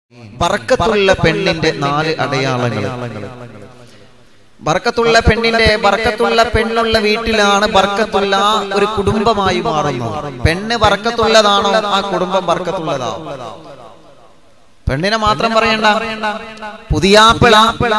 ബർക്കത്തുള്ള പെണ്ണിന്റെ നാല് അടയാളങ്ങൾ ബർക്കത്തുള്ള പെണ്ണിന്റെ ബർക്കത്തുള്ള പെണ്ണുള്ള വീട്ടിലാണ് ബർക്കത്തുള്ള ഒരു കുടുംബമായി മാറുന്നത് പെണ്ണ് ബർക്കത്തുള്ളതാണോ ആ കുടുംബം ബർക്കത്തുള്ളതാണോ പെണ്ണിനെ മാത്രം പറയണ്ട പുതിയാപ്പിള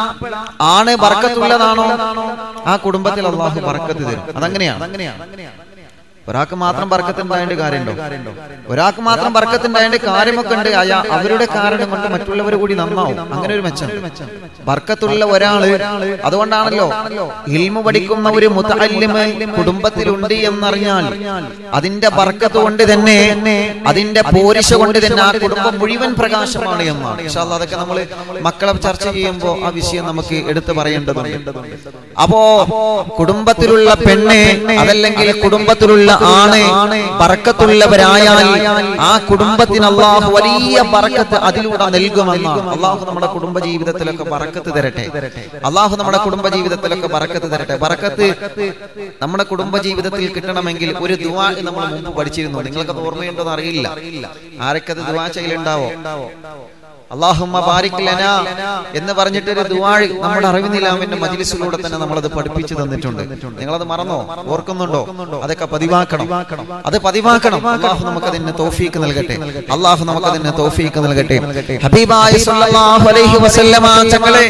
ആണ് ബർക്കത്തുള്ളതാണോ ആ കുടുംബത്തിൽ അള്ളാഹു ബർക്കത്ത് തരും അതങ്ങനെയാണ് ഒരാൾക്ക് മാത്രം ബർക്കത്തുണ്ടായേണ്ട കാര്യമുണ്ടോ ഒരാൾക്ക് മാത്രം ബർക്കത്തുണ്ടായേണ്ട കാര്യമൊക്കെ ഉണ്ട് അയാ അവരുടെ കാരണം കൊണ്ട് മറ്റുള്ളവർ കൂടി നന്നാവും അങ്ങനെ ഒരു മെച്ചം ബർക്കത്തുള്ള ഒരാള് അതുകൊണ്ടാണല്ലോ ഇൽമു പഠിക്കുന്ന ഒരു മുത്തല്ലിമ് കുടുംബത്തിലുണ്ട് എന്നറിഞ്ഞാൽ അതിന്റെ ബർക്കത്ത് കൊണ്ട് തന്നെ അതിന്റെ പോരിശ കൊണ്ട് തന്നെ ആ കുടുംബം മുഴുവൻ പ്രകാശമാണ് എന്നാണ് ഇൻഷാ അല്ലാ അതൊക്കെ നമ്മൾ മക്കളെ ചർച്ച ചെയ്യുമ്പോൾ ആ വിഷയം നമുക്ക് എടുത്തു പറയേണ്ടതുണ്ട് അപ്പോ കുടുംബത്തിലുള്ള പെണ്ണ് അതല്ലെങ്കിൽ കുടുംബത്തിലുള്ള ആണ് ബർക്കത്തുള്ളവരായാൽ ആ കുടുംബത്തിന് അള്ളാഹു വലിയ ബർക്കത്ത് അതിലൂടെ നൽകുമെന്നാണ് അള്ളാഹു നമ്മുടെ കുടുംബ ജീവിതത്തിലൊക്കെ ബർക്കത്ത് തരട്ടെ അള്ളാഹു നമ്മുടെ കുടുംബ ജീവിതത്തിലൊക്കെ ബർക്കത്ത് തരട്ടെ ബർക്കത്ത് നമ്മുടെ കുടുംബ ജീവിതത്തിൽ കിട്ടണമെങ്കിൽ ഒരു ദുവാ നമ്മൾ മുമ്പ് പഠിച്ചിരുന്നു നിങ്ങൾക്കത് ഓർമ്മയുണ്ടോ എന്ന് അറിയില്ല ആരൊക്കെ ദുവാ ചെയ്യലുണ്ടാവോ അള്ളാഹുമ്മ ബാരിക് ലന എന്ന് പറഞ്ഞിട്ട് ഒരു ദുവാഴ് നമ്മുടെ അറിവിനിലാമിന്റെ മജിലിസിലൂടെ തന്നെ നമ്മളത് പഠിപ്പിച്ചു തന്നിട്ടുണ്ട് നിങ്ങളത് മറന്നോ ഓർക്കുന്നുണ്ടോ അതൊക്കെ പതിവാക്കണം അത് പതിവാക്കണം അള്ളാഹു നമുക്ക് അതിന് തോഫീക്ക് നൽകട്ടെ അള്ളാഹു നമുക്ക് അതിന് തോഫീക്ക് നൽകട്ടെ ഹബീബായി സല്ലല്ലാഹു അലൈഹി വസല്ലമ തങ്ങളെ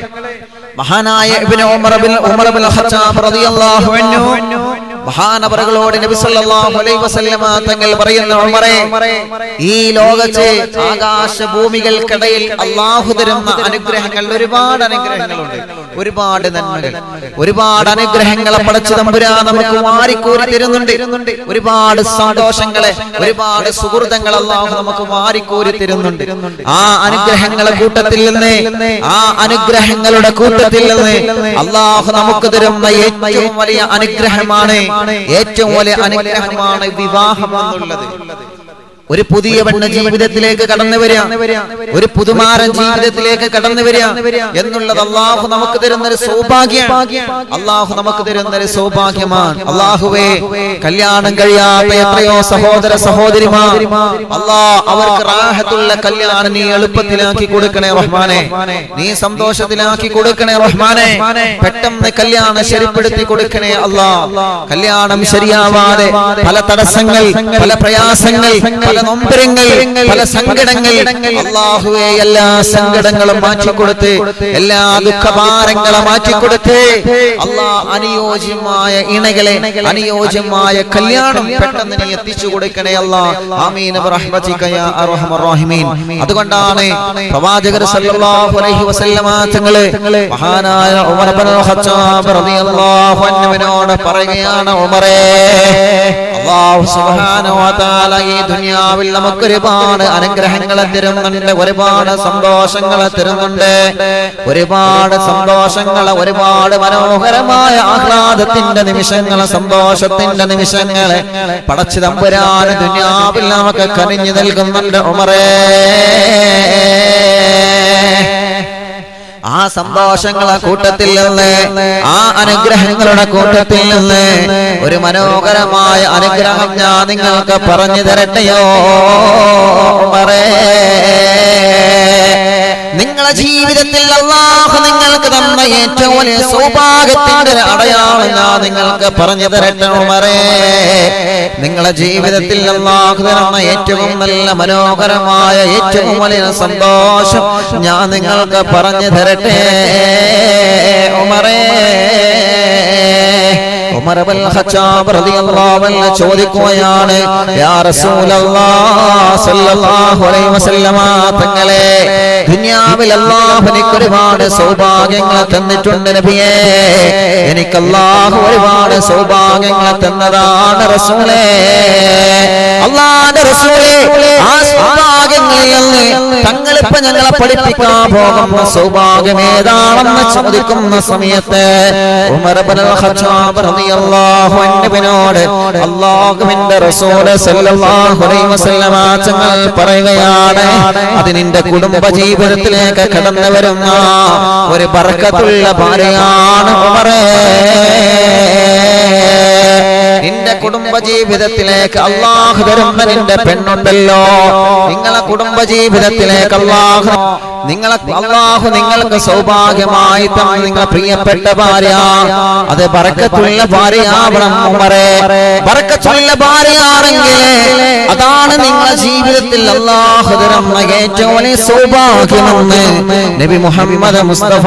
മഹാനായ ഇബ്നു ഉമർ ബിൻ ഉമർ ബിൻ ഖത്താബ് റളിയല്ലാഹു അൻഹു മഹാനവറുകളോട് നബി സല്ലല്ലാഹു അലൈഹി വസല്ലമ തങ്ങൾ പറയുന്ന ഉമറേ ഈ ലോകത്തെ ആകാശ ഭൂമികൾക്കിടയിൽ അള്ളാഹു തരുന്ന അനുഗ്രഹങ്ങൾ ഒരുപാട് അനുഗ്രഹങ്ങളുണ്ട് ഒരുപാട് നന്മകൾ ഒരുപാട് അനുഗ്രഹങ്ങളെ പടച്ചു തമ്പുരാ നമുക്ക് വാരിക്കോരി തരുന്നുണ്ട് ഒരുപാട് സന്തോഷങ്ങളെ ഒരുപാട് സുഹൃതങ്ങൾ അള്ളാഹു നമുക്ക് വാരിക്കോരി തരുന്നുണ്ട് ആ അനുഗ്രഹങ്ങളെ കൂട്ടത്തിൽ നിന്ന് ആ അനുഗ്രഹങ്ങളുടെ കൂട്ടത്തിൽ നിന്ന് അള്ളാഹു നമുക്ക് തരുന്ന ഏറ്റവും വലിയ അനുഗ്രഹമാണ് ഏറ്റവും വലിയ അനുഗ്രഹമാണ് വിവാഹം എന്നുള്ളത് ഒരു പുതിയ പെണ്ണ് ജീവിതത്തിലേക്ക് കടന്നു വരിക ഒരു പുതുമാരൻ ജീവിതത്തിലേക്ക് കടന്നു വരിക എന്നുള്ളത് അള്ളാഹു നമുക്ക് തരുന്ന ഒരു സൗഭാഗ്യം അള്ളാഹു നമുക്ക് തരുന്ന ഒരു സൗഭാഗ്യമാണ് അള്ളാഹുവേ കല്യാണം കഴിയാത്ത എത്രയോ സഹോദര സഹോദരിമാർ അള്ളാ അവർക്ക് റാഹത്തുള്ള കല്യാണം നീ എളുപ്പത്തിലാക്കി കൊടുക്കണേ റഹ്മാനെ നീ സന്തോഷത്തിലാക്കി കൊടുക്കണേ റഹ്മാനെ പെട്ടെന്ന് കല്യാണം ശരിപ്പെടുത്തി കൊടുക്കണേ അള്ളാ കല്യാണം ശരിയാവാതെ പല തടസ്സങ്ങൾ പല പ്രയാസങ്ങൾ പല നൊമ്പരങ്ങൾ പല സങ്കടങ്ങൾ അള്ളാഹുവെ എല്ലാ സങ്കടങ്ങളും മാറ്റിക്കൊടുത്ത് എല്ലാ ദുഃഖഭാരങ്ങളും മാറ്റിക്കൊടുത്ത് അള്ളാ അനുയോജ്യമായ ഇണകളെ അനുയോജ്യമായ കല്യാണം പെട്ടെന്ന് നീ എത്തിച്ചു കൊടുക്കണേ അല്ലാ ആമീൻ ബിറഹ്മതിക യാ അർഹമർ റഹീമീൻ അതുകൊണ്ടാണ് പ്രവാചകർ സല്ലല്ലാഹു അലൈഹി വസല്ലമ തങ്ങളെ മഹാനായ ഉമർ ഇബ്നുൽ ഖത്താബ് റളിയല്ലാഹു അൻഹുവിനോട് പറയുകയാണ് ഉമറേ അല്ലാഹു സുബ്ഹാനഹു വ തആല ഈ ദുനിയാവിൽ നമുക്ക് ഒരുപാട് അനുഗ്രഹങ്ങളെ തരുന്നുണ്ട് ഒരുപാട് സന്തോഷങ്ങളെ തരുന്നുണ്ട് ഒരുപാട് സന്തോഷങ്ങളെ ഒരുപാട് മനോഹരമായ ആഹ്ലാദത്തിന്റെ നിമിഷങ്ങളെ സന്തോഷത്തിന്റെ നിമിഷങ്ങളെ പടച്ചു തമ്പുരാൻ ദുനിയാവിൽ നമുക്ക് കനിഞ്ഞു നൽകുന്നുണ്ട് ഉമറേ ആ സന്തോഷങ്ങളെ കൂട്ടത്തിൽ നിന്ന് ആ അനുഗ്രഹങ്ങളുടെ കൂട്ടത്തിൽ നിന്ന് ഒരു മനോഹരമായ അനുഗ്രഹം ഞാൻ നിങ്ങൾക്ക് പറഞ്ഞു തരട്ടെയോ ഉമറേ നിങ്ങളെ ജീവിതത്തിൽ അള്ളാഹു നിങ്ങൾക്ക് തന്ന ഏറ്റവും വലിയ സൗഭാഗ്യത്തിന്റെ അടയാളം ഞാൻ നിങ്ങൾക്ക് പറഞ്ഞു തരട്ടെ ഉമറേ നിങ്ങളെ ജീവിതത്തിൽ അള്ളാഹു തന്ന ഏറ്റവും നല്ല മനോഹരമായ ഏറ്റവും വലിയ സന്തോഷം ഞാൻ നിങ്ങൾക്ക് പറഞ്ഞു തരട്ടെ ഉമറേ ഉമർ ഇബ്നുൽ ഖത്താബ് റളിയല്ലാഹു അൻഹു ചോദിക്കുകയാണ് യാ റസൂലല്ലാഹ് സല്ലല്ലാഹു അലൈഹി വസല്ലമ തങ്ങളെ ദുനിയാവിൽ അല്ലാഹു എനിക്ക് ഒരുപാട് സൗഭാഗ്യങ്ങൾ തന്നിട്ടുണ്ട് നബിയേ എനിക്ക് അല്ലാഹു ഒരുപാട് സൗഭാഗ്യങ്ങൾ തന്നതാണ് റസൂലേ അല്ലാഹുവിന്റെ റസൂലേ ആ സൗഭാഗ്യങ്ങളിൽ നിന്ന് തങ്ങളിപ്പോ ഞങ്ങളെ പഠിപ്പിക്കാൻ പോകുന്ന സൗഭാഗ്യം ഏതാണെന്ന് ചോദിക്കുന്ന സമയത്ത് ഉമർ ഇബ്നുൽ ഖത്താബ് റളിയല്ലാഹു അൻഹുവിനോട് അല്ലാഹുവിന്റെ റസൂൽ സല്ലല്ലാഹു അലൈഹി വസല്ലമ തങ്ങൾ പറയുകയാണ് അത് നിന്റെ കുടുംബ ജീവിതത്തിലേക്ക് കടന്നു വരുന്ന ഒരു ബർക്കത്തുള്ള ഭാര്യയാണ് ഉമറേ നിന്റെ കുടുംബ ജീവിതത്തിലേക്ക് അള്ളാഹു തരുന്ന നിന്റെ പെണ്ണുണ്ടല്ലോ നിങ്ങളെ കുടുംബ ജീവിതത്തിലേക്ക് അള്ളാഹു നിങ്ങളെ അള്ളാഹു നിങ്ങൾക്ക് സൗഭാഗ്യമായി തന്ന നിങ്ങളെ പ്രിയപ്പെട്ട ഭാര്യ അത് ബറക്കത്തുള്ള ഭാര്യയാവണം ഉമറേ ബറക്കത്തുള്ള ഭാര്യയാണെങ്കിൽ അതാണ് നിങ്ങളെ ജീവിതത്തിൽ അള്ളാഹു തരുന്ന ഏറ്റവും വലിയ സൗഭാഗ്യമെന്ന് നബി മുഹമ്മദ് മുസ്തഫ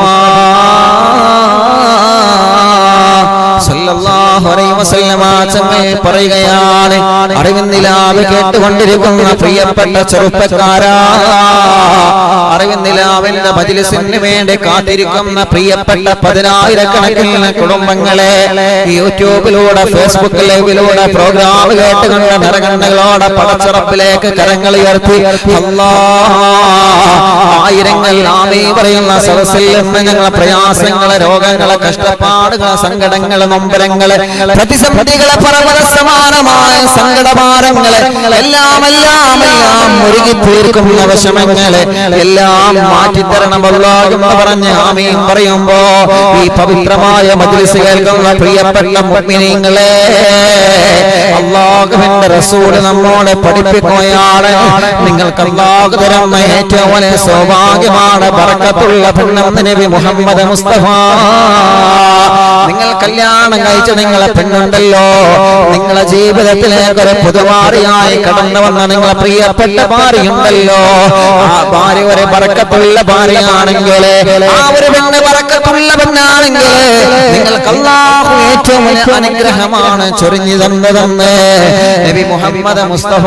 സല്ലല്ലാഹു അലൈഹി വസല്ലമ തങ്ങൾ പറയുകയാണ് അറിവിന്ദിലാവ് കേട്ടുകൊണ്ടിരിക്കുന്ന പ്രിയപ്പെട്ട ചെറുപ്പക്കാരാ അറിവിന്ദിലാവിന്റെ മജ്ലിസിന് വേണ്ടി കാത്തിരിക്കുന്ന പ്രിയപ്പെട്ട പതിനായിരക്കണക്കിന് കുടുംബങ്ങളെ യൂട്യൂബിലൂടെ ഫേസ്ബുക്ക് ലൈവിലൂടെ പ്രോഗ്രാം കേട്ടുകൊണ്ട് നിറകണ്ണകളോടെ പടച്ചുറപ്പിലേക്ക് കരങ്ങൾ ഉയർത്തി അല്ലാ ആയിരങ്ങൾ ആമീ പറയുന്ന സദസ്സിൽ നിന്ന് ഞങ്ങളെ പ്രയാസങ്ങളെ രോഗങ്ങളെ കഷ്ടപ്പാടുകളെ സങ്കടങ്ങളെ നൊമ്പരങ്ങളെ പ്രതിസന്ധികളെ പർവ്വത സമാനമായ സങ്കടഭാരങ്ങളെ എല്ലാം എല്ലാം എല്ലാം മുരുകി തീർക്കുന്ന വിഷമങ്ങളെ എല്ലാം മാറ്റിത്തരണമല്ലോ എന്ന് പറഞ്ഞ് ആമീൻ പറയുമ്പോ ഈ പവിത്രമായ മജ്ലിസ് കേൾക്കുന്ന പ്രിയപ്പെട്ട മുഅ്മിനീങ്ങളെ അള്ളാഹുവിന്റെ റസൂല് നമ്മോട് പഠിപ്പിക്കുകയാണ് നിങ്ങൾക്ക് അള്ളാഹു തരുന്ന ഏറ്റവും വലിയ സൗഭാഗ്യമാണ് ബർക്കത്തുള്ള പെണ്ണെന്ന് നബി മുഹമ്മദ് മുസ്തഫ നിങ്ങൾ കല്യാണം കഴിച്ച നിങ്ങളെ പെണ്ണുണ്ടല്ലോ നിങ്ങളെ ജീവിതത്തിലേക്ക് ഒരു പുതുമാറിയായി കടന്നു വന്ന നിങ്ങളെ പ്രിയപ്പെട്ട ഭാര്യയുണ്ടല്ലോ ആ ഭാര്യ ഒരു ബറക്കത്തുള്ള ഭാര്യയാണെങ്കിൽ ആ ഒരു പെണ്ണ് ബറക്കത്തുള്ള പെണ്ണാണെങ്കിൽ നിങ്ങൾക്ക് അള്ളാഹു ഏറ്റവും വലിയ അനുഗ്രഹമാണ് ചൊരിഞ്ഞു തന്നതെന്ന് നബി മുഹമ്മദ് മുസ്തഫ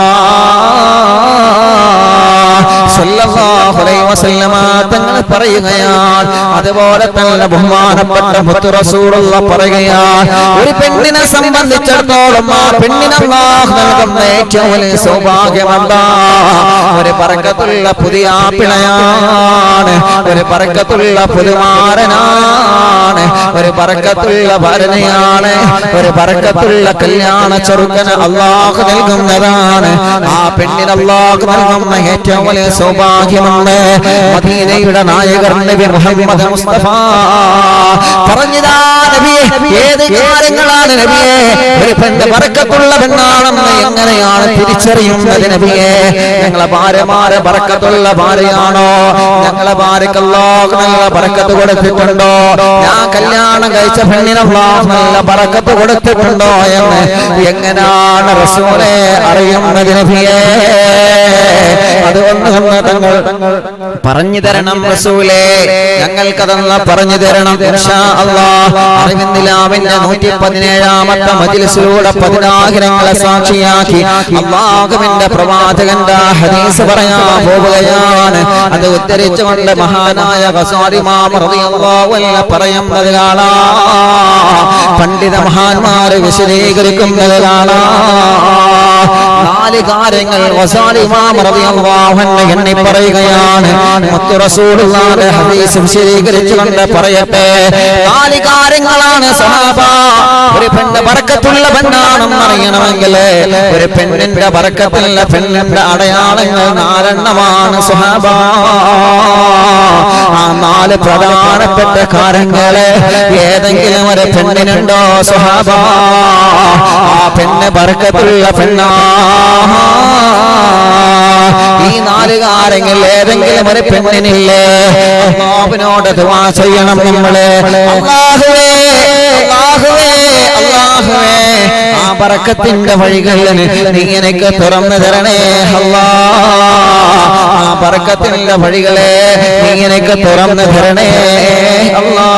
സല്ലല്ലാഹു അലൈഹി വസല്ലമ തങ്ങൾ പറയുകയാണ് അതുപോലെ തന്നെ ബഹുമാനപ്പെട്ട മുത്തു റസൂലുള്ള പറയുകയാണ് ഒരു പെണ്ണിനെ സംബന്ധിച്ചിടത്തോളം ആ പെണ്ണിന് അല്ലാഹു നൽകുന്ന ഏറ്റവും വലിയ സൗഭാഗ്യമെന്താ ഒരു പറക്കത്തുള്ള പുതിയ ആപ്പിളയാണ് ഒരു പറക്കത്തുള്ള പുതുമാരനാണ് ഒരു പറക്കത്തുള്ള ഭരണയാണ് ഒരു പറക്കത്തുള്ള കല്യാണ ചെറുക്കന് അള്ളാഹു നൽകുന്നതാണ് ആ പെണ്ണിന് അള്ളാഹു നൽകുന്ന ഏറ്റവും വലിയ സൗഭാഗ്യമാണ് മദീനയുടെ നായകർ നബി മുഹമ്മദ് മുസ്തഫ പറഞ്ഞതാ നബിയെ ഏത് കാര്യങ്ങളാണ് നബിയെ ഒരു പെണ്ണ് പറക്കത്തുള്ള പെണ്ണാണെന്ന് എങ്ങനെയാണ് തിരിച്ചറിയുന്നത് നബിയെ ഞങ്ങളെ ഭാര്യമാരെ പറക്കത്തുള്ള ഭാര്യയാണോ ഞങ്ങളെ ഭാര്യക്ക് അല്ലാഹു നല്ല പറക്കത്ത് കൊടുത്തിട്ടുണ്ടോ ഞാൻ കല്യാണം കഴിച്ച പെണ്ണിന് അല്ലാഹു നല്ല പറക്കത്ത് കൊടുത്തിട്ടുണ്ടോ എന്ന് എങ്ങനെയാണ് റസൂലെ അറിയുന്നത് നബിയെ അതുകൊണ്ട് തന്നെ തങ്ങൾ പറഞ്ഞു തരണം റസൂലേ ഞങ്ങൾക്കതെന്ന് പറഞ്ഞു തരണം ഇൻഷാ അല്ലാഹ് അറിവിന്ദിലാവിന്റെ നൂറ്റി പതിനേഴാമത്തെ മജിലിസിലൂടെ പതിനായിരങ്ങളെ സാക്ഷിയാക്കി അള്ളാഹുവിന്റെ പ്രവാചകന്റെ ഹദീസ് പറയാൻ പോവുകയാണ് അത് ഉദ്ധരിച്ചുകൊണ്ട് മഹാനായ പറയുന്നത് കാണാ പണ്ഡിത മഹാന്മാര് വിശദീകരിക്കുന്നത് കാണാ നാല് കാര്യങ്ങൾ എണ്ണി പറയുകയാണ് മുത്തു റസൂലുള്ളാഹിന്റെ ഹദീസ് വിശദീകരിച്ചുകൊണ്ട് പറയട്ടെ നാല് കാര്യങ്ങളാണ് സഹാബ ഒരു പെണ്ണ് ബർക്കത്തുള്ള പെണ്ണാണെന്ന് അറിയണമെങ്കിൽ ഒരു പെണ്ണിന്റെ ബർക്കത്തുള്ള പെണ്ണിന്റെ അടയാളങ്ങൾ നാലെണ്ണമാണ് സഹാബ ആ നാല് പ്രധാനപ്പെട്ട കാര്യങ്ങള് ഏതെങ്കിലും ഒരു പെണ്ണിനുണ്ടോ സഹാബ ആ പെണ്ണ് ബർക്കത്തുള്ള പെണ്ണാ ഈ നാല് കാര്യങ്ങൾ ഏതെങ്കിലും ഒരു പെണ്ണിനില്ലേ അള്ളാഹുവിനോട് ദുആ ചെയ്യണം നമ്മള് അള്ളാഹുവേ അള്ളാഹുവേ അള്ളാഹുവേ ആ ബറക്കത്തിന്റെ വഴികളിൽ നീ എനിക്ക് തുറന്നു തരണേ അല്ലാ ആ ബറക്കത്തിന്റെ വഴികളെ നീ എനിക്ക് തുറന്നു തരണേ അല്ലാ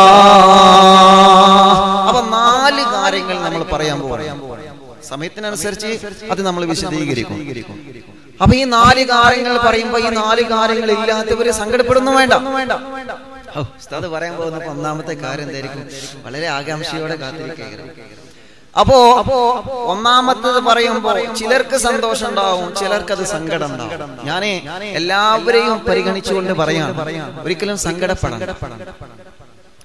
അപ്പൊ നാല് കാര്യങ്ങൾ നമ്മൾ പറയാൻ പോവാം സമയത്തിനനുസരിച്ച് അത് നമ്മൾ വിശദീകരിക്കും അപ്പൊ ഈ നാല് കാര്യങ്ങൾ പറയുമ്പോ ഈ നാല് കാര്യങ്ങൾ ഇല്ലാത്തവര് സങ്കടപ്പെടുന്നു വേണ്ട ഹൗ, ഉസ്താദ് പറയാൻ പോകുന്ന ഒന്നാമത്തെ കാര്യം എന്തായിരിക്കും വളരെ ആകാംക്ഷയോടെ കാത്തിരിക്കുകയാണ് അപ്പോ ഒന്നാമത്തത് പറയുമ്പോ ചിലർക്ക് സന്തോഷം ഉണ്ടാവും ചിലർക്ക് അത് സങ്കടം ഉണ്ടാവും ഞാനേ എല്ലാവരെയും പരിഗണിച്ചുകൊണ്ട് പറയാം ഒരിക്കലും സങ്കടപ്പെടണം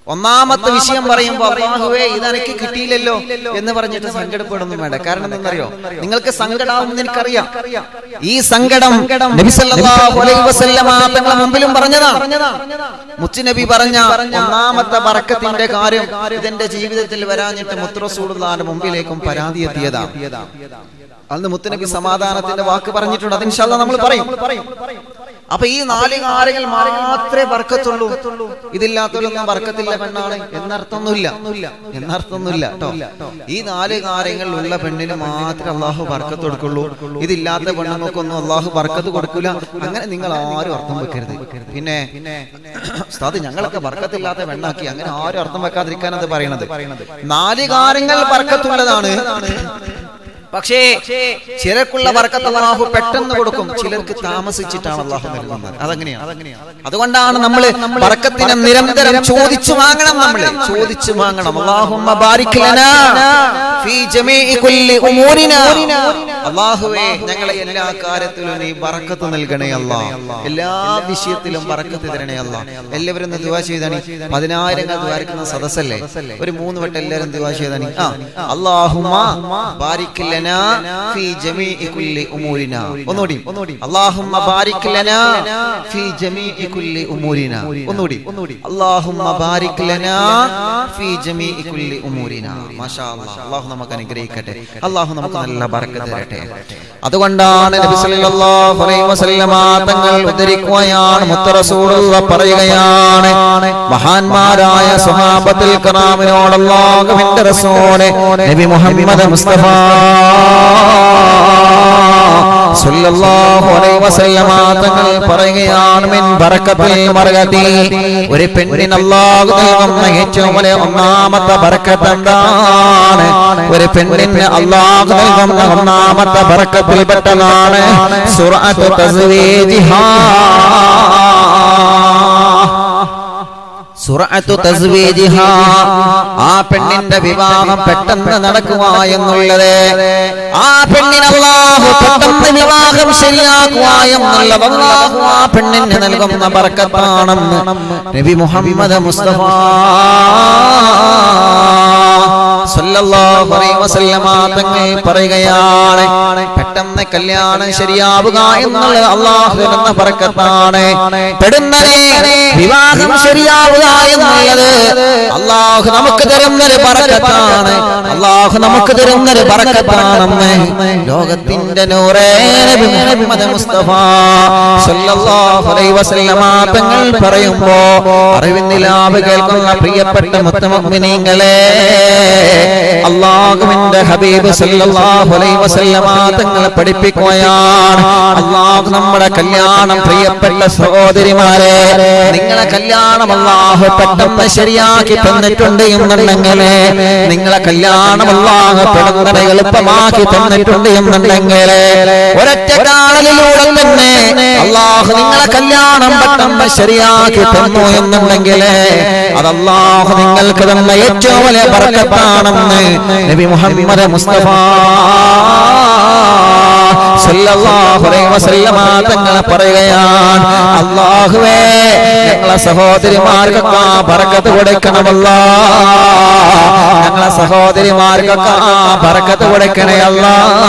ഒന്നാമത്തെ വിഷയം പറയുമ്പോൾ അള്ളാഹുവേ ഇതെനിക്ക് കിട്ടിയില്ലല്ലോ എന്ന് പറഞ്ഞിട്ട് സങ്കടപ്പെടുന്നു വേണ്ട കാരണം എന്തെന്നറിയോ നിങ്ങൾക്ക് സങ്കടാവുമെന്ന് എനിക്കറിയാം ഈ സങ്കടം നബി സല്ലല്ലാഹു അലൈഹി വസല്ലമ തങ്ങളെ മുമ്പിലും പറഞ്ഞതാണ് മുത്തുനബി പറഞ്ഞ ഒന്നാമത്തെ ബറക്കത്തിന്റെ കാര്യം ഇതെന്റെ ജീവിതത്തിൽ വരാഞ്ഞിട്ട് മുത്രസൂടുള്ളാന്റെ മുമ്പിലേക്കും പരാതി എത്തിയതാണ് അന്ന് മുത്തുനബി സമാധാനത്തിന്റെ വാക്ക് പറഞ്ഞിട്ടുണ്ട് അത് ഇൻഷാല്ല നമ്മൾ പറയും അപ്പൊ ഈ നാല് കാര്യങ്ങൾ മാത്രമേ ബർക്കത്തുള്ളൂ ഇതില്ലാത്തവരൊന്നും ബർക്കത്തില്ല പെണ്ണാണ് എന്നർത്ഥമൊന്നുമില്ല എന്നർത്ഥമൊന്നുമില്ല കേട്ടോ ഈ നാല് കാര്യങ്ങൾ ഉള്ള പെണ്ണിന് മാത്രമേ അള്ളാഹു ബർക്കത്ത് കൊടുക്കുള്ളൂ ഇതില്ലാത്ത പെണ്ണുങ്ങൾക്കൊന്നും അള്ളാഹു ബർക്കത്ത് കൊടുക്കില്ല അങ്ങനെ നിങ്ങൾ ആരും അർത്ഥം വെക്കരുത് പിന്നെ ഉസ്താദ് ഞങ്ങളൊക്കെ ബർക്കത്തില്ലാത്ത പെണ്ണാക്കി അങ്ങനെ ആരും അർത്ഥം വെക്കാതിരിക്കാൻ അത് പറയണത് നാല് കാര്യങ്ങൾ ബർക്കത്തുള്ളതാണ് പക്ഷേ ചിലർക്കുള്ള വർക്കത്ത് അള്ളാഹു പെട്ടെന്ന് കൊടുക്കും ചിലർക്ക് താമസിച്ചിട്ടാണ് അള്ളാഹു നൽകുന്നത് അതങ്ങനെയാണ് അതുകൊണ്ടാണ് നമ്മൾ വർക്കത്തിനെ നിരന്തരം ചോദിച്ചു വാങ്ങണം നമ്മൾ ചോദിച്ചു വാങ്ങണം അള്ളാഹുമ്മ ബാരിക് ലനാ ഫീ ജമീഇ കുല്ലി ഉമൂരിനാ അള്ളാഹുവേ ഞങ്ങളെ എല്ലാ കാര്യത്തിലും നീ ബറക്കത്ത് നൽകണേ അല്ലാ എല്ലാ വിഷയത്തിലും ബറക്കത്ത് തരണേ അല്ലാ എല്ലാവരും ഒന്ന് ദുആ ചെയ്താണ് പതിനായിരങ്ങൾ ദ്വാരിക്കുന്ന സദസ്സല്ലേ ഒരു മൂന്ന് വട്ടം എല്ലാവരും ദുആ ചെയ്താണ് ആ അല്ലാഹുമ്മ ബാരിക് ലനാ ഫീ ജമീഇ കുല്ലി ഉമൂരിനാ ഒന്നുകൂടി അല്ലാഹുമ്മ ബാരിക് ലനാ ഫീ ജമീഇ കുല്ലി ഉമൂരിനാ ഒന്നുകൂടി അല്ലാഹുമ്മ ബാരിക് ലനാ ഫീ ജമീഇ കുല്ലി ഉമൂരിനാ മാഷാ അല്ലാഹ് അല്ലാഹു നമുക്ക് അനുഗ്രഹിക്കട്ടെ അല്ലാഹു നമുക്ക് നല്ല ബറക്കത്ത് തരട്ടെ അതുകൊണ്ടാണ് നബി സല്ലല്ലാഹു അലൈഹി വസല്ലമ തങ്ങൾ ഉദ്ധരിക്കുകയാണ് മുത്ത റസൂലുള്ള പറയുകയാണ് മഹാന്മാരായ സ്വഹാബത്തുൽ കറാമിനോട് അല്ലാഹുവിന്റെ റസൂലെ നബി മുഹമ്മദ് മുസ്തഫ സല്ലല്ലാഹു അലൈഹി വസല്ലമ തങ്ങൾ പറയുകയാണ് മിൻ ബറക്കത്തിൽ മർഗതി ഒരു പെണ്ണിന് അല്ലാഹു നൽകുന്ന ഏറ്റവും വലിയ ഒന്നാമത്തെ ബറക്കത്ത് എന്താണ് ഒരു പെണ്ണിന് അല്ലാഹു നൽകുന്ന ഒന്നാമത്തെ ബറക്കത്തിൽപ്പെട്ടതാണ് സുറഅത്തു തസ്വീജിഹാ സുറഅത്തു തസ്വീജിഹാ ആ പെണ്ണിന്റെ വിവാഹം പെട്ടെന്ന് നടക്കുക എന്നുള്ളത് ആ പെണ്ണിന് അല്ലാഹു പെട്ടെന്ന് വിവാഹം ശരിയാക്കുക എന്നുള്ളത് അല്ലാഹു ആ പെണ്ണിന് നൽകുന്ന ബർക്കത്താണെന്ന് നബി മുഹമ്മദ് മുസ്തഫ സല്ലല്ലാഹു അലൈഹി വസല്ലമ തങ്ങൾ പറയുകയാണ് പെട്ടെന്ന് കല്യാണം ശരിയാവുക എന്നുള്ളത് അള്ളാഹു എന്ന ബർക്കത്താണ് പെടുന്നനെ വിവാഹം ശരിയാവുക എന്നുള്ളത് അള്ളാഹു നമുക്ക് തരുന്നൊരു ബർക്കത്താണ് അള്ളാഹു നമുക്ക് തരുന്നൊരു ബർക്കത്താണെന്ന് ലോകത്തിന്റെ നൂറേ നബി മുഹമ്മദ് മുസ്തഫ സല്ലല്ലാഹു അലൈഹി വസല്ലമ തങ്ങൾ പറയുമ്പോ അറിവിന്ദിലാവ് കേൾക്കുന്ന പ്രിയപ്പെട്ട മുത്തമുഅ്മിനീങ്ങളെ അള്ളാഹുവിന്റെ ഹബീബ് സല്ലല്ലാഹു അലൈഹി വസല്ലമ തങ്ങളെ പഠിപ്പിക്കുകയാണ് അള്ളാഹു നമ്മുടെ കല്യാണം പ്രിയപ്പെട്ട സഹോദരിമാരെ നിങ്ങളെ കല്യാണം അള്ളാഹു പെട്ടെന്ന് ശരിയാക്കി തന്നിട്ടുണ്ട് എന്നുണ്ടെങ്കിൽ നിങ്ങളെ കല്യാണം അള്ളാഹു പെടുന്നതിനെ എളുപ്പമാക്കി തന്നിട്ടുണ്ട് എന്നുണ്ടെങ്കിൽ ഒരൊറ്റ കാണലിലൂടെ തന്നെ അള്ളാഹു നിങ്ങളെ കല്യാണം പെട്ടെന്ന് ശരിയാക്കി തന്നു എന്നുണ്ടെങ്കിൽ അത് അള്ളാഹു നിങ്ങൾക്ക് തന്ന ഏറ്റവും വലിയ ബർക്കത്താണെന്ന് നബി മുഹമ്മദ് മുസ്തഫ സല്ലല്ലാഹു അലൈഹി വസല്ലമ തങ്ങൾ പറയുകയാണ് അല്ലാഹുവേ ഞങ്ങളെ സഹോദരിമാർക്കൊക്കെ ആ ബർക്കത്ത് കൊടുക്കണമല്ല ഞങ്ങളെ സഹോദരിമാർക്കൊക്കെ ആ ബർക്കത്ത് കൊടുക്കണേ അല്ല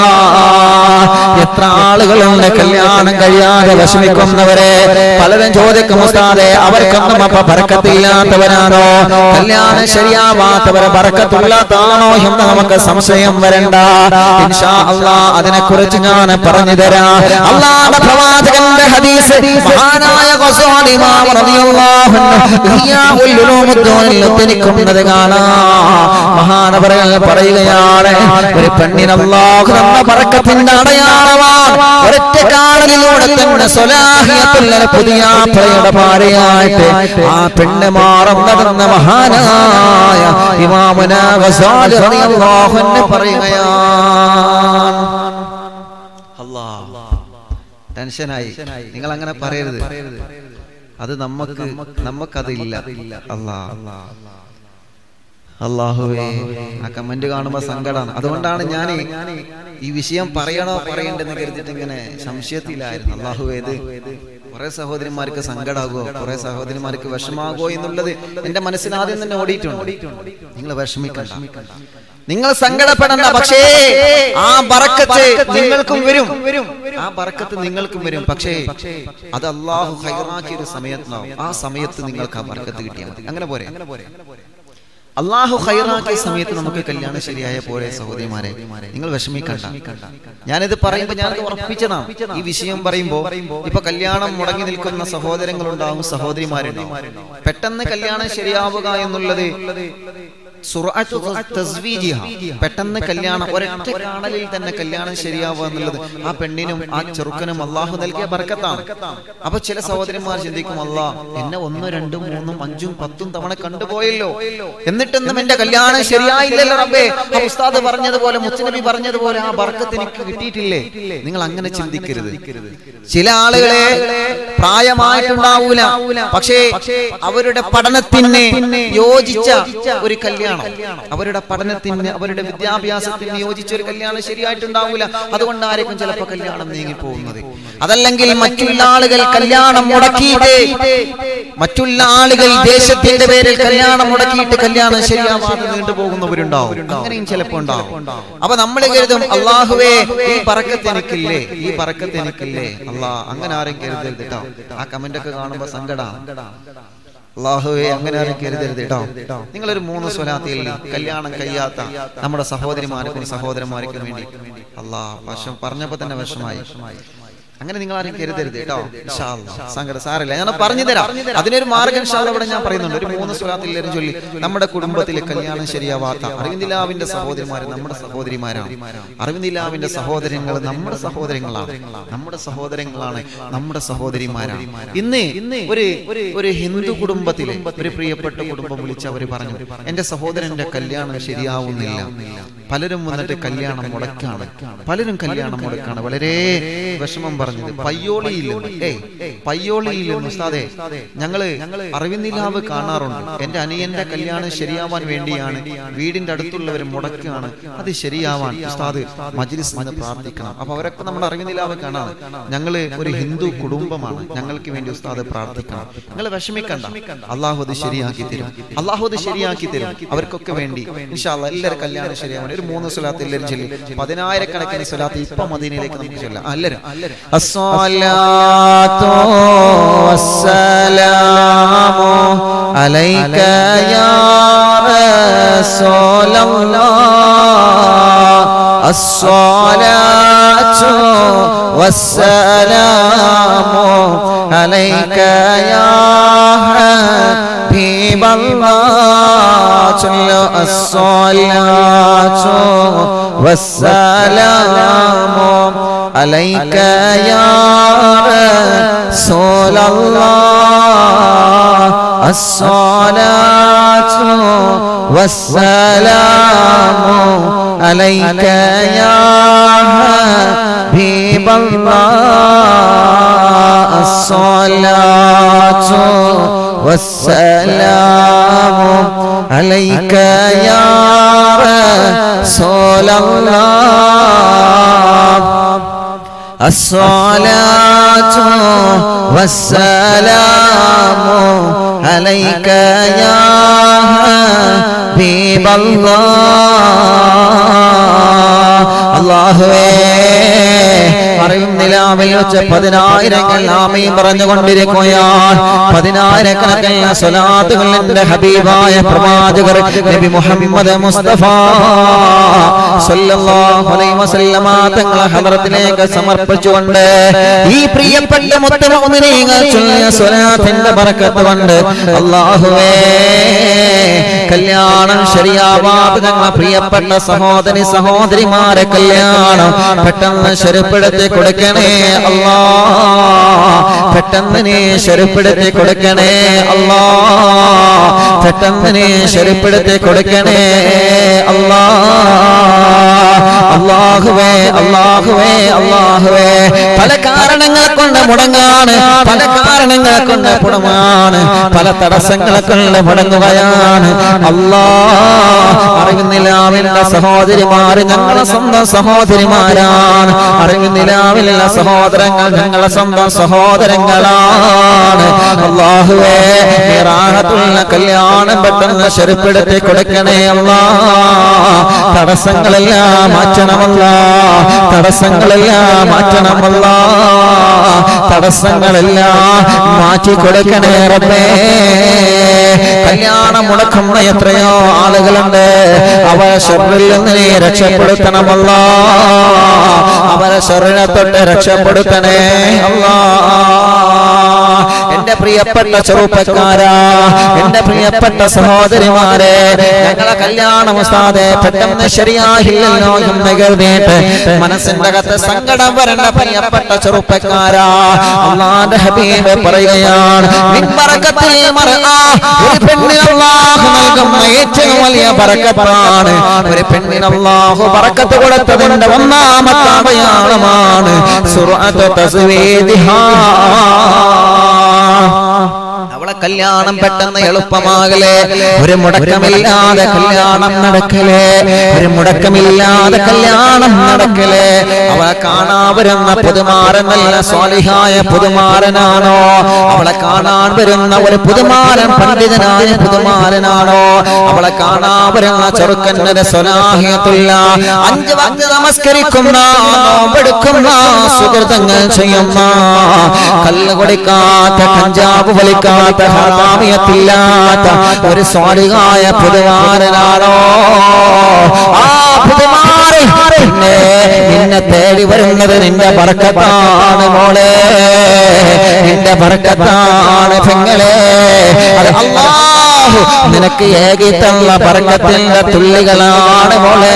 എത്ര ആളുകളുണ്ട് കല്യാണം കഴിയാതെ വിഷമിക്കുന്നവരെ പലരും ചോദിക്കും ഉസ്താദെ അവർക്കൊന്നും അപ്പൊ ബർക്കത്തില്ലാത്തവരാണോ കല്യാണം ശരിയാവാത്തവരെ ബർക്കത്തുള്ളതാണോ എന്ന് നമുക്ക് സംശയം വരണ്ട ഇൻഷാ അല്ലാ അതിനെ കുറിച്ച് ഞാൻ പറഞ്ഞു തരാം അള്ളാഹുവിന്റെ പ്രവാചകന്റെ ഹദീസ് മഹാനായ ഖസാൻ ഇമാം റളിയല്ലാഹു അൻഹു ഇഹ്യാഉൽ ഉലൂമുദ്ദീനിൽ ഉദ്ധരിക്കുന്നത് കാണാം മഹാനവറുകൾ പറയുകയാണ് ഒരു പെണ്ണിന് അല്ലാഹു തന്ന ബർക്കത്തിന്റെ അടയാളമാണ് ഒരൊറ്റ കാണലിലൂടെ തന്നെ സ്വലാഹിയത്തുള്ള പുതിയ പ്രിയുടെ ഭാര്യയായിട്ട് ആ പെണ്ണ് മാറും നടന്ന മഹാനായ ഇമാമുന ഖസാൻ റളിയല്ലാഹു അൻഹു പറയുകയാണ് അല്ലാ ടെൻഷനായി നിങ്ങൾ അങ്ങനെ പറയരുത് അത് നമുക്ക് നമുക്കതില്ല അല്ലാ അള്ളാഹുവേ ആ കമന്റ് കാണുമ്പോ സങ്കടമാണ് അതുകൊണ്ടാണ് ഞാൻ ഈ വിഷയം പറയണോ പറയണ്ടെന്ന് കരുതിയിട്ട് ഇങ്ങനെ സംശയത്തിലായിരുന്നു അള്ളാഹുവേ ഇത് കുറെ സഹോദരിമാർക്ക് സങ്കടാകുമോ കുറെ സഹോദരിമാർക്ക് വിഷമാകുമോ എന്നുള്ളത് എന്റെ മനസ്സിൽ ആദ്യം തന്നെ ഓടിയിട്ടുണ്ട് നിങ്ങൾ വിഷമിക്കണ്ട നിങ്ങൾ സങ്കടപ്പെടണ്ട പക്ഷേ ആ ബറക്കത്ത് നിങ്ങൾക്കും വരും ആ ബറക്കത്ത് നിങ്ങൾക്കും വരും പക്ഷേ അത് അള്ളാഹു ഹൈറാക്കിയ ഒരു സമയത്തുണ്ടാവും ആ സമയത്ത് നിങ്ങൾക്ക് ആ ബറക്കത്ത് കിട്ടിയാൽ മതി അങ്ങനെ പോരെ അള്ളാഹു ഹൈറാക്കിയ സമയത്ത് നമുക്ക് കല്യാണം ശരിയായ പോലെ സഹോദരിമാരെ നിങ്ങൾ വിഷമിക്കണ്ട ഞാനിത് പറയുമ്പോൾ ഞാൻ ഉറപ്പിച്ചതാണ് ഈ വിഷയം പറയുമ്പോ ഇപ്പൊ കല്യാണം മുടങ്ങി നിൽക്കുന്ന സഹോദരങ്ങളുണ്ടാവും സഹോദരിമാരുണ്ടാവും പെട്ടെന്ന് കല്യാണം ശരിയാവുക എന്നുള്ളത് സുറഅത്തു തസ്വീജിഹ. പെട്ടെന്ന് കല്യാണം ഒരൊറ്റ കാണലിൽ തന്നെ കല്യാണം ശരിയാവുക എന്നുള്ളത് ആ പെണ്ണിനും ആ ചെറുക്കനും അള്ളാഹു നൽകിയ ബർക്കത്താണ് അപ്പൊ ചില സഹോദരന്മാർ ചിന്തിക്കും അല്ലാ എന്നെ ഒന്നും രണ്ടും മൂന്നും അഞ്ചും പത്തും തവണ കണ്ടുപോയല്ലോ എന്നിട്ടൊന്നും എന്റെ കല്യാണം ശരിയായില്ലല്ലോ റബ്ബേ ആ ഉസ്താദ് പറഞ്ഞതുപോലെ മുത്തുനബി പറഞ്ഞതുപോലെ ആ ബർക്കത്ത് എനിക്ക് കിട്ടിയിട്ടില്ലേ നിങ്ങൾ അങ്ങനെ ചിന്തിക്കരുത് ചില ആളുകളെ പ്രായമായിട്ടുണ്ടാവൂല പക്ഷേ അവരുടെ പഠനത്തിന് യോജിച്ച ഒരു കല്യാണം അവരുടെ പഠനത്തിന് അവരുടെ വിദ്യാഭ്യാസത്തിന് യോജിച്ച ഒരു കല്യാണം ശരിയായിട്ടുണ്ടാവൂല അതുകൊണ്ടായിരിക്കും ചിലപ്പോൾ കല്യാണം നീങ്ങി പോകുന്നത് അതല്ലെങ്കിൽ മറ്റുള്ള ആളുകൾ കല്യാണം മുടക്കിയിട്ട് മറ്റുള്ള ആളുകൾ ദേശത്തിന്റെ പേരിൽ കല്യാണം മുടക്കിയിട്ട് കല്യാണം ശരിയാവാതെ നീണ്ടുപോകുന്നവരുണ്ടാവും അങ്ങനെയും ചിലപ്പോൾ ഉണ്ടാവും അപ്പൊ നമ്മൾ കരുതും അള്ളാഹുവേ ഈ പറക്കത്ത് എനിക്കില്ലേ ഈ പറക്കത്ത് എനിക്കില്ലേ അള്ളാ അങ്ങനെ ആരും കരുതരുത് കേട്ടോ ആ കമന്റ് ഒക്കെ കാണുമ്പോ സങ്കടാണ് അള്ളാഹുവെ അങ്ങനെ ആരും കരുതരുത് കേട്ടോ നിങ്ങളൊരു മൂന്ന് സ്വലാത്തിൽ കല്യാണം കഴിയാത്ത നമ്മുടെ സഹോദരിമാർക്കും സഹോദരന്മാർക്കും വേണ്ടി അള്ളാഹ് വശം പറഞ്ഞപ്പോ തന്നെ വിഷമായി അങ്ങനെ നിങ്ങൾ ആരും കരുതരുത് കേട്ടോ ഇൻഷാ അല്ലാ. സങ്കടം സാറില്ല ഞാൻ പറഞ്ഞു തരാം അതിനൊരു മാർഗം ഇൻഷാ അല്ലാ ഇവിടെ ഞാൻ പറയുന്നുണ്ട് ഒരു മൂന്ന് സ്വലാത്തിൽ എല്ലാവരും ചൊല്ലി നമ്മുടെ കുടുംബത്തിലെ കല്യാണം ശരിയാവാത്ത അറിവിന്ദിലാവിന്റെ സഹോദരിമാര് നമ്മുടെ സഹോദരിമാരാണ് അറിവിന്ദിലാവിന്റെ സഹോദരങ്ങൾ നമ്മുടെ സഹോദരങ്ങളാണ് നമ്മുടെ സഹോദരങ്ങളാണ് നമ്മുടെ സഹോദരിമാരാണ് ഇന്ന് ഒരു ഒരു ഹിന്ദു കുടുംബത്തിലെ ഒരു പ്രിയപ്പെട്ട കുടുംബം വിളിച്ച് അവർ പറഞ്ഞു എന്റെ സഹോദരന്റെ കല്യാണം ശരിയാവുന്നില്ല പലരും വന്നിട്ട് കല്യാണം മുടക്കാണ് പലരും കല്യാണം മുടക്കാണ് വളരെ വിഷമം പറഞ്ഞത് പയ്യോളിയിൽ നിന്ന് ഏയ് പയ്യോളിയിൽ നിന്ന് ഉസ്താദേ ഞങ്ങള് അറിവിന്ദിലാവ് കാണാറുണ്ട് എന്റെ അനിയന്റെ കല്യാണം ശരിയാവാൻ വേണ്ടിയാണ് വീടിന്റെ അടുത്തുള്ളവർ മുടക്കാണ് അത് ശരിയാവാൻ ഉസ്താദ് മജ്ലിസ് നിന്ന് പ്രാർത്ഥിക്കണം അപ്പൊ അവരൊക്കെ നമ്മൾ അറിവിന്ദിലാവ് കാണാണ് ഞങ്ങള് ഒരു ഹിന്ദു കുടുംബമാണ് ഞങ്ങൾക്ക് വേണ്ടി ഉസ്താദ് പ്രാർത്ഥിക്കണം നിങ്ങൾ വിഷമിക്കണ്ട അള്ളാഹു അത് ശരിയാക്കി തരും അള്ളാഹു അത് ശരിയാക്കി തരും അവർക്കൊക്കെ വേണ്ടി ഇൻഷാല്ല എല്ലാവരും കല്യാണം ശരിയാവാൻ ഒരു മൂന്ന് സ്വലാത്ത് എല്ലാവരും ചൊല്ലി പതിനായിരക്കണക്കിന് സ്വലാത്ത് ഇപ്പൊ മദീനയിലേക്ക് നമുക്ക് ചൊല്ലാം ആ, എല്ലാവരും الصلاة والسلام عليك يا رسول الله الصلاة والسلام عليك يا حبيب الله صل الصلاة والسلام عليك يا رسول الله الصلاة والسلام عليك يا حبيب الله الصلاة والسلام عليك يا رسول الله الصلاة والسلام عليك يا حبيب الله അള്ളാഹുവേ പറയും നിലാവിൽ വെച്ച് പതിനായിരങ്ങൾ ആമയും പറഞ്ഞുകൊണ്ടിരിക്കുകയാണ് പതിനായിരക്കണക്കിന് സ്വലാത്തുകൾ എന്റെ ഹബീബായ പ്രവാചകർ നബി മുഹമ്മദ് മുസ്തഫ സല്ലല്ലാഹു അലൈഹി വസല്ലമ തങ്ങളെ ഹദറത്തിലേക്ക് സമർപ്പിച്ചുകൊണ്ട് ഈ പ്രിയപ്പെട്ട മുത്തമൊന്നിനീങ്ങൾ ചൊല്ലിയ സ്വലാത്തിന്റെ ബറക്കത്ത് കൊണ്ട് അള്ളാഹുവേ കല്യാണം ശരിയാവാത്ത ഞങ്ങളെ പ്രിയപ്പെട്ട സഹോദരി സഹോദരിമാരെ കല്യാണം പെട്ടെന്ന് ശരിപ്പെടുത്തി കൊടുക്കണേ അല്ലാ പെട്ടെന്ന് നീ ശരിപ്പെടുത്തി കൊടുക്കണേ അല്ലാ പെട്ടെന്ന് നീ ശരിപ്പെടുത്തി കൊടുക്കണേ അല്ലാ അള്ളാഹുവേ അള്ളാഹുവേ അള്ളാഹുവേ പല കാരണങ്ങൾ കൊണ്ട് മുടങ്ങാണ് പല കാരണങ്ങൾ കൊണ്ട് പുടമാണ് പല തടസ്സങ്ങളെ കൊണ്ട് മുടങ്ങുകയാണ് അല്ലാ അറിവിന്നിലാവിലുള്ള സഹോദരിമാര് ഞങ്ങളെ സ്വന്തം സഹോദരിമാരാണ് അറിവിന്നിലാവിലുള്ള സഹോദരങ്ങൾ ഞങ്ങളെ സ്വന്തം സഹോദരങ്ങളാണ് അള്ളാഹുവേ നിറാഹത്തുള്ള കല്യാണം പെട്ടെന്ന് ശരിപ്പെടുത്തി കൊടുക്കണേ അല്ലാ തടസ്സങ്ങളെല്ലാം മാറ്റണമല്ല തടസ്സങ്ങളെല്ലാം മാറ്റണമല്ല തടസ്സങ്ങളെല്ലാം മാറ്റി കൊടുക്കണേ റബ്ബേ കല്യാണം മുടക്കുന്ന എത്രയോ ആളുകളുണ്ട് അവ ഷെറിൽ നിന്ന് നീ രക്ഷപ്പെടുത്തണമല്ല അവരെ ഷെറിനെ തൊട്ട് രക്ഷപ്പെടുത്തണേ അല്ലാ എന്റെ പ്രിയപ്പെട്ട ചെറുപ്പക്കാരാ എന്റെ പ്രിയപ്പെട്ട സഹോദരിമാരെ ഞങ്ങളെ കല്യാണം ഉസ്താദെ പെട്ടെന്ന് ശരിയായില്ലല്ലോ എന്ന് കരുതിയിട്ട് മനസ്സിന്റെ അകത്ത് സങ്കടം വരേണ്ട പ്രിയപ്പെട്ട ചെറുപ്പക്കാരാ അള്ളാന്റെ ഹബീബ് പറയുകയാണ് മിൻ ബറക്കത്തിൽ മർആ, ഒരു പെണ്ണിന് അല്ലാഹു നൽകുന്ന ഏറ്റവും വലിയ ബറക്കത്താണ് ഒരു പെണ്ണിന് അല്ലാഹു ബറക്കത്ത് കൊടുത്തതിന്റെ ഒന്നാമത്തെ അടയാളമാണ് സുർഅത്ത് തസ്വീദിഹാ അവളെ കല്യാണം പെട്ടെന്ന് എളുപ്പമാകലേ ഒരു മുടക്കമില്ലാതെ കല്യാണം നടക്കലേ ഒരു മുടക്കമില്ലാതെ കല്യാണം നടക്കലേ അവളെ കാണാൻ വരുന്ന പുതുമാരൻ നല്ല സ്വാലിഹായ പുതുമാരനാണോ അവളെ കാണാൻ വരുന്ന ഒരു പുതുമാരൻ പണ്ഡിതനായ പുതുമാരനാണോ അവളെ കാണാൻ വരുന്ന ചെറുക്കന്നര സ്വലാഹിയത്തുള്ള അഞ്ച് വക്ത് നമസ്കരിക്കുന്ന നോമ്പെടുക്കുന്ന സുഹൃതങ്ങൾ ചെയ്യുന്ന കല്ല് കൊടുക്കാത്ത കഞ്ചാവ് വലിക്കാത്ത ഹറാമിയത്തില്ലാത്ത ഒരു സ്വാലിഹായ പുതുമാരനാണോ ആ പുതുമാരൻ പിന്നെ നിന്നെ തേടി വരുന്നത് നിന്റെ ബർക്കത്താണ് മോളെ നിന്റെ ബർക്കത്താണ് പെങ്ങളെ അത് അല്ലാഹു നിനക്ക് ഏകിത്തള്ള ബർക്കത്തിന്റെ തുള്ളികളാണ് മോളെ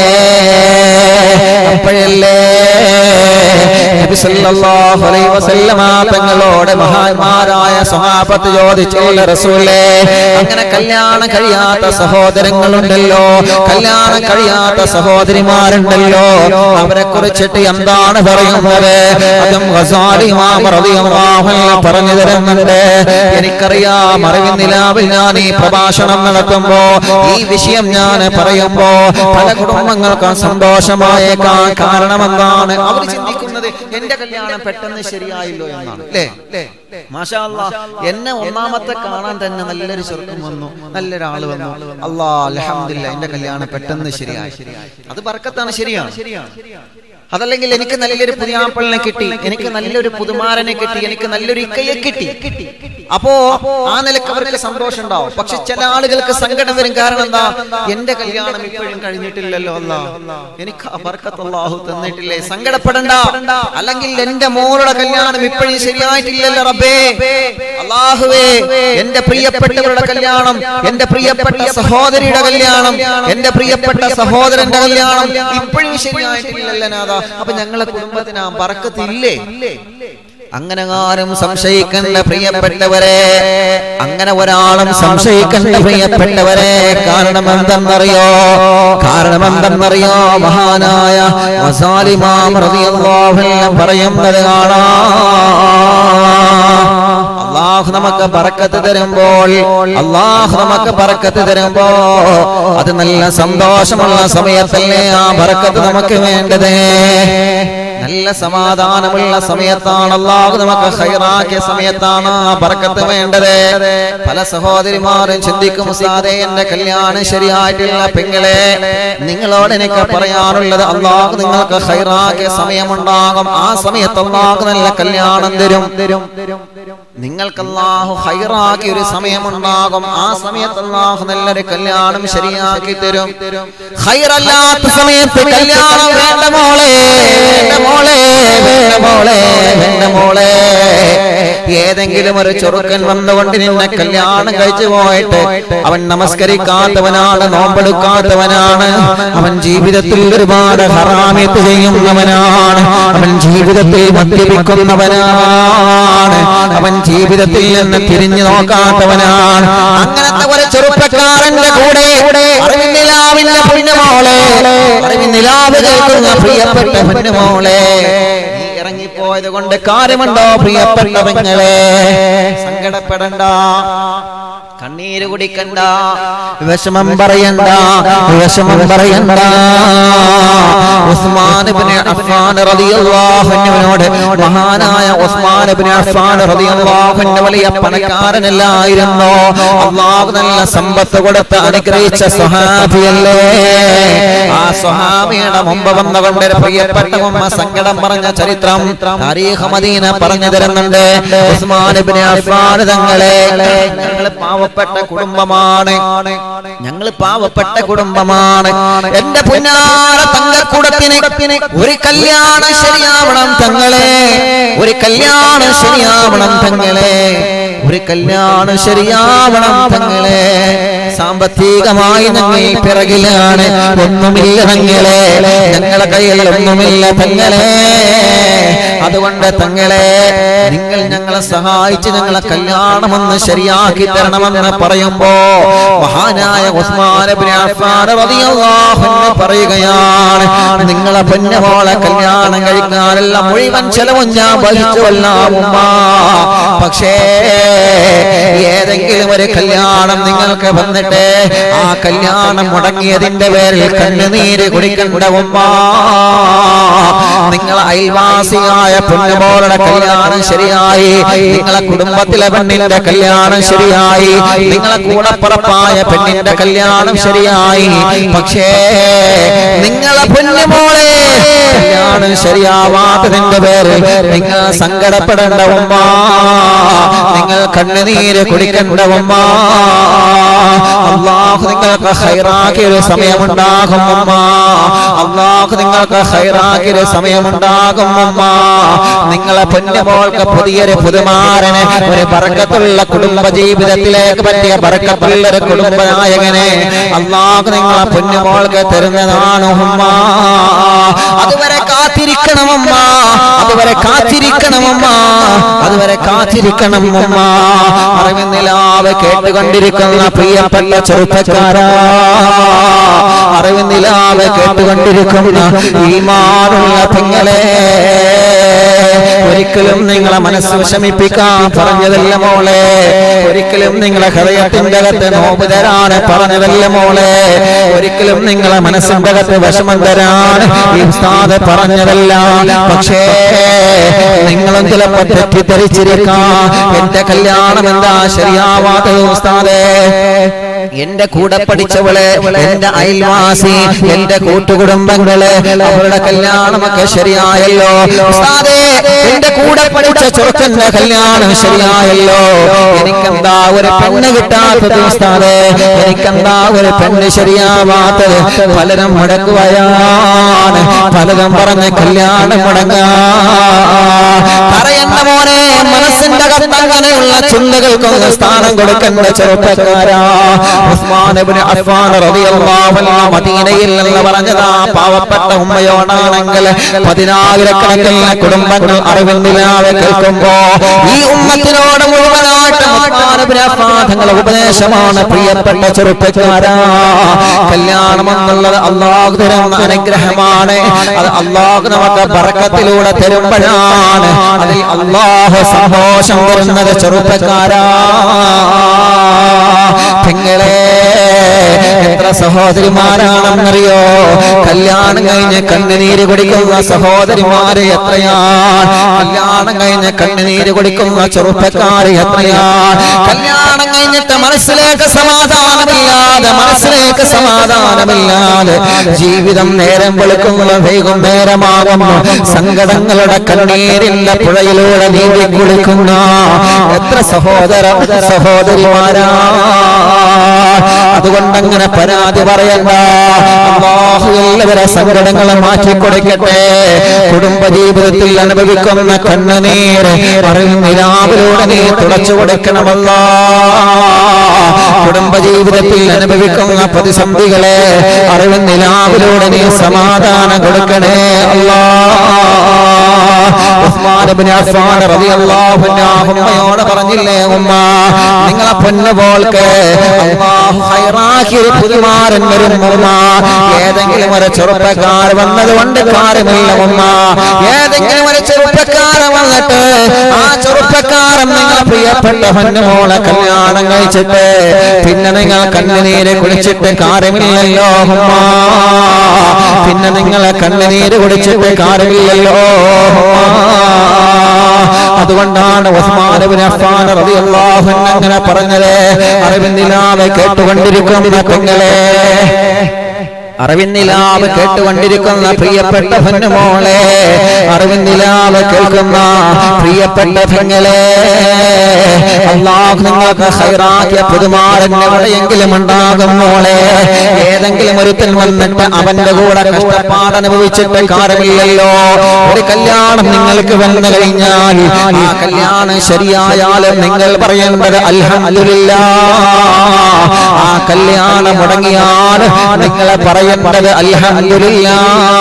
അപ്പോഴല്ലേ നബി സല്ലല്ലാഹു അലൈഹി വസല്ലമ തങ്ങളോട് മഹാന്മാരായ സ്വഹാബത്ത് ചോദിച്ചുള്ള റസൂലേ അങ്ങനെ കല്യാണം കഴിയാത്ത സഹോദരങ്ങളുണ്ടല്ലോ കല്യാണം കഴിയാത്ത സഹോദരിമാരുണ്ടല്ലോ അവരെ കുറിച്ചിട്ട് എന്താണ് പറയുന്നത് അതും ഗസാലി ഇമാം റളിയല്ലാഹു അൻഹു പറഞ്ഞു തരുന്നുണ്ട് എനിക്കറിയാം അറിവിൻ നിലാവിൽ ഞാൻ ഈ പ്രഭാഷണം നടത്തുമ്പോ ഈ വിഷയം ഞാൻ പറയുമ്പോ പല കുടുംബങ്ങൾക്കും സന്തോഷമായേക്കാൻ കാരണം എന്താണ് അവർ ചിന്തിക്കുന്നത് എന്റെ കല്യാണം പെട്ടെന്ന് ശരിയായില്ലോ എന്നാണ് അല്ലേ മാഷാ അല്ലാ എന്നെ ഒന്നാമത്തെ കാണാൻ തന്നെ നല്ലൊരു ചെറുക്കം വന്നു നല്ലൊരാള് വന്നു അല്ലാ അൽഹംദുലില്ല എന്റെ കല്യാണം പെട്ടെന്ന് ശരിയായി അത് ബർക്കത്താണ് ശരിയാണ് അതല്ലെങ്കിൽ എനിക്ക് നല്ലൊരു പുതിയാപ്പിളിനെ കിട്ടി എനിക്ക് നല്ലൊരു പുതുമാരനെ കിട്ടി എനിക്ക് നല്ലൊരു ഇക്കയെ കിട്ടി അപ്പോ ആ നിലക്ക് അവർക്ക് സന്തോഷം ഉണ്ടാവും പക്ഷെ ചില ആളുകൾക്ക് സങ്കടം വരും കാരണം എന്താ എന്റെ കല്യാണം ഇപ്പോഴും കഴിഞ്ഞിട്ടില്ലല്ലോ അല്ല എനിക്ക് ആ ബർക്കത്ത് അല്ലാഹു തന്നിട്ടില്ലേ സങ്കടപ്പെടണ്ട അല്ലെങ്കിൽ എന്റെ മോളുടെ കല്യാണം ഇപ്പോഴും ശരിയായിട്ടില്ലല്ലോ റബ്ബേ അള്ളാഹുവേ എന്റെ പ്രിയപ്പെട്ടവരുടെ കല്യാണം എന്റെ പ്രിയപ്പെട്ട സഹോദരിയുടെ കല്യാണം എന്റെ പ്രിയപ്പെട്ട സഹോദരന്റെ കല്യാണം ഇപ്പോഴും ശരിയായിട്ടില്ലല്ലോ നാഥ അപ്പൊ ഞങ്ങളെ കുടുംബത്തിന് ആ ബർക്കത്തില്ലേ അങ്ങനെ ആരും സംശയിക്കേണ്ട പ്രിയപ്പെട്ടവരെ അങ്ങനെ ഒരാളും സംശയിക്കേണ്ട പ്രിയപ്പെട്ടവരെ കാരണം എന്തെന്നറിയോ കാരണം എന്തെന്നറിയോ മഹാനായ വസാലിമാം റളിയല്ലാഹു അൻഹു പറയുന്നത് കാണാം അള്ളാഹു നമുക്ക് പറക്കത്ത് തരുമ്പോൾ അള്ളാഹു നമുക്ക് പറക്കത്ത് തരുമ്പോ അത് നല്ല സന്തോഷമുള്ള സമയത്തല്ലേ ആ പറക്കത്ത് നമുക്ക് വേണ്ടത് നല്ല സമാധാനമുള്ള സമയത്താണ് അള്ളാഹു നമുക്ക് ഹൈറാക്കിയ സമയത്താണ് ആ പറക്കത്ത് വേണ്ടത് പല സഹോദരിമാരും ചിന്തിക്കും ഉസ്താദേ എന്റെ കല്യാണം ശരിയായിട്ടുള്ള പെങ്ങളെ നിങ്ങളോട് എനിക്ക് പറയാനുള്ളത് അള്ളാഹു നിങ്ങൾക്ക് ഹൈറാക്കിയ സമയമുണ്ടാകും ആ സമയത്ത് അള്ളാഹു നല്ല കല്യാണം തരും തരും നിങ്ങൾക്ക് അള്ളാഹു ഹൈറാക്കി ഒരു സമയമുണ്ടാകും ആ സമയത്ത് അള്ളാഹു നല്ലൊരു കല്യാണം ശരിയാക്കി തരും ഹൈറല്ലാത്ത സമയത്ത് കല്യാണം വേണ്ട മോളെ വേണ്ട മോളെ വേണ്ട മോളെ വേണ്ട മോളെ ഏതെങ്കിലും ഒരു ചെറുക്കൻ വന്നുകൊണ്ട് നിന്നെ കല്യാണം കഴിച്ചു പോയിട്ട് അവൻ നമസ്കരിക്കാത്തവനാണ് നോമ്പെടുക്കാത്തവനാണ് അവൻ ജീവിതത്തിൽ ഒരുപാട് ഹറാമിത്ത് ചെയ്യുന്നവനാണ് അവൻ ജീവിതത്തിൽ മദ്യപിക്കുന്നവനാണ് അവൻ ജീവിതത്തിൽ നിന്ന് തിരിഞ്ഞു നോക്കാത്തവനാണ് അങ്ങനത്തെ ഒരു ചെറുപ്പക്കാരന്റെ കൂടെ അറിവിന്ദിലാവിന്റെ പൊന്നുമോളെ അറിവിന്ദിലാവ് കേൾക്കുന്ന പ്രിയപ്പെട്ട പൊന്നുമോളെ നീ ഇറങ്ങിപ്പോയത് കൊണ്ട് കാര്യമുണ്ടോ പ്രിയപ്പെട്ട പെങ്ങളെ സങ്കടപ്പെടണ്ട കണ്ണീര് കുടിക്കണ്ട വിഷമം പറയണ്ട വിഷമം പറയണ്ട ഉസ്മാൻ ഇബ്നു അഫ്ഫാൻ റളിയല്ലാഹു അൻഹുവിനോട് മഹാനായ ഉസ്മാൻ ഇബ്നു അഫ്ഫാൻ റളിയല്ലാഹു അൻഹു വലിയ പണക്കാരനല്ലായിരുന്നു അല്ലാഹു നല്ല സമ്പത്ത് കൊടുത്ത് അനുഗ്രഹിച്ച സ്വഹാബിയല്ലേ ആ സ്വഹാബിയുടെ മുമ്പ് വന്നുകൊണ്ട് ഒരു പ്രിയപ്പെട്ട ഉമ്മ സങ്കടം പറഞ്ഞ ചരിത്രം താരീഖ് മദീന പറഞ്ഞു തരുന്നുണ്ട് ഉസ്മാൻ ഇബ്നു അഫ്ഫാൻ തങ്ങളെ ഞങ്ങൾ പാവപ്പെട്ട കുടുംബമാണ് ഞങ്ങൾ പാവപ്പെട്ട കുടുംബമാണ് എന്റെ പുന്നാര തങ്കക്കുടത്തിന് ഒരു കല്യാണം ശരിയാവണം തങ്ങളെ ഒരു കല്യാണം ശരിയാവണം തങ്ങളെ ഒരു കല്യാണം ശരിയാവണം തങ്ങളെ സാമ്പത്തികമായി ഞങ്ങൾ പിറകിലാണ് ഒന്നുമില്ല തങ്ങളെ ഞങ്ങളെ കയ്യിൽ ഒന്നുമില്ല തങ്ങളെ അതുകൊണ്ട് തങ്ങളെ നിങ്ങൾ ഞങ്ങളെ സഹായിച്ച് ഞങ്ങളെ കല്യാണമെന്ന് ശരിയാക്കി തരണമെന്ന് പറയുമ്പോ മഹാനായ ഉസ്മാൻ ഇബ്നു അഫ്ഫാൻ റളിയല്ലാഹു അൻഹു പറയുകയാണ് നിങ്ങളെ പൊന്നമോളെ കല്യാണം കഴിക്കാനുള്ള മുഴുവൻ ചെലവും ഞാൻ വഹിച്ചുവല്ല ഉമ്മ പക്ഷേ ഏതെങ്കിലും ഒരു കല്യാണം നിങ്ങൾക്ക് വന്നിട്ട് ആ കല്യാണം മുടങ്ങിയതിന്റെ പേരിൽ കണ്ണുനീര് കുടിക്കണ്ട ഉമ്മ നിങ്ങളെ അയൽവാസിയായ പൊന്നുമോളുടെ കല്യാണം ശരിയായി നിങ്ങളെ കുടുംബത്തിലെ പെണ്ണിന്റെ കല്യാണം ശരിയായി നിങ്ങളെ കൂടപ്പുറപ്പായ പെണ്ണിന്റെ കല്യാണം ശരിയായി പക്ഷേ നിങ്ങളെ പൊന്നുമോളെ കല്യാണം ശരിയാവാത്തതിന്റെ പേരിൽ നിങ്ങൾ സങ്കടപ്പെടേണ്ട ഉമ്മ നിങ്ങൾ കണ്ണുനീര് കുടിക്കേണ്ട ഉമ്മ അള്ളാഹു നിങ്ങൾക്ക് ഹൈറാക്കിയ ഒരു സമയമുണ്ടാകും ഉമ്മ അള്ളാഹു നിങ്ങൾക്ക് ഹൈറാക്കിയ ഒരു സമയമുണ്ടാകും ഉമ്മ നിങ്ങളെ പൊന്നുമോൾക്ക് പുതിയൊരു പുതുമാരന് ഒരു ബർക്കത്തുള്ള കുടുംബ ജീവിതത്തിലേക്ക് പറ്റിയ ബർക്കത്തുള്ള ഒരു കുടുംബനായകനെ അള്ളാഹു നിങ്ങളെ പൊന്നുമോൾക്ക് തരുന്നതാണ് ഉമ്മ അതുവരെ കാത്തിരിക്കണമമ്മ അതുവരെ കാത്തിരിക്കണമമ്മ അതുവരെ കാത്തിരിക്കണം ഉമ്മ അറിവിന്നിലാവ് കേട്ടുകൊണ്ടിരിക്കുന്ന പ്രിയപ്പെട്ട ചെറുപ്പക്കാരാ അറിവിന്നിലാവ് കേട്ടുകൊണ്ടിരിക്കുന്ന ഈമാനുള്ള പെങ്ങളെ ഒരിക്കലും നിങ്ങളെ മനസ്സ് വിഷമിപ്പിക്കാൻ പറഞ്ഞതല്ല മോളെ ഒരിക്കലും നിങ്ങളെ ഹൃദയത്തിന്റെ അകത്ത് നോമ്പ് തരാൻ പറഞ്ഞതല്ല മോളെ ഒരിക്കലും നിങ്ങളെ മനസ്സിന്റെ അകത്ത് വിഷമം തരാൻ ഈ ഉസ്താദ് പറഞ്ഞതല്ല പക്ഷേ നിങ്ങളും ചിലപ്പോ തെറ്റിദ്ധരിച്ചിരിക്കാം എന്റെ കല്യാണം എന്താ ശരിയാവാത്തത് ഉസ്താദേ എന്റെ കൂടെ പഠിച്ചവള് എന്റെ അയൽവാസി എന്റെ കൂട്ടുകുടുംബങ്ങള് അവരുടെ കല്യാണമൊക്കെ ശരിയായല്ലോ ഉസ്താദേ, എന്റെ കൂടെ പഠിച്ച ചെറുക്കന്റെ കല്യാണം ശരിയായല്ലോ എനിക്കെന്താ ഒരു പെണ്ണ് കിട്ടാത്തത് ഉസ്താദേ എനിക്കെന്താ ഒരു പെണ്ണ് ശരിയാവാത്തത് പലരും മുടക്കുകയാണ് പലരും പറഞ്ഞ കല്യാണം മുടങ്ങാ പറയണ്ട മോനെ മനസ്സിന്റെ അകത്ത് അങ്ങനെയുള്ള ചിന്തകൾക്കൊന്ന് സ്ഥാനം കൊടുക്കേണ്ട ചെറുപ്പക്കാരാ ഉസ്മാൻ ഇബ്നു അഫ്ഫാൻ റളിയല്ലാഹു അൻഹു മദീനയിൽ എന്ന് പറഞ്ഞതാ പാവപ്പെട്ട ഉമ്മയോടാണെങ്കിൽ പതിനായിരക്കണക്കിന് കുടുംബങ്ങൾ അറിവിന്ദിലാതെ കേൾക്കുമ്പോ ഈ ഉമ്മത്തിനോട് മുഴുവനായിട്ട് ഉസ്മാൻ ഇബ്നു അഫ്ഫാൻ തങ്ങളുടെ ഉപദേശമാണ് പ്രിയപ്പെട്ട ചെറുപ്പക്കാരാ കല്യാണം എന്നുള്ളത് അള്ളാഹു തരുന്ന അനുഗ്രഹമാണ് അത് അള്ളാഹു നമുക്ക് ബർക്കത്തിലൂടെ തരുമ്പോഴാണ് അതിൽ അള്ളാഹു സന്തോഷം വരുന്നത് ചെറുപ്പക്കാരാ പെങ്ങളെ എത്ര സഹോദരിമാരാണെന്നറിയോ കല്യാണം കഴിഞ്ഞ് കണ്ണുനീര് കുടിക്കുന്ന സഹോദരിമാര് എത്രയാണ് കല്യാണം കഴിഞ്ഞ് കണ്ണുനീര് കുടിക്കുന്ന ചെറുപ്പക്കാര് എത്രയാണ് കല്യാണം കഴിഞ്ഞിട്ട് മനസ്സിലേക്ക് സമാധാനമില്ലാതെ മനസ്സിലേക്ക് സമാധാനമില്ലാതെ ജീവിതം നേരം വെളുക്കുന്ന വൈകുന്നേരമാകുന്നു സങ്കടങ്ങളുടെ കണ്ണീരിന്റെ പുഴയിലൂടെ നീന്തി കുളിക്കുന്ന എത്ര സഹോദര സഹോദരിമാരാ അതുകൊണ്ട് അതുകൊണ്ട് അങ്ങനെ പരാതി പറയണ്ട അള്ളാഹു എല്ലാവരെ സങ്കടങ്ങളെ മാറ്റിക്കൊടുക്കട്ടെ കുടുംബ ജീവിതത്തിൽ അനുഭവിക്കുന്ന കണ്ണുനീര് അറിവിലൂടെ നീ തുടച്ചു കൊടുക്കണമല്ല കുടുംബ ജീവിതത്തിൽ അനുഭവിക്കുന്ന പ്രതിസന്ധികളെ അറിവിലൂടെ നീ സമാധാനം കൊടുക്കണേ അല്ലാ ഉസ്മാൻ ഇബ്നു അഫ്ഫാൻ റളിയല്ലാഹു അൻഹു ഉമ്മയോട് പറഞ്ഞില്ലേ ഉമ്മ നിങ്ങളെ പൊന്നുപോൾക്ക് അല്ലാഹു ഹൈറാക്കി ഒരു പുതുമാരൻ വരും ഉമ്മ ഏതെങ്കിലും ഒരു ചെറുപ്പക്കാർ വന്നത് കൊണ്ട് കാര്യമില്ല ഉമ്മ ഏതെങ്കിലും ഒരു ചെറുപ്പക്കാരൻ വന്നിട്ട് ആ ചെറുപ്പക്കാരൻ നിങ്ങളെ പ്രിയപ്പെട്ട പൊന്നുമോളെ കല്യാണം കഴിച്ചിട്ട് പിന്നെ നിങ്ങൾ കണ്ണുനീര് കുടിച്ചിട്ട് കാര്യമില്ലല്ലോ ഉമ്മ പിന്നെ നിങ്ങളെ കണ്ണുനീര് കുടിച്ചിട്ട് കാര്യമില്ലല്ലോ അതുകൊണ്ടാണ് ഉസ്മാൻ ഇബ്നു അഫ്ഫാൻ റളിയല്ലാഹു അൻഹു അങ്ങനെ പറഞ്ഞത് അറിവിന്ദിലാവെ കേട്ടുകൊണ്ടിരിക്കുന്ന പെങ്ങളെ അറിവിന്നിലാവ് കേട്ടുകൊണ്ടിരിക്കുന്ന പ്രിയപ്പെട്ട പൊന്നുമോളെ അറിവിന്നിലാവ് കേൾക്കുന്ന പ്രിയപ്പെട്ട പെങ്ങളെ അള്ളാഹു നിങ്ങൾക്ക് ഹൈറാക്കിയ പുതുമാരൻ എവിടെയെങ്കിലും ഉണ്ടാകും മോളെ ഏതെങ്കിലും ഒരുത്തൻ വന്നിട്ട് അവന്റെ കൂടെ കഷ്ടപ്പാട് അനുഭവിച്ചിട്ട് കാര്യമില്ലല്ലോ ഒരു കല്യാണം നിങ്ങൾക്ക് വന്നു കഴിഞ്ഞാൽ ആ കല്യാണം ശരിയായാലും നിങ്ങൾ പറയേണ്ടത് അൽഹംദുലില്ല ആ കല്യാണം മുടങ്ങിയാൽ നിങ്ങളെ പറയേണ്ടത് അൽഹംദുലില്ല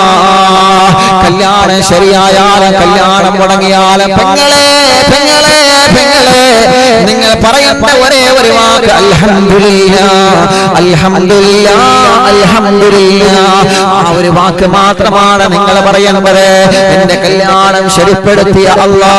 കല്യാണം ശരിയായാലും കല്യാണം മുടങ്ങിയാലും പെങ്ങളെ പെങ്ങളെ പെങ്ങളെ നിങ്ങൾ പറയേണ്ട ഒരേ ഒരു വാക്ക് അൽഹംദുലില്ല അൽഹംദുലില്ല അൽഹംദുലില്ല ആ ഒരു വാക്ക് മാത്രമാണ് നിങ്ങൾ പറയേണ്ടത് എന്റെ കല്യാണം ശരിപ്പെടുത്തിയ അല്ലാ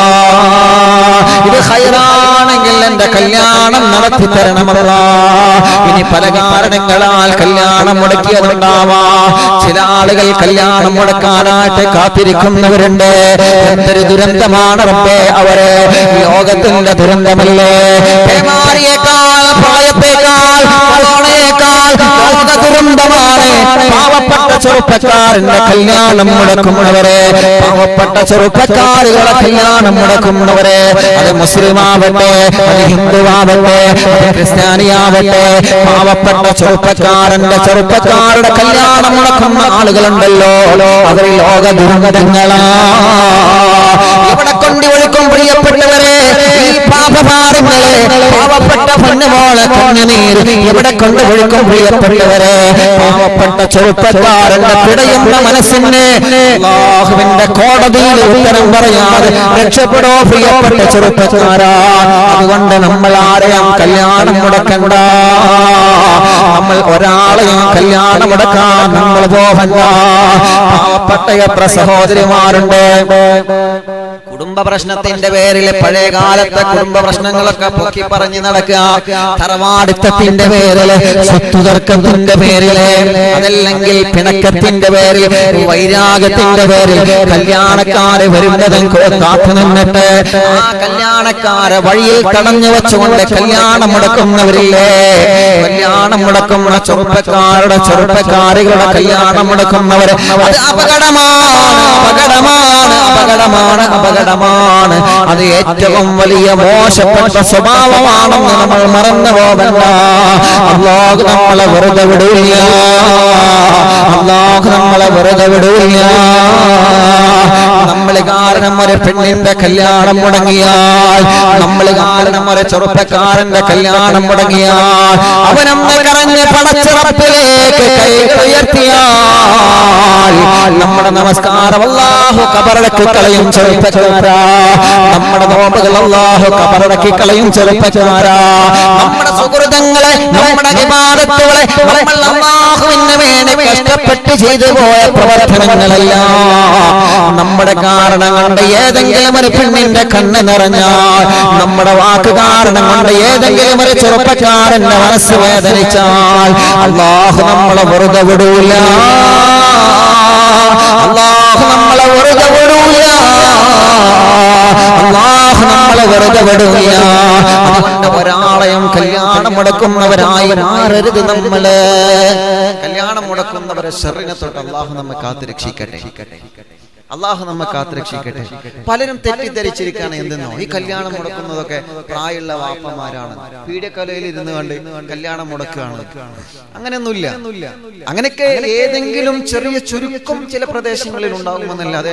ഇത് ഹൈറാണെങ്കിൽ എന്റെ കല്യാണം നടത്തി തരണമല്ല ഇനി പല കാരണങ്ങളാൽ കല്യാണം മുടക്കിയതുണ്ടാവാ ചില ആളുകൾ കല്യാണം മുടക്കാനായിട്ട് കാത്തിരിക്കുന്നവരുണ്ട് എന്തൊരു ദുരന്തമാണ് റബ്ബേ അവര് ലോകത്തിന്റെ ദുരന്തമല്ലേ പേമാരിയേക്കാൾ പ്രളയത്തേക്കാൾ കൊറോണയേക്കാൾ ലോക ദുരന്തമാണ് പാവപ്പെട്ട ചെറുപ്പക്കാരന്റെ കല്യാണം മുടക്കുന്നവരെ പാവപ്പെട്ട ചെറുപ്പക്കാരുകളെ കല്യാണം മുടക്കുന്നവരെ അത് മുസ്ലിമാവട്ടെ അത് ഹിന്ദുവാവട്ടെ അത് ക്രിസ്ത്യാനിയാവട്ടെ പാവപ്പെട്ട ചെറുപ്പക്കാരന്റെ ചെറുപ്പക്കാരുടെ കല്യാണം മുടക്കുന്ന ആളുകളുണ്ടല്ലോ അവർ ലോക ദുരന്തങ്ങളാ ഇവിടെ കൊണ്ടി ഒഴുക്കും പ്രിയപ്പെട്ടവരെ ഈ പാപഭാരങ്ങളെ പാവപ്പെട്ട പൊന്നുമോളെ കണ്ണുനീര് ഇവിടെ കൊണ്ട് ഒഴുക്കും പ്രിയപ്പെട്ടവരെ പാവപ്പെട്ട ചെറുപ്പക്കാരന്റെ പിടയുന്ന മനസ്സിന് അല്ലാഹുവിന്റെ കോടതിയിൽ ഉത്തരം പറയാതെ രക്ഷപ്പെടോ പ്രിയപ്പെട്ട ചെറുപ്പക്കാരാ അതുകൊണ്ട് നമ്മൾ ആരെയും കല്യാണം മുടക്കണ്ട നമ്മൾ ഒരാളെയും കല്യാണം മുടക്കാൻ നമ്മൾ പോകണ്ട പാവപ്പെട്ട എത്ര സഹോദരിമാരുണ്ട് കുടുംബ പ്രശ്നത്തിന്റെ പേരിൽ പഴയ കാലത്തെ കുടുംബ പ്രശ്നങ്ങളൊക്കെ പൊക്കി പറഞ്ഞു നടക്കുക തറവാടിത്തത്തിന്റെ പേരില് സ്വത്തുതർക്കത്തിന്റെ പേരില് അതല്ലെങ്കിൽ പിണക്കത്തിന്റെ പേരിൽ വൈരാഗത്തിന്റെ പേരിൽ കല്യാണക്കാര് വരുന്നതും കാത്തു നിന്നിട്ട് ആ കല്യാണക്കാരെ വഴിയിൽ തടഞ്ഞു വെച്ചുകൊണ്ട് കല്യാണം മുടക്കുന്നവരില്ലേ കല്യാണം മുടക്കുന്ന ചെറുപ്പക്കാരുടെ ചെറുപ്പക്കാരികളുടെ കല്യാണം മുടക്കുന്നവര് അത് അപകടമാണ് അപകടമാണ് അപകടമാണ് അപകടമാണ് അത് ഏറ്റവും വലിയ മോശപ്പെട്ട സ്വഭാവമാണെന്ന് നമ്മൾ മറന്നു പോകണ്ട അള്ളാഹു നമ്മളെ വെറുതെ വിടില്ല അള്ളാഹു നമ്മളെ വെറുതെ വിടില്ല നമ്മൾ കാരണം ഒരു പെണ്ണിന്റെ കല്യാണം മുടങ്ങിയാൽ നമ്മൾ കാരണം ഒരു ചെറുപ്പക്കാരന്റെ കല്യാണം മുടങ്ങിയാൽ അവനൊന്ന് കറഞ്ഞ് പടച്ചിറപ്പിലേക്ക് കൈ ഉയർത്തിയാൽ നമ്മുടെ നമസ്കാരം അള്ളാഹു കബറടക്കി കളയും ചെറുപ്പക്കാരാ നമ്മുടെ നോമ്പുകൾ അള്ളാഹു കബറടക്കി കളയും ചെറുപ്പക്കാരാ നമ്മുടെ സുഹൃതങ്ങളെ നമ്മുടെ വിവാദത്തുകളെ നമ്മൾ അള്ളാഹുവിന് വേണ്ടി കഷ്ടപ്പെട്ട് ചെയ്തു പോയ പ്രവർത്തനങ്ങളല്ല നമ്മുടെ കാരണം കൊണ്ട് ഏതെങ്കിലും ഒരു പെണ്ണിന്റെ കണ്ണ് നിറഞ്ഞാൽ നമ്മുടെ വാക്ക് കാരണം കൊണ്ട് ഏതെങ്കിലും ഒരു ചെറുപ്പക്കാരന്റെ മനസ്സ് വേദനിച്ചാൽ അള്ളാഹു നമ്മളെ വെറുതെ വിടൂല അള്ളാഹു നമ്മളെ വെറുതെ വിടൂല അള്ളാഹു നമ്മളെ വെറുതെ വിടൂല അതുകൊണ്ട് ഒരാളെയും കല്യാണം മുടക്കുന്നവരായി മാറരുത് നമ്മള് കല്യാണം മുടക്കുന്നവരെ ഷെറിനെ തൊട്ട് അള്ളാഹു നമ്മെ കാത്തു രക്ഷിക്കട്ടെ അള്ളാഹു നമ്മെ കാത്തുരക്ഷിക്കട്ടെ പലരും തെറ്റിദ്ധരിച്ചിരിക്കുകയാണ് എന്തെന്നോ ഈ കല്യാണം മുടക്കുന്നതൊക്കെ പ്രായമുള്ള വാപ്പമാരാണ് പീഡിയക്കലയിൽ ഇരുന്ന് കണ്ട് കല്യാണം മുടക്കുകയാണ് അങ്ങനെയൊന്നുമില്ല അങ്ങനെയൊക്കെ ഏതെങ്കിലും ചെറിയ ചുരുക്കം ചില പ്രദേശങ്ങളിൽ ഉണ്ടാകുമെന്നല്ലാതെ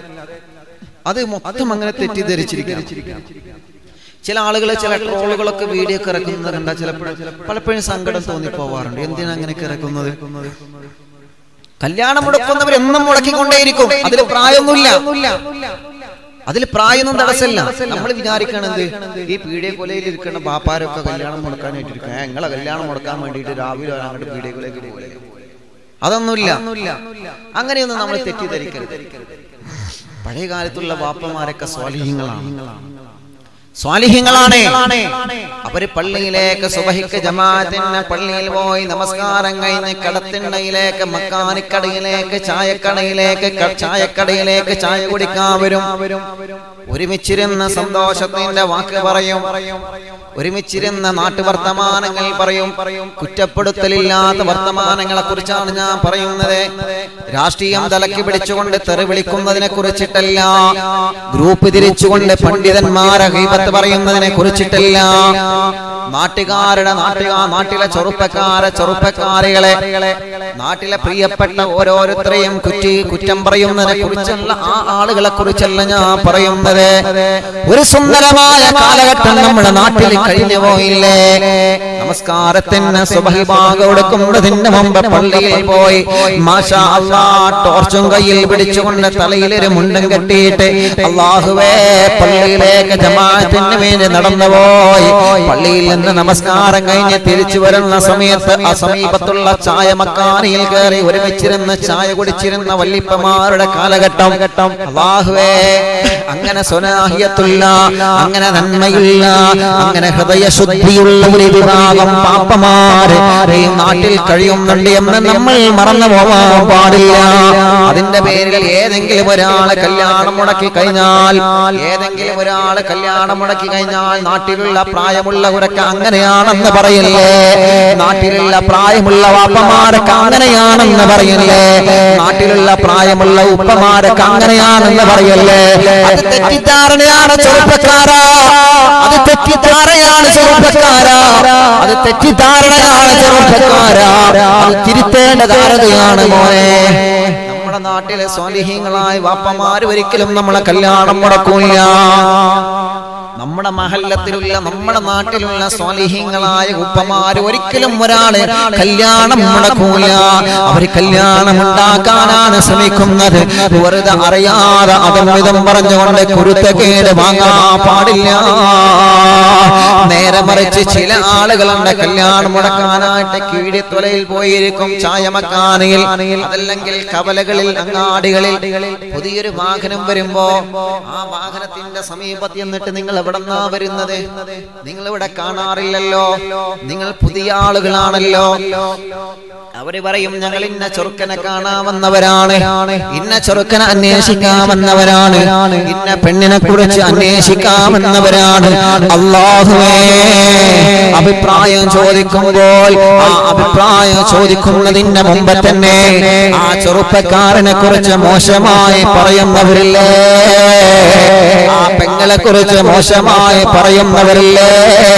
അത് മൊത്തം അങ്ങനെ തെറ്റിദ്ധരിച്ചിരിക്കുകയാണ് ചില ആളുകളെ ചില ട്രോളുകളൊക്കെ വീഡിയോ ഒക്കെ ഇറക്കുന്നത് കണ്ടാൽ ചിലപ്പോഴും പലപ്പോഴും സങ്കടം തോന്നിപ്പോവാറുണ്ട് എന്തിനാ അങ്ങനെയൊക്കെ ഇറക്കുന്നത് കല്യാണം മുടക്കുന്നവർ എന്നും മുടക്കിക്കൊണ്ടേയിരിക്കും അതിൽ പ്രായമൊന്നുമില്ല അതിൽ പ്രായമൊന്നും തടസ്സമില്ല നമ്മൾ വിചാരിക്കണത് ഈ പീഡിയ കൊലയിൽ ഇരിക്കുന്ന ബാപ്പാരൊക്കെ കല്യാണം മുടക്കാനായിട്ടിരിക്കും ഏ, നിങ്ങളെ കല്യാണം മുടക്കാൻ വേണ്ടിയിട്ട് രാവിലെ അങ്ങോട്ട് പീഡിയ കൊലയ്ക്ക് പോലെ അതൊന്നുമില്ല അങ്ങനെയൊന്നും നമ്മൾ തെറ്റിദ്ധരിക്കരുത് പഴയ കാലത്തുള്ള ബാപ്പമാരൊക്കെ സ്വാലിഹ്യങ്ങളാണ് സ്വാലിഹ്യങ്ങളാണ് അവര് പള്ളിയിലേക്ക് സുബഹിക്ക് ജമാഅത്തിന് പള്ളിയിൽ പോയി നമസ്കാരം കഴിഞ്ഞ് കടത്തിണ്ണയിലേക്ക് മക്കാനിക്കടയിലേക്ക് ചായക്കടയിലേക്ക് ക- ചായക്കടയിലേക്ക് ചായ കുടിക്കാൻ വരും ഒരുമിച്ചിരുന്ന് സന്തോഷത്തിന്റെ വാക്ക് പറയും ഒരുമിച്ചിരുന്ന നാട്ടുവർത്തമാനങ്ങൾ പറയും കുറ്റപ്പെടുത്തലില്ലാത്ത വർത്തമാനങ്ങളെ കുറിച്ചാണ് ഞാൻ പറയുന്നത് രാഷ്ട്രീയം തലക്കി പിടിച്ചുകൊണ്ട് തെറി വിളിക്കുന്നതിനെ കുറിച്ചിട്ടല്ല ഗ്രൂപ്പ് തിരിച്ചുകൊണ്ട് പണ്ഡിതന്മാരെ ഹൈബത്ത് പറയുന്നതിനെ കുറിച്ചിട്ടല്ല നാട്ടുകാരുടെ നാട്ടുകാ നാട്ടിലെ ചെറുപ്പക്കാരെ ചെറുപ്പക്കാരികളെ നാട്ടിലെ പ്രിയപ്പെട്ട ഓരോരുത്തരെയും കുറ്റി കുറ്റം പറയുന്നതിനെ കുറിച്ചുള്ള ആ ആളുകളെ കുറിച്ചല്ല ഞാൻ പറയുന്നത് ഒരു സുന്ദരമായ കാലഘട്ടം നമ്മുടെ നാട്ടിൽ കഴിഞ്ഞു പോയില്ലേ നമസ്കാരത്തിന് സുബഹിഭാഗം കൊടുക്കുന്നതിന് മുമ്പ് പള്ളിയിൽ പോയി മാഷാ അല്ലാ ടോർച്ചും കയ്യിൽ പിടിച്ചുകൊണ്ട് തലയിലൊരു മുണ്ടും കെട്ടിയിട്ട് അള്ളാഹുവേ പള്ളിയിലേക്ക് ജമാഅത്തിന് വേണ്ടി നടന്നുപോയി പള്ളിയിൽ നിന്ന് നമസ്കാരം കഴിഞ്ഞ് തിരിച്ചു വരുന്ന സമയത്ത് ആ സമീപത്തുള്ള ചായ മക്കാനിയിൽ കയറി ഒരുമിച്ചിരുന്ന് ചായ കുടിച്ചിരുന്ന വല്ലിപ്പമാരുടെ കാലഘട്ടം അള്ളാഹുവേ അങ്ങനെ സ്വനാഹിയത്തുള്ള അങ്ങനെ നന്മയുള്ള അങ്ങനെ ഹൃദയശുദ്ധിയുള്ള ഒരു വിഭാഗം പാപ്പമാര് ഈ നാട്ടിൽ കഴിയുന്നുണ്ട് എന്ന് നമ്മൾ മറന്നു പോവാൻ പാടില്ല അതിന്റെ പേരിൽ ഏതെങ്കിലും ഒരാളെ കല്യാണം മുടക്കി കഴിഞ്ഞാൽ ഏതെങ്കിലും ഒരാളെ കല്യാണം മുടക്കി കഴിഞ്ഞാൽ നാട്ടിലുള്ള പ്രായമുള്ളവരൊക്കെ അങ്ങനെയാണെന്ന് പറയില്ലേ നാട്ടിലുള്ള പ്രായമുള്ള വാപ്പമാരൊക്കെ അങ്ങനെയാണെന്ന് പറയില്ലേ നാട്ടിലുള്ള പ്രായമുള്ള ഉപ്പമാരൊക്കെ അങ്ങനെയാണെന്ന് പറയല്ലേ അത് തെറ്റിദ്ധാരണയാണ് ചെറുപ്പക്കാരാ അത് തെറ്റിദ്ധാരണയാണ് ചെറുപ്പക്കാരാ അത് തെറ്റിദ്ധാരണയാണ് ചെറുപ്പക്കാരാ അത് തിരുത്തേണ്ട ധാരണയാണ് മോനെ നമ്മുടെ നാട്ടിലെ സ്വാലിഹ്യങ്ങളായ വാപ്പമാര് ഒരിക്കലും നമ്മളെ കല്യാണം മുടക്കൂല നമ്മുടെ മഹല്ലത്തിലുള്ള നമ്മുടെ നാട്ടിലുള്ള സ്വാലിഹ്യങ്ങളായ ഉപ്പമാര് ഒരിക്കലും ഒരാള് കല്യാണം മുടക്കൂല അവര് കല്യാണം ഉണ്ടാക്കാനാണ് ശ്രമിക്കുന്നത് വെറുതെ അറിയാതെ അതും ഇതും പറഞ്ഞുകൊണ്ട് കുരുത്തക്കേട് വാങ്ങാൻ പാടില്ല നേരെ മറിച്ച് ചില ആളുകളുണ്ട് കല്യാണം മുടക്കാനായിട്ട് കീഴിത്തൊലയിൽ പോയിരിക്കും ചായമക്കാനയിൽ അതല്ലെങ്കിൽ കവലകളിൽ അങ്ങാടികളിൽ പുതിയൊരു വാഹനം വരുമ്പോ ആ വാഹനത്തിന്റെ സമീപത്ത് എന്നിട്ട് നിങ്ങൾ എവിടെന്നാ വരുന്നത് നിങ്ങൾ ഇവിടെ കാണാറില്ലല്ലോ നിങ്ങൾ പുതിയ ആളുകളാണല്ലോ അവര് പറയും ഞങ്ങൾ ഇന്ന ചെറുക്കനെ കാണാമെന്നവരാണ് ഇന്ന ചെറുക്കനെ അന്വേഷിക്കാമെന്നവരാണ് ഇന്ന പെണ്ണിനെ കുറിച്ച് അന്വേഷിക്കാമെന്നവരാണ് അള്ളാഹുവേ അഭിപ്രായം ചോദിക്കുമ്പോൾ ആ അഭിപ്രായം ചോദിക്കുന്നതിന്റെ മുമ്പ് തന്നെ ആ ചെറുപ്പക്കാരനെ കുറിച്ച് മോശമായി പറയുന്നവരില്ലേ ആ പെങ്ങളെ കുറിച്ച് മോശമായി പറയുന്നവരില്ലേ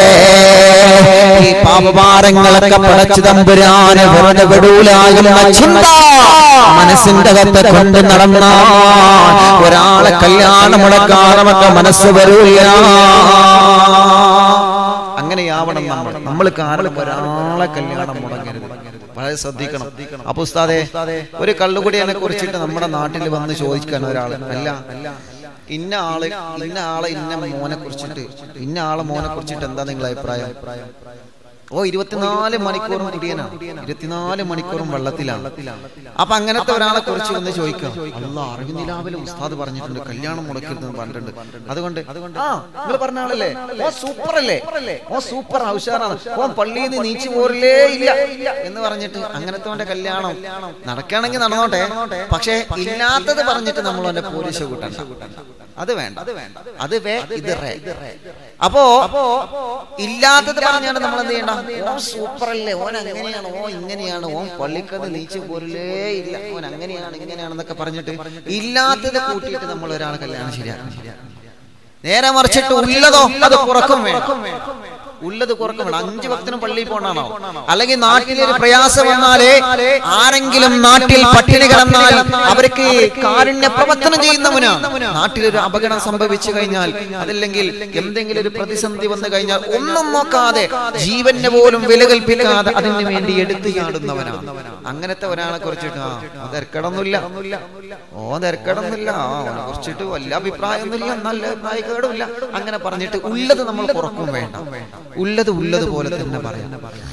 ഈ പാപഭാരങ്ങളൊക്കെ പടച്ചു തമ്പുരാന് വെറുതെ വിടൂല എന്ന ചിന്ത മനസ്സിന്റെ അകത്ത് കൊണ്ട് നടന്ന ഒരാളെ കല്യാണം മുടക്കാറമൊക്കെ മനസ്സ് വരൂല അങ്ങനെയാവണം നമ്മൾ നമ്മൾ കാരണം ഒരാളെ കല്യാണം മുടങ്ങരുത് വളരെ ശ്രദ്ധിക്കണം അപ്പൊ ഉസ്താദെ ഒരു കള്ളുകുടിയെ കുറിച്ചിട്ട് നമ്മുടെ നാട്ടിൽ വന്ന് ചോദിക്കാൻ ഒരാൾ അല്ല ഇന്ന ആള് ഇന്ന ആളെ ഇന്ന മോനെ കുറിച്ചിട്ട് ഇന്ന ആളെ മോനെ കുറിച്ചിട്ട് എന്താ നിങ്ങളുടെ അഭിപ്രായം ഓ ഇരുപത്തിനാല് മണിക്കൂറും കുടിയനാണ് ഇരുപത്തിനാല് മണിക്കൂറും വെള്ളത്തിലാണ് അപ്പൊ അങ്ങനത്തെ ഒരാളെ കുറിച്ച് ഒന്ന് ചോദിക്കാം അല്ല അറിവ് നിലാവിലെ ഉസ്താദ് പറഞ്ഞിട്ടുണ്ട് കല്യാണം മുടക്കരുതെന്ന് പറഞ്ഞിട്ടുണ്ട് അതുകൊണ്ട് ആ നിങ്ങൾ പറഞ്ഞ ആളല്ലേ ഓ സൂപ്പർ അല്ലേ ഓ സൂപ്പർ ഉഷാറാണ് ഓ പള്ളിയിൽ നിന്ന് നീച്ചു പോരില്ലേ ഇല്ല എന്ന് പറഞ്ഞിട്ട് അങ്ങനത്തെ കല്യാണം നടക്കുകയാണെങ്കിൽ നടന്നോട്ടെ പക്ഷേ ഇല്ലാത്തത് പറഞ്ഞിട്ട് നമ്മൾ അവന്റെ പോലീസ് കൂട്ടണ്ട അത് വേണ്ട അത് വേ ഇത് റേ അപ്പോ ഇല്ലാത്തത് പറഞ്ഞാണ് നമ്മൾ എന്ത് ചെയ്യണ്ട ഓൻ സൂപ്പർ അല്ലേ ഓൻ അങ്ങനെയാണ് ഓൻ ഇങ്ങനെയാണ് ഓൻ പള്ളിക്കന്ന് നീച്ചു പോരലേ ഇല്ല ഓൻ അങ്ങനെയാണ് ഇങ്ങനെയാണെന്നൊക്കെ പറഞ്ഞിട്ട് ഇല്ലാത്തത് കൂട്ടിയിട്ട് നമ്മൾ ഒരാളെ കല്യാണം ശരിയാക്കണം നേരെ മറിച്ചിട്ട് ഉള്ളതോ അത് കുറക്കും വേണം ഉള്ളത് കുറക്കും വേണം അഞ്ചു ഭക്തനും പള്ളിയിൽ പോകണോ അല്ലെങ്കിൽ നാട്ടിലൊരു പ്രയാസം വന്നാലേ ആരെങ്കിലും നാട്ടിൽ പട്ടിണി കിടന്നാൽ അവർക്ക് കാരുണ്യ പ്രവർത്തനം ചെയ്യുന്നവനാണ് നാട്ടിലൊരു അപകടം സംഭവിച്ചു കഴിഞ്ഞാൽ അതല്ലെങ്കിൽ എന്തെങ്കിലും ഒരു പ്രതിസന്ധി വന്നു കഴിഞ്ഞാൽ ഒന്നും നോക്കാതെ ജീവന് പോലും വില കൽപ്പിക്കാതെ അതിന് വേണ്ടി എടുത്തു ചാടുന്നവനാണ് അങ്ങനത്തെ ഒരാളെ കുറിച്ചിട്ട് ആ ഓൻ തിരക്കടൊന്നുമില്ല ഓ തിരക്കടൊന്നുമില്ല ആ അവനെ കുറിച്ചിട്ട് വല്ല അഭിപ്രായമൊന്നുമില്ല നല്ല അഭിപ്രായ കേടുമില്ല അങ്ങനെ പറഞ്ഞിട്ട് ഉള്ളത് നമ്മൾ കുറക്കും വേണ്ട ഉള്ളത് ഉള്ളത് പോലെ തന്നെ പറയാം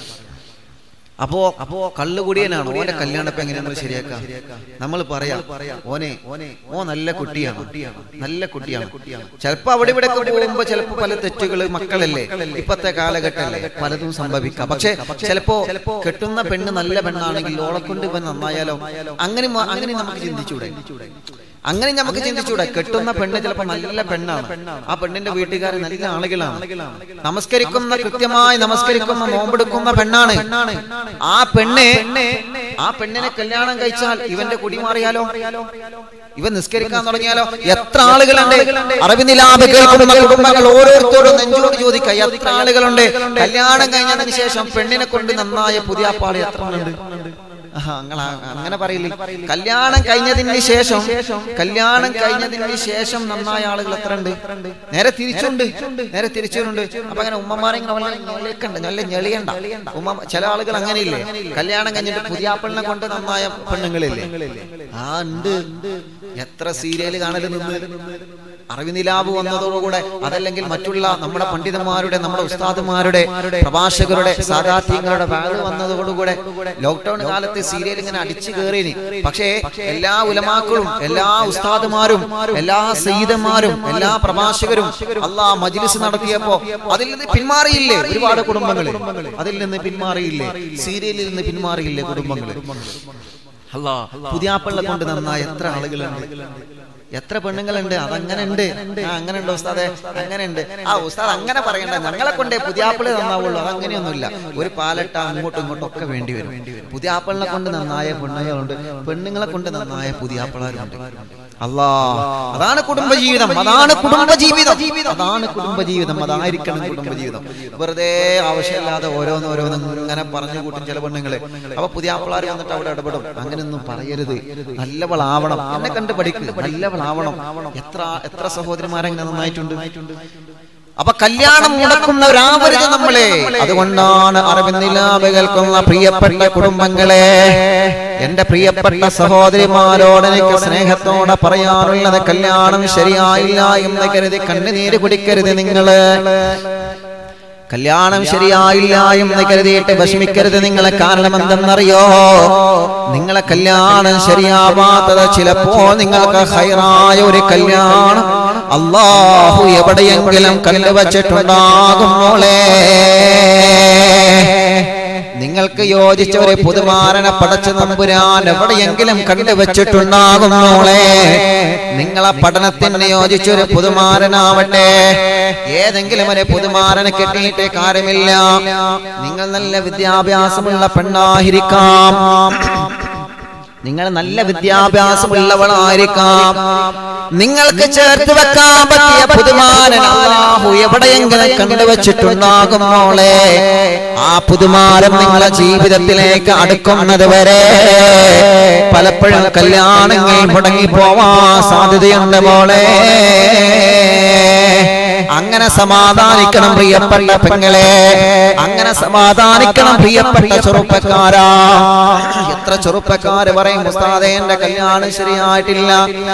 അപ്പോ അപ്പോ കള്ളുകുടിയനാണ് ഓന്റെ കല്യാണം ഇപ്പൊ എങ്ങനെ നമ്മൾ ശരിയാക്കാം നമ്മൾ പറയാം ഓനെ ഓ നല്ല കുട്ടിയാണ് നല്ല കുട്ടിയാണ് ചിലപ്പോ അവിടെ ഇവിടെ പോകുമ്പോ ചിലപ്പോ പല തെറ്റുകള് മക്കളല്ലേ ഇപ്പത്തെ കാലഘട്ടല്ലേ പലതും സംഭവിക്കാം പക്ഷെ ചിലപ്പോ കെട്ടുന്ന പെണ്ണ് നല്ല പെണ്ണാണെങ്കിൽ ഓളെ കൊണ്ട് ഇവൻ നന്നായാലോ അങ്ങനെ മ- അങ്ങനെ നമുക്ക് ചിന്തിച്ചൂടെ അങ്ങനെ നമുക്ക് ചിന്തിച്ചൂടെ കെട്ടുന്ന പെണ്ണ് ചിലപ്പോ നല്ല പെണ്ണാണ് ആ പെണ്ണിന്റെ വീട്ടുകാർ നല്ല ആളുകളാണ് നമസ്കരിക്കുന്ന കൃത്യമായി നമസ്കരിക്കുന്ന നോമ്പെടുക്കുന്ന പെണ്ണാണ് ആ പെണ്ണ് ആ പെണ്ണിനെ കല്യാണം കഴിച്ചാൽ ഇവന്റെ കുടി മാറിയാലോ ഇവൻ നിസ്കരിക്കാൻ തുടങ്ങിയാലോ എത്ര ആളുകളുണ്ട് അറിവ് നിലാപ് കേൾക്കുന്ന കുടുംബങ്ങൾ ഓരോരുത്തരും നെഞ്ചോട് ചോദിക്കുക എത്ര ആളുകളുണ്ട് കല്യാണം കഴിഞ്ഞതിന് ശേഷം പെണ്ണിനെ കൊണ്ട് നന്നായ പുതിയ പാളി എത്ര ഉണ്ട് ആഹാ, അങ്ങള അങ്ങനെ പറയില്ലേ കല്യാണം കഴിഞ്ഞതിന് ശേഷം കല്യാണം കഴിഞ്ഞതിന് ശേഷം നന്നായ ആളുകൾ എത്ര ഉണ്ട് നേരെ തിരിച്ചുണ്ട് നേരെ തിരിച്ചുണ്ട് അപ്പൊ അങ്ങനെ ഉമ്മമാരെ ഇങ്ങനെ വല്ല ഞെളിക്കണ്ട നല്ല ഞെളിയണ്ട ഉമ്മ ചില ആളുകൾ അങ്ങനെയില്ലേ കല്യാണം കഴിഞ്ഞിട്ട് പുതിയാപ്പിളിനെ കൊണ്ട് നന്നായ പെണ്ണുങ്ങളില്ലേ ആ ഉണ്ട് എത്ര സീരിയല് കാണല് നിന്ന് അറിവിനിലാവ് വന്നതോടുകൂടെ അതല്ലെങ്കിൽ മറ്റുള്ള നമ്മുടെ പണ്ഡിതന്മാരുടെ നമ്മുടെ ഉസ്താദുമാരുടെ പ്രഭാഷകരുടെ സാധാത്യങ്ങളുടെ വാഴ് വന്നതോടുകൂടെ ലോക്ക്ഡൌൺ കാലത്ത് സീരിയൽ ഇങ്ങനെ അടിച്ചു കയറിനി പക്ഷേ എല്ലാ ഉലമാക്കളും എല്ലാ ഉസ്താദുമാരും എല്ലാ സയ്യിദന്മാരും എല്ലാ പ്രഭാഷകരും അള്ളാ മജ്ലിസ് നടത്തിയപ്പോ അതിൽ നിന്ന് പിന്മാറിയില്ലേ ഒരുപാട് കുടുംബങ്ങൾ അതിൽ നിന്ന് പിന്മാറിയില്ലേ സീരിയലിൽ നിന്ന് പിന്മാറിയില്ലേ കുടുംബങ്ങൾ അല്ലാ പുതിയാപ്പിള്ള കൊണ്ട് നന്നായ എത്ര ആളുകളുണ്ട് എത്ര പെണ്ണുങ്ങളുണ്ട് അതങ്ങനെ ഉണ്ട് ആ അങ്ങനെ ഉണ്ട് ഉസ്താദെ അങ്ങനെ ഉണ്ട് ആ ഉസ്താദ് അങ്ങനെ പറയണ്ട ഞങ്ങളെ കൊണ്ടേ പുതിയാപ്പിളെ നന്നാവുള്ളൂ അതങ്ങനെയൊന്നുമില്ല ഒരു പാലട്ട അങ്ങോട്ടും ഇങ്ങോട്ടും ഒക്കെ വേണ്ടി വരും പുതിയാപ്പിളിനെ കൊണ്ട് നന്നായ പെണ്ണുങ്ങളുണ്ട് പെണ്ണുങ്ങളെ കൊണ്ട് നന്നായ പുതിയാപ്പിളാരുണ്ട് അല്ലാ അതാണ് കുടുംബജീവിതം അതാണ് കുടുംബജീവിതം അതാണ് കുടുംബജീവിതം അതായിരിക്കണം കുടുംബജീവിതം വെറുതെ ആവശ്യമില്ലാതെ ഓരോന്ന് ഓരോന്ന് ഇങ്ങനെ പറഞ്ഞു കൂട്ടും ചില പെണ്ണുങ്ങളെ അപ്പൊ പുതിയ ആപ്പിളാർ വന്നിട്ട് അവിടെ ഇടപെടും അങ്ങനെയൊന്നും പറയരുത് നല്ലവളാവണം എന്നെ കണ്ട് പഠിക്കുക നല്ലവളാവണം എത്ര എത്ര സഹോദരിമാരെങ്ങനെ നന്നായിട്ടുണ്ട് അപ്പൊ കല്യാണം മുടക്കുന്നവരാവരുത് നമ്മളെ അതുകൊണ്ടാണ് അറിവിന്നിലാവ് കേൾക്കുന്ന പ്രിയപ്പെട്ട കുടുംബങ്ങളെ എന്റെ പ്രിയപ്പെട്ട സഹോദരിമാരോട് എനിക്ക് സ്നേഹത്തോടെ പറയാറുള്ളത് കല്യാണം ശരിയായില്ല എന്ന് കരുതി കണ്ണുനീര് കുടിക്കരുത് നിങ്ങള് കല്യാണം ശരിയായില്ല എന്ന് കരുതിയിട്ട് വിഷമിക്കരുത് നിങ്ങളെ കാരണം എന്തെന്നറിയോ നിങ്ങളെ കല്യാണം ശരിയാവാത്തത് ചിലപ്പോൾ നിങ്ങൾക്ക് ഹൈറായ ഒരു കല്യാണം അള്ളാഹു എവിടെയെങ്കിലും കല്ല് വച്ചിട്ടുണ്ടാകും മോളെ നിങ്ങൾക്ക് യോജിച്ച ഒരു പുതുമാരനെ പടച്ചു നമ്പുരാൻ എവിടെയെങ്കിലും കണ്ടുവച്ചിട്ടുണ്ടാകും മോളെ നിങ്ങളെ പഠനത്തിന് യോജിച്ച ഒരു പുതുമാരനാവട്ടെ ഏതെങ്കിലും ഒരു പുതുമാരനെ കിട്ടിയിട്ട് കാര്യമില്ല നിങ്ങൾ നല്ല വിദ്യാഭ്യാസമുള്ള പെണ്ണായിരിക്കാം നിങ്ങൾ നല്ല വിദ്യാഭ്യാസമുള്ളവളായിരിക്കാം നിങ്ങൾക്ക് ചേർത്ത് വെക്കാൻ പറ്റിയ പുതുമാരൻ അല്ലാഹു എവിടെയെങ്കിലും കണ്ടുവച്ചിട്ടുണ്ടാകും മോളെ ആ പുതുമാരൻ നിങ്ങളെ ജീവിതത്തിലേക്ക് അടുക്കുന്നത് വരെ പലപ്പോഴും കല്യാണങ്ങൾ മുടങ്ങി പോവാൻ സാധ്യതയുണ്ട് മോളെ അങ്ങനെ സമാധാനിക്കണം പ്രിയപ്പെട്ട പെങ്ങളെ അങ്ങനെ സമാധാനിക്കണം പ്രിയപ്പെട്ട ചെറുപ്പക്കാരാ എത്ര ചെറുപ്പക്കാര് പറയും ഉസ്താദേ എന്റെ കല്യാണം ശരിയായിട്ടില്ല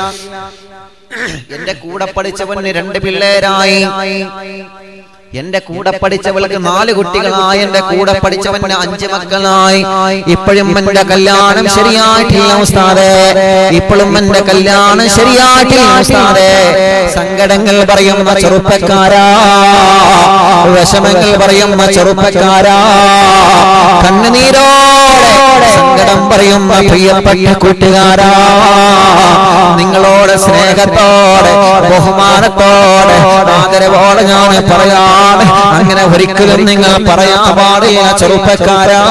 എന്റെ കൂടെ പഠിച്ചവന് രണ്ട് പിള്ളേരായി എന്റെ കൂടെ പഠിച്ചവൾക്ക് നാല് കുട്ടികളായി എന്റെ കൂടെ പഠിച്ചവന് അഞ്ച് മക്കളായി ഇപ്പോഴും എന്റെ കല്യാണം ശരിയായിട്ടില്ല ഉസ്താദേ ഇപ്പോഴും എന്റെ കല്യാണം ശരിയായിട്ടില്ല ഉസ്താദേ സങ്കടങ്ങൾ പറയുന്ന ചെറുപ്പക്കാരാ വിഷമങ്ങൾ പറയുന്ന ചെറുപ്പക്കാരാ കണ്ണുനീരോടെ സങ്കടം പറയുന്ന പ്രിയപ്പെട്ട കൂട്ടുകാരാ നിങ്ങളോട് സ്നേഹത്തോടെ ബഹുമാനത്തോടെ ആദരവോടെ ഞാൻ പറയാണ് അങ്ങനെ ഒരിക്കലും നിങ്ങൾ പറയാൻ പാടില്ല ചെറുപ്പക്കാരാ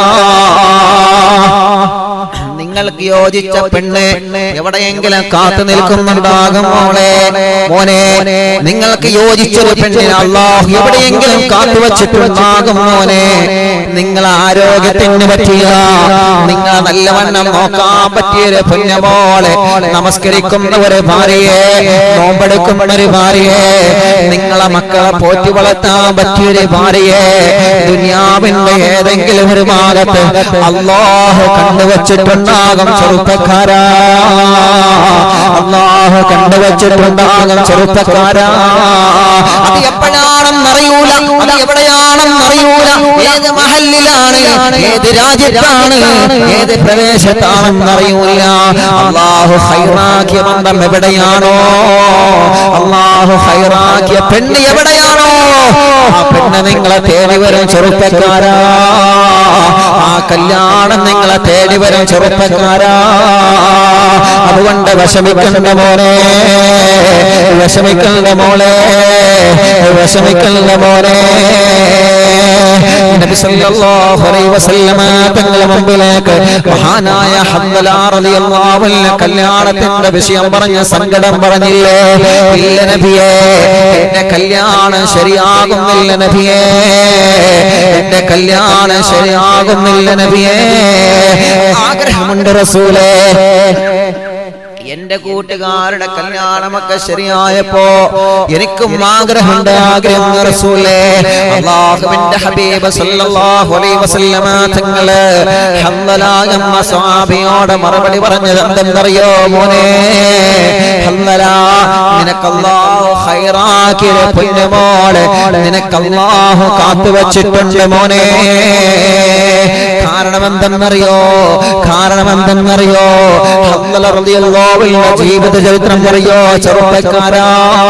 നിങ്ങൾക്ക് യോജിച്ച പെണ്ണ് എവിടെയെങ്കിലും കാത്തു നിൽക്കുന്നുണ്ടാകും മോളെ മോനെ നിങ്ങൾക്ക് യോജിച്ചൊരു പെണ്ണിനെ അള്ളാഹു എവിടെയെങ്കിലും കാത്തു വച്ചിട്ടുണ്ടാകും മോനെ നിങ്ങൾ ആരോഗ്യത്തിന് പറ്റിയ നിങ്ങൾ നല്ലവണ്ണം നോക്കാൻ പറ്റിയൊരു പൊന്ന മോളെ നമസ്കരിക്കുന്ന ഒരു ഭാര്യയെ നോമ്പെടുക്കുന്ന ഒരു ഭാര്യയെ നിങ്ങളെ മക്കളെ പോറ്റി വളർത്താൻ പറ്റിയൊരു ഭാര്യയെ ദുനിയാവിന്റെ ഏതെങ്കിലും ഒരു ഭാഗത്ത് അള്ളാഹു കണ്ടുവച്ചിട്ടുണ്ടാകും ചെറുപ്പക്കാരാ അള്ളാഹു കണ്ടുവച്ചിട്ടുണ്ടാകും ചെറുപ്പക്കാരാ അത് എപ്പോഴാണെന്നറിയൂല അത് എവിടെയാണെന്നറിയൂല ഏത് മഹലിലാണ് ഏത് രാജ്യത്താണ് ഏത് പ്രദേശത്താണെന്നറിയൂല അള്ളാഹു ഹൈറാക്കിയ ബന്ധം എവിടെയാണോ അള്ളാഹു ഹൈറാക്കിയ പെണ്ണ് എവിടെയാണോ ആ പെണ്ണ് നിങ്ങളെ തേടി വരും ചെറുപ്പക്കാരാ ആ കല്യാണം നിങ്ങളെ തേടി വരും ചെറുപ്പക്കാരാ അതുകൊണ്ട് വിഷമിക്കണ്ട മോനെ വിഷമിക്കണ്ട മോളെ വിഷമിക്കണ്ട മോനെ നബി സല്ലല്ലാഹു അലൈഹി വസല്ലമ തങ്ങളുടെ മുമ്പിലേക്ക് മഹാനായ ഹംദല റളിയല്ലാഹു അൻഹു കല്യാണത്തിന്റെ വിഷയം പറഞ്ഞ സങ്കടം പറഞ്ഞില്ലേ ഇല്ല നബിയേ എന്റെ കല്യാണം ശരിയാകുന്നില്ല നബിയേ എന്റെ കല്യാണം ശരിയാകുന്നില്ല നബിയേ ആഗ്രഹമുണ്ട് റസൂലേ എന്റെ കൂട്ടുകാരുടെ കല്യാണമൊക്കെ ശരിയായപ്പോ എനിക്കും ആഗ്രഹമുണ്ട് ആഗ്രഹം റസൂലേ അള്ളാഹുവിന്റെ ഹബീബ് സല്ലല്ലാഹു അലൈഹി വസല്ലമ തങ്ങള് ഹംദല എന്ന സ്വഹാബിയോട് മറുപടി പറഞ്ഞത് എന്തെന്നറിയോ മോനെ ഹംദല നിനക്ക് അല്ലാഹു ഖൈറാക്കിയ പൊന്നുമോളെ നിനക്ക് അല്ലാഹു കാത്തുവച്ചിട്ടുണ്ട് മോനെ കാരണം എന്തെന്നറിയോ കാരണം എന്തെന്നറിയോ ഹംദല റളിയല്ലാഹു അൻഹു ജീവിത ചരിത്രം പറയോ ചെറുപ്പക്കാരാ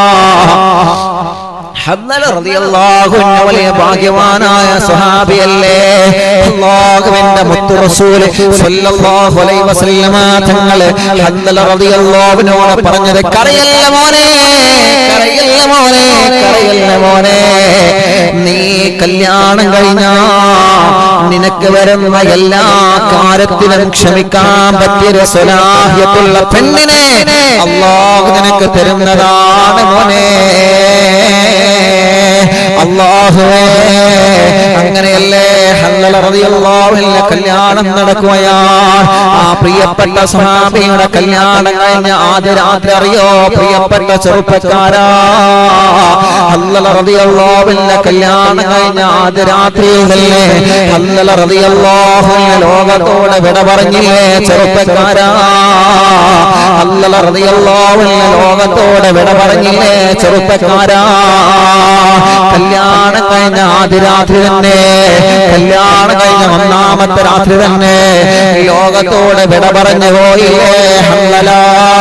ഹദ്ദല റളിയല്ലാഹു അൻഹു വലിയ ഭാഗ്യവാനായ സ്വഹാബിയല്ലേ അല്ലാഹുവിന്റെ മുത്തു റസൂൽ സ്വല്ലല്ലാഹു അലൈഹി വസല്ലമ തങ്ങൾ ഹദ്ദല റളിയല്ലാഹു അൻഹുവോട് പറഞ്ഞത് കരയല്ല മോനെ കരയല്ല മോനെ കരയല്ല മോനെ നീ കല്യാണം കഴിഞ്ഞാ നിനക്ക് വരുന്ന എല്ലാ കാര്യത്തിലും ക്ഷമിക്കാൻ പറ്റിയ സ്വലാഹ്യത്തുള്ള പെണ്ണിനെ അള്ളാഹു നിനക്ക് തരുന്നതാണ് മോനെ അള്ളാഹുവേ അങ്ങനെയല്ലേ ഹല്ലല റളിയല്ലാഹുവിന്റെ കല്യാണം നടക്കുകയാണ് ആ പ്രിയപ്പെട്ട സ്വഹാബിയുടെ കല്യാണം കഴിഞ്ഞ ആദ്യ രാത്രി അറിയോ പ്രിയപ്പെട്ട ചെറുപ്പക്കാരാ ഹല്ലല റളിയല്ലാഹുവിന്റെ കല്യാണം കഴിഞ്ഞ ആദ്യ രാത്രിയിലല്ലേ ഹല്ലല റളിയല്ലാഹുവിന്റെ ലോകത്തോട് വിട പറഞ്ഞില്ലേ ചെറുപ്പക്കാരാ ഹല്ലല റളിയല്ലാഹുവിന്റെ ലോകത്തോട് വിട പറഞ്ഞില്ലേ ചെറുപ്പക്കാരാ കല്യാണം കഴിഞ്ഞ ആദ്യ രാത്രി തന്നെ കല്യാണം കഴിഞ്ഞ ഒന്നാമത്തെ രാത്രി തന്നെ ലോകത്തോട് വിട പറഞ്ഞു പോയില്ലേ ഹല്ലല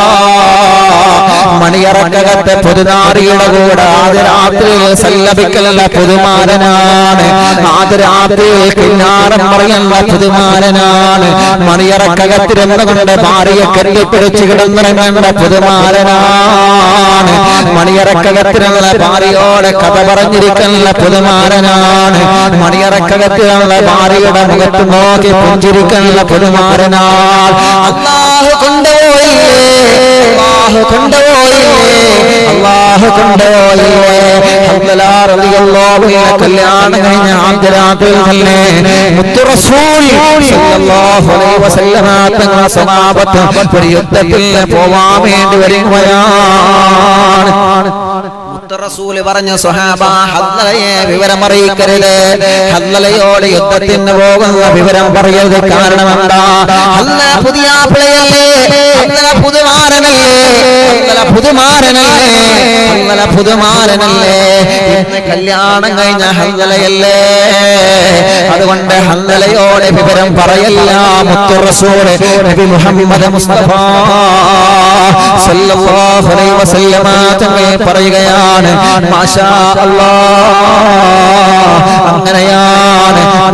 മണിയറക്കകത്തെ പുതുനാരിയുടെ കൂടെ ആദ്യ രാത്രിയിൽ സല്ലപിക്കലുള്ള പുതുമാരനാണ് ആദ്യ രാത്രിയിൽ കിന്നാരം പറയുന്ന പുതുമാരനാണ് മണിയറക്കകത്തിരുന്ന് കൊണ്ട് ഭാര്യയെ കെട്ടിപ്പിടിച്ച് കിടന്നിറങ്ങേണ്ട പുതുമാരനാണ് മണിയറക്കകത്തിനുള്ള ഭാര്യയോടെ കഥ പറഞ്ഞിരിക്കുന്ന പുതുമാരനാണ് മണിയറക്കകത്തിലുള്ള ഭാര്യയുടെ മുഖത്ത് നോക്കി പുഞ്ചിരിക്കുന്ന പുതുമാരനാണ് അള്ളാഹു കൊണ്ടുപോയില്ലേ അള്ളാഹു കൊണ്ടുപോയില്ലേ അള്ളാഹു കൊണ്ടുപോയില്ലേ ഹംദലാ റളിയല്ലാഹു അൻഹു കല്യാണം കഴിഞ്ഞ ആദ്യ രാത്രിയിൽ തന്നെ മുത്തു റസൂൽ സല്ലല്ലാഹു അലൈഹി വസല്ലമ തങ്ങളുടെ സമാപത്ത് ഒരു യുദ്ധത്തിൽ പോവാൻ വേണ്ടി വരികയാണ് റസൂല് പറഞ്ഞു സ്വഹാബ ഹദ്ലയെ വിവരം അറിയിക്കരുത് ഹദ്ലയോട് യുദ്ധത്തിന് പോകുന്ന വിവരം പറയരുത് കാരണം എന്താ ഹദ്ല പുതിയ പിളയല്ലേ ഹദ്ല പുതുമാരനല്ലേ ഹദ്ല പുതുമാരനല്ലേ ഹദ്ല പുതുമാരനല്ലേ ഇന്ന് കല്യാണം കഴിഞ്ഞ ഹദ്ലയല്ലേ അതുകൊണ്ട് ഹദ്ലയോട് വിവരം പറയല്ല മുത്തു റസൂല് നബി മുഹമ്മദ് മുസ്തഫ സല്ലല്ലാഹു അലൈഹി വസല്ലമ തങ്ങൾ പറയുകയാണ് മാഷാ അല്ലാഹ് അങ്ങനെയാണ് ബഹുമാന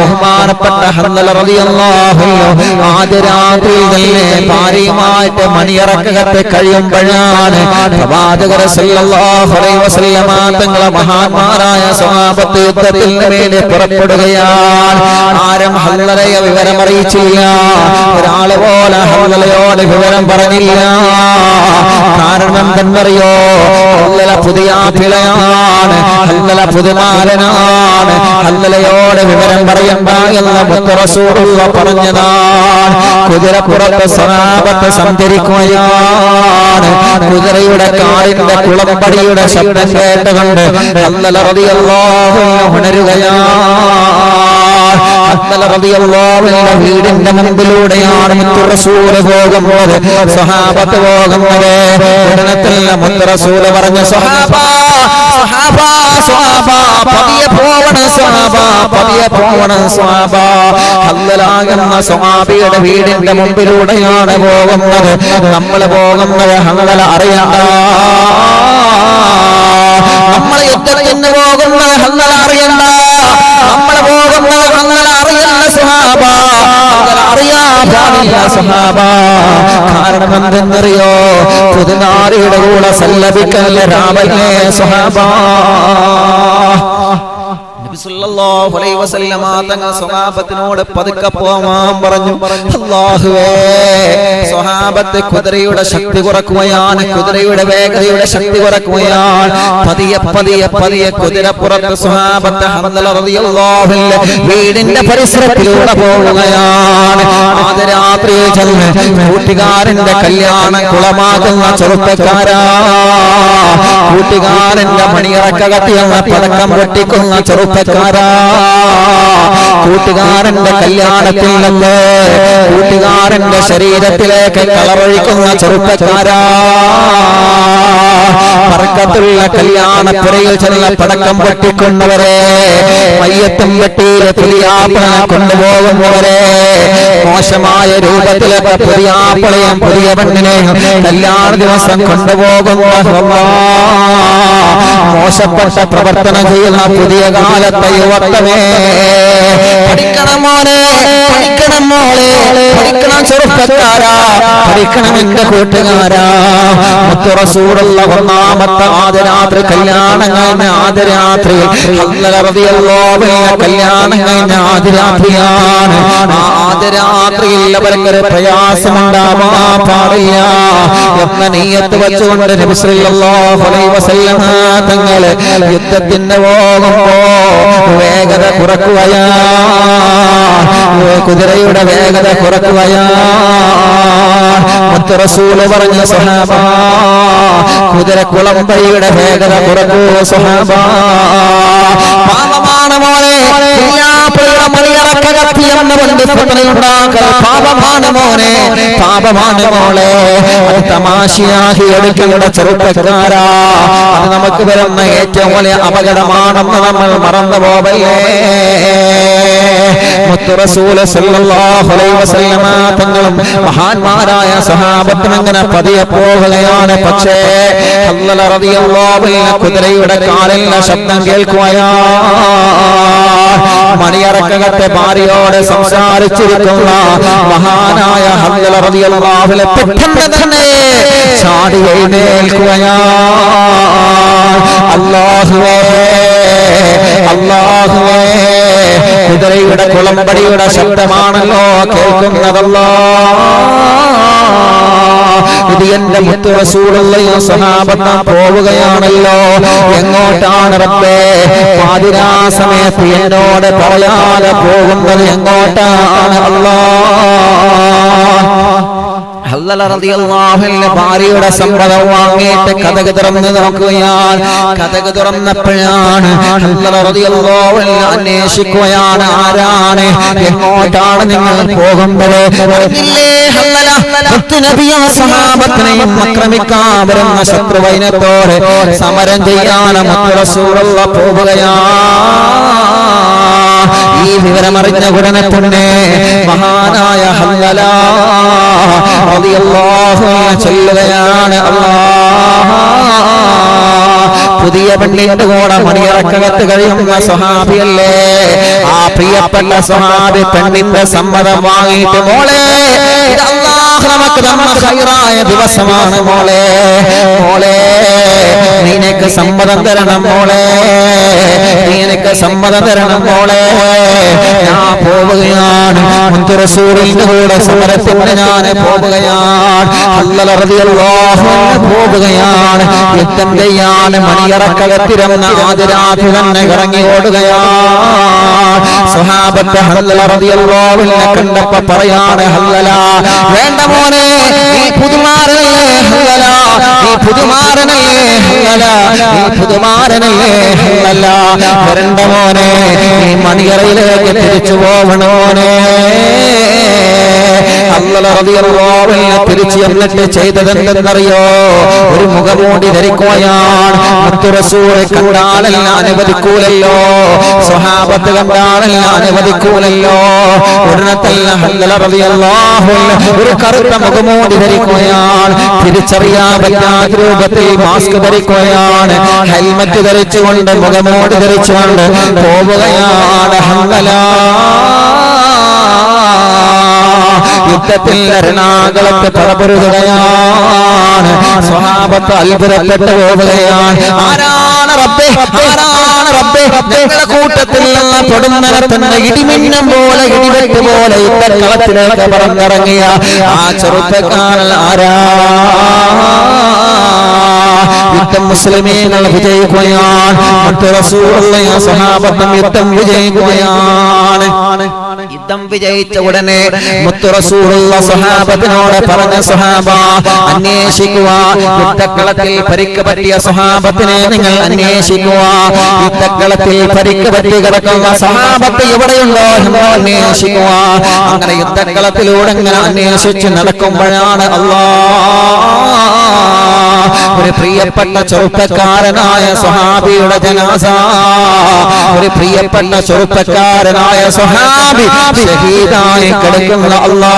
ബഹുമാനപ്പെട്ട ഹന്നല റളിയല്ലാഹു അൻഹു ആദ്യ രാത്രിയിൽ തന്നെ ഭാര്യയുമായിട്ട് മണിയറക്കകത്ത് കഴിയുമ്പോഴാണ് പ്രവാചകർ സല്ലല്ലാഹു അലൈഹി വസല്ലമ തങ്ങളെ മഹാന്മാരായ സ്വഹാബത്ത് യുദ്ധത്തിന് വേണ്ടി പുറപ്പെടുകയാണ് ആരും ഹല്ലലയെ വിവരം അറിയിച്ചില്ല ഒരാള് പോലെ ഹല്ലലയോട് വിവരം പറഞ്ഞില്ല കാരണം എന്തെന്നറിയോ ഹല്ലല പുതിയ പിളയാണ് ഹല്ലല പുതുമാരനാണ് ഹല്ലലയോട് വിവരം പറയണ്ട എന്ന് മുത്തറസൂറുള്ള പറഞ്ഞതാണ് കുതിരപ്പുറത്ത് സനാപത്ത് സഞ്ചരിക്കുകയാണ് കുതിരയുടെ കാലിന്റെ കുളമ്പടിയുടെ ശബ്ദം കേട്ടുകൊണ്ട് ഹല്ലല റളിയല്ലാഹു അൻഹു ഉണരുകയാണ് ഹല്ലല റളിയല്ലാഹു അൻഹു വീടിന്റെ മുമ്പിലൂടെയാണ് മുത്തറസൂല് പോകുന്നത് സഹാബത്ത് പോകുന്നത് ഉടനെ തന്നെ മുത്തറസൂല് പറഞ്ഞ സഹാബ സഹാബ സഹാബ പതിയെ പോവണം സഹാബ പതിയെ പോവണം സഹാബ ഹല്ലലാകുന്ന സഹാബിയുടെ വീടിന്റെ മുമ്പിലൂടെയാണ് പോകുന്നത് നമ്മൾ പോകുന്നത് ഹല്ലല അറിയണ്ട നമ്മൾ യുദ്ധത്തിന് പോകുന്നത് ഹല്ലല അറിയണ്ട നമ്മൾ പോകുന്നത് ഹല്ലല അറിയല്ല സഹാബ ഹല്ലല അറിയാ പാടില്ല സഹാബ കാരണം എന്തെന്നറിയോ പുതുനാരിയുടെ കൂടെ സല്ലപിക്കല്ല രാമല്ലേ സഹാബ നബി സല്ലല്ലാഹു അലൈഹി വസല്ലമ തങ്ങൾ സ്വഹാബത്തിനോട് പതുക്കെ പോവാൻ പറഞ്ഞു അല്ലാഹുവേ സ്വഹാബത്ത് കുതിരയുടെ ശക്തി കുറക്കുകയാണ് കുതിരയുടെ വേഗതയുടെ ശക്തി കുറക്കുകയാണ് പതിയെ പതിയെ പതിയെ കുതിരപ്പുറത്ത് സ്വഹാബത്ത് ഹംദല റളിയല്ലാഹു അൻഹു വീടിന്റെ പരിസരത്തിലൂടെ പോവുകയാണ് ആദ്യ രാത്രിയിൽ ചെന്ന് കൂട്ടുകാരന്റെ കല്യാണം കുളമാകുന്ന ചെറുപ്പക്കാരാ കൂട്ടുകാരന്റെ മണിയറക്കകത്തിയെന്ന പടക്കം പൊട്ടിക്കുന്ന ചെറുപ്പക്കാരാ കൂട്ടുകാരന്റെ കല്യാണത്തിൽ നിന്ന് കൂട്ടുകാരന്റെ ശരീരത്തിലേക്ക് കളവഴിക്കുന്ന ചെറുപ്പക്കാരാ പറക്കത്തുള്ള കല്യാണപ്പുരയിൽ ചെന്ന പടക്കം പൊട്ടിക്കൊണ്ടവരെ മയ്യത്തും വെട്ടിയിലെ പുതിയാപ്പിള കൊണ്ടുപോകുന്നവരെ മോശമായ രൂപത്തിലൊക്കെ പുതിയാപ്പിളയും പുതിയ പെണ്ണിനെയും കല്യാണ ദിവസം കൊണ്ടുപോകുന്ന അല്ലാ. മോശപ്പെട്ട പ്രവർത്തനം ചെയ്യുന്ന പുതിയ കാലത്തെ യുവത്വമേ പഠിക്കണം മോനെ പഠിക്കണം മോളെ പഠിക്കണം ചെറുപ്പക്കാരാ പഠിക്കണം എന്റെ കൂട്ടുകാരാ മുത്തുറസൂടുള്ള ഒന്നാമത്തെ ആദ്യ രാത്രി കല്യാണം കഴിഞ്ഞ ആദ്യ രാത്രി കല്യാണം കഴിഞ്ഞ ആദ്യ രാത്രിയാണ് ആ ആദ്യ രാത്രിയിൽ അവർക്കൊരു പ്രയാസമുണ്ടാവാ പാടില്ല എന്ന നീയത്ത് വെച്ചുകൊണ്ട് നബി സല്ലല്ലാഹു അലൈഹി വസല്ലമ തങ്ങള് യുദ്ധത്തിന് പോകുമ്പോ വേഗത കുറക്കുകയാ കുതിരയുടെ വേഗത കുറക്കുകയാ മുത്ത് റസൂല് പറഞ്ഞ സഹാബ കുതിര കുളമ്പടിയുടെ വേഗത കുറക്കൂ സഹാബ പാപമാണ് മോനെ കുഞ്ഞാപ്പിളയുടെ മണിയറക്കകത്തി എന്ന കൊണ്ട് ഫിത്നയുണ്ടാക്കൽ പാപമാണ് മോനെ പാപമാണ് മോളെ അത് തമാശയാക്കി എടുക്കേണ്ട ചെറുപ്പക്കാരാ അത് നമുക്ക് വരുന്ന ഏറ്റവും വലിയ അപകടമാണെന്ന് നമ്മൾ മറന്നു പോവല്ലേ മുത്തുറസൂല് സല്ലല്ലാഹു അലൈഹി വസല്ലമ തങ്ങളും മഹാന്മാരായ സഹാബത്തും അങ്ങനെ പതിയെ പോവുകയാണ് പക്ഷേ ഹല്ലല റളിയല്ലാഹു അൻഹു കുതിരയുടെ കാലിലെ ശബ്ദം കേൾക്കുകയാ മണിയറക്കകത്തെ ഭാര്യയോട് സംസാരിച്ചിരിക്കുന്ന മഹാനായ ഹല്ലല റളിയല്ലാഹു അൻഹു പെട്ടെന്ന് തന്നെ ചാടി എഴുന്നേൽക്കുകയാ അല്ലാഹുവേ അല്ലാഹുവേ കുതിരയുടെ കുളമ്പടിയുടെ ശബ്ദമാണല്ലോ കേൾക്കുന്നതല്ലോ ഇത് എന്റെ മുത്തു റസൂലുള്ളയും സഹാബത്തും പോവുകയാണല്ലോ എങ്ങോട്ടാണ് റബ്ബേ പാതിരാ സമയത്ത് എന്നോട് പറയാതെ പോകുന്നത് എങ്ങോട്ടാണ് അല്ലാ ഹല്ലല റളിയല്ലാഹു അൻഹു ഭാര്യയുടെ സമ്മതം വാങ്ങിയിട്ട് കഥക് തുറന്ന് നോക്കുകയാണ് കഥക് തുറന്നപ്പോഴാണ് ഹല്ലല റളിയല്ലാഹു അൻഹു അന്വേഷിക്കുകയാണ് ആരാണ് എങ്ങോട്ടാണ് നിങ്ങൾ പോകുന്നത് അറിഞ്ഞില്ലേ ഹല്ലല മുത്ത് നബിയും സഹാബത്തിനെയും ആക്രമിക്കാൻ വരുന്ന ശത്രുവൈനത്തോട് സമരം ചെയ്യാൻ മുത്ത് റസൂലുള്ള പോവുകയാണ് ഈ വിവരമറിഞ്ഞ ഉടനെ തന്നെ മഹാനായ ഹല്ലല റളിയല്ലാഹു അൻഹു ചൊല്ലുകയാണ് അല്ലാഹ് പുതിയ പെണ്ണിന്റെ കൂടെ മണിയറക്കകത്ത് കഴിയുന്ന സ്വഹാബിയല്ലേ ആ പ്രിയപ്പെട്ട സ്വഹാബി പെണ്ണിന്റെ സമ്മതം വാങ്ങിയിട്ട് മോളെ ഇത് അല്ലാഹ് നമുക്ക് തന്ന ഹൈറായ ദിവസമാണ് മോളെ മോളെ നിനക്ക് സമ്മതം തരണം മോളെ നിനക്ക് സമ്മതം തരണം മോളെ ഞാൻ പോവുകയാണ് മുത്തുറസൂറിന്റെ കൂടെ സമരത്തിന് ഞാൻ പോവുകയാണ് അല്ലൽ റളിയല്ലാഹു അൻഹു പോവുകയാണ് യുദ്ധം ചെയ്യാൻ മണിയറക്കകത്തിരുന്ന ആദിരാത്രി തന്നെ ഇറങ്ങി ഓടുകയാണ് സ്വഹാബത്ത് ഹല്ലല റളിയല്ലാഹു അൻഹു കണ്ടപ്പോ പറയാണ് ഹല്ലല വേണ്ട മോനെ നീ പുതുമാരനല്ലേ ഹല്ലല നീ പുതുമാരനല്ലേ ഹല്ലല നീ പുതുമാരനല്ലേ ഹല്ലല വരണ്ട മോനെ നീ മണിയറയിലേക്ക് തിരിച്ചു പോവണോനെ അല്ലല റളിയല്ലാഹു അൻഹു തിരിച്ചു എന്നിട്ട് ചെയ്തതെന്തെന്നറിയോ ഒരു മുഖമൂടി ധരിക്കുകയാണ് മുത്തു റസൂലെ കണ്ടാലല്ല അനുവദിക്കൂലല്ലോ സ്വഹാബത്ത് കണ്ടാലല്ല അനുവദിക്കൂലല്ലോ ഉടനത്തല്ല ഹല്ലല റളിയല്ലാഹു അൻഹു ഒരു കറുത്ത മുഖമൂടി ധരിക്കുകയാണ് തിരിച്ചറിയാൻ പറ്റാത്ത രൂപത്തിൽ മാസ്ക് ധരിക്കുകയാണ് ഹെൽമറ്റ് ധരിച്ചുകൊണ്ട് മുഖമൂടി ധരിച്ചുകൊണ്ട് പോവുകയാണ് ഹല്ലലാ യുദ്ധത്തിൽ എറണാകുളത്ത് പറപൊരുതുകയാണ് സ്വഹാബത്ത് അത്ഭുതപ്പെട്ടു പോവുകയാണ് ആരാണ് റബ്ബേ ആരാണ് റബ്ബേ ഞങ്ങളുടെ കൂട്ടത്തിൽ നിന്ന് തൊടുന്നകത്തുന്ന ഇടിമിന്നം പോലെ ഇടിവെട്ട് പോലെ യുദ്ധക്കളത്തിലേക്ക് പറന്നിറങ്ങിയ ആ ചെറുപ്പക്കാരൻ ആരാ യുദ്ധം മുസ്ലിമീങ്ങൾ വിജയിക്കുകയാണ് മറ്റു റസൂലുള്ള സഹാബത്തും യുദ്ധം വിജയിക്കുകയാണ് യുദ്ധം വിജയിച്ച ഉടനെ മുത്തു റസൂലുള്ള സഹാബത്തിനോട് പറഞ്ഞ സഹാബ അന്വേഷിക്കുക യുദ്ധക്കളത്തിൽ പരിക്ക് പറ്റിയ സഹാബത്തിനെ നിങ്ങൾ അന്വേഷിക്കുക യുദ്ധക്കളത്തിൽ പരിക്ക് പറ്റി കിടക്കുന്ന സഹാബത്ത് എവിടെയുണ്ടോ എന്ന് അന്വേഷിക്കുക അങ്ങനെ യുദ്ധക്കളത്തിലൂടെ ഇങ്ങനെ അന്വേഷിച്ച് നടക്കുമ്പോഴാണ് അള്ളാ ഒരു പ്രിയപ്പെട്ട ചെറുപ്പക്കാരനായ സ്വഹാബിയുടെ ജനാസ ഒരു പ്രിയപ്പെട്ട ചെറുപ്പക്കാരനായ സ്വഹാബി ഷഹീദായി കിടക്കുന്ന അല്ലാ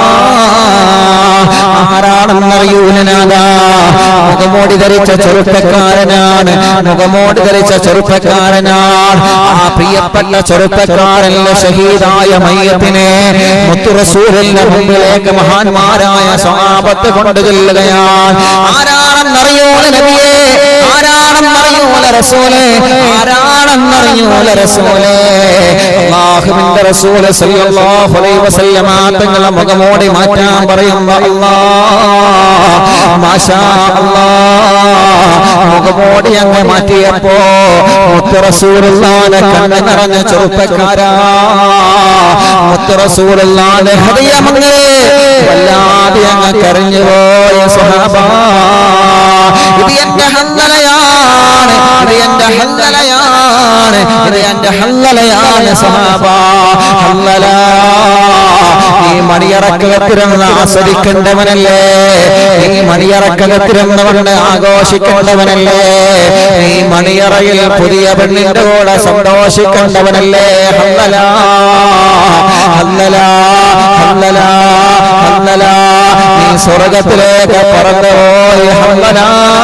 ആരാണെന്നറിയൂലനാഥാ മുഖമോടി ധരിച്ച ചെറുപ്പക്കാരനാണ് മുഖമോടി ധരിച്ച ചെറുപ്പക്കാരനാണ് ആ പ്രിയപ്പെട്ട ചെറുപ്പക്കാരന്റെ ഷഹീദായ മയ്യത്തിനെ മുത്തുറസൂലിന്റെ മുമ്പിലേക്ക് മഹാന്മാരായ സ്വാപത്ത് കൊണ്ടു ചെല്ലുകയാണ് ആരാണെന്നറിയൂല നബിയേ ആരാണെന്നറിയൂല റസൂലേ ആരാണെന്നറിയൂല റസൂലേ അല്ലാഹുവിന്റെ റസൂല് സല്ലല്ലാഹു അലൈഹി വസല്ലമ തങ്ങളെ മുഖമോടി മാറ്റാൻ പറയുമ്പോ അല്ലാഹ് മാഷാ അല്ലാഹ് മുഖമോടി അങ്ങ് മാറ്റിയപ്പോ മുത്ത് റസൂലുള്ളാന്റെ കണ്ണ് നിറഞ്ഞ ചെറുപ്പക്കാരാ മുത്ത് റസൂലുള്ളാന്റെ ഹൃദയമങ്ങ് വല്ലാതെ അങ്ങ് കരഞ്ഞു പോയ സ്വഹാബ ഇത് എന്റെ ഹല്ലലയാണ് ഇത് എന്റെ ഹല്ലലയാണ് ഇത് എന്റെ ഹല്ലലയാണ് സ്വഹാബ ഹല്ലല ഈ മണിയറക്കകത്തിരുന്ന് ആസ്വദിക്കേണ്ടവനല്ലേ ഈ മണിയറക്കകത്തിരുന്നവരുടെ ആഘോഷിക്കേണ്ടവനല്ലേ ഈ മണിയറയിൽ പുതിയ പെണ്ണിന്റെ കൂടെ സന്തോഷിക്കേണ്ടവനല്ലേ ഹല്ലല ഹല്ലല ഹല്ലല ഹല്ലല നീ സ്വർഗത്തിലേക്ക് പറന്നുപോയി ഹല്ലല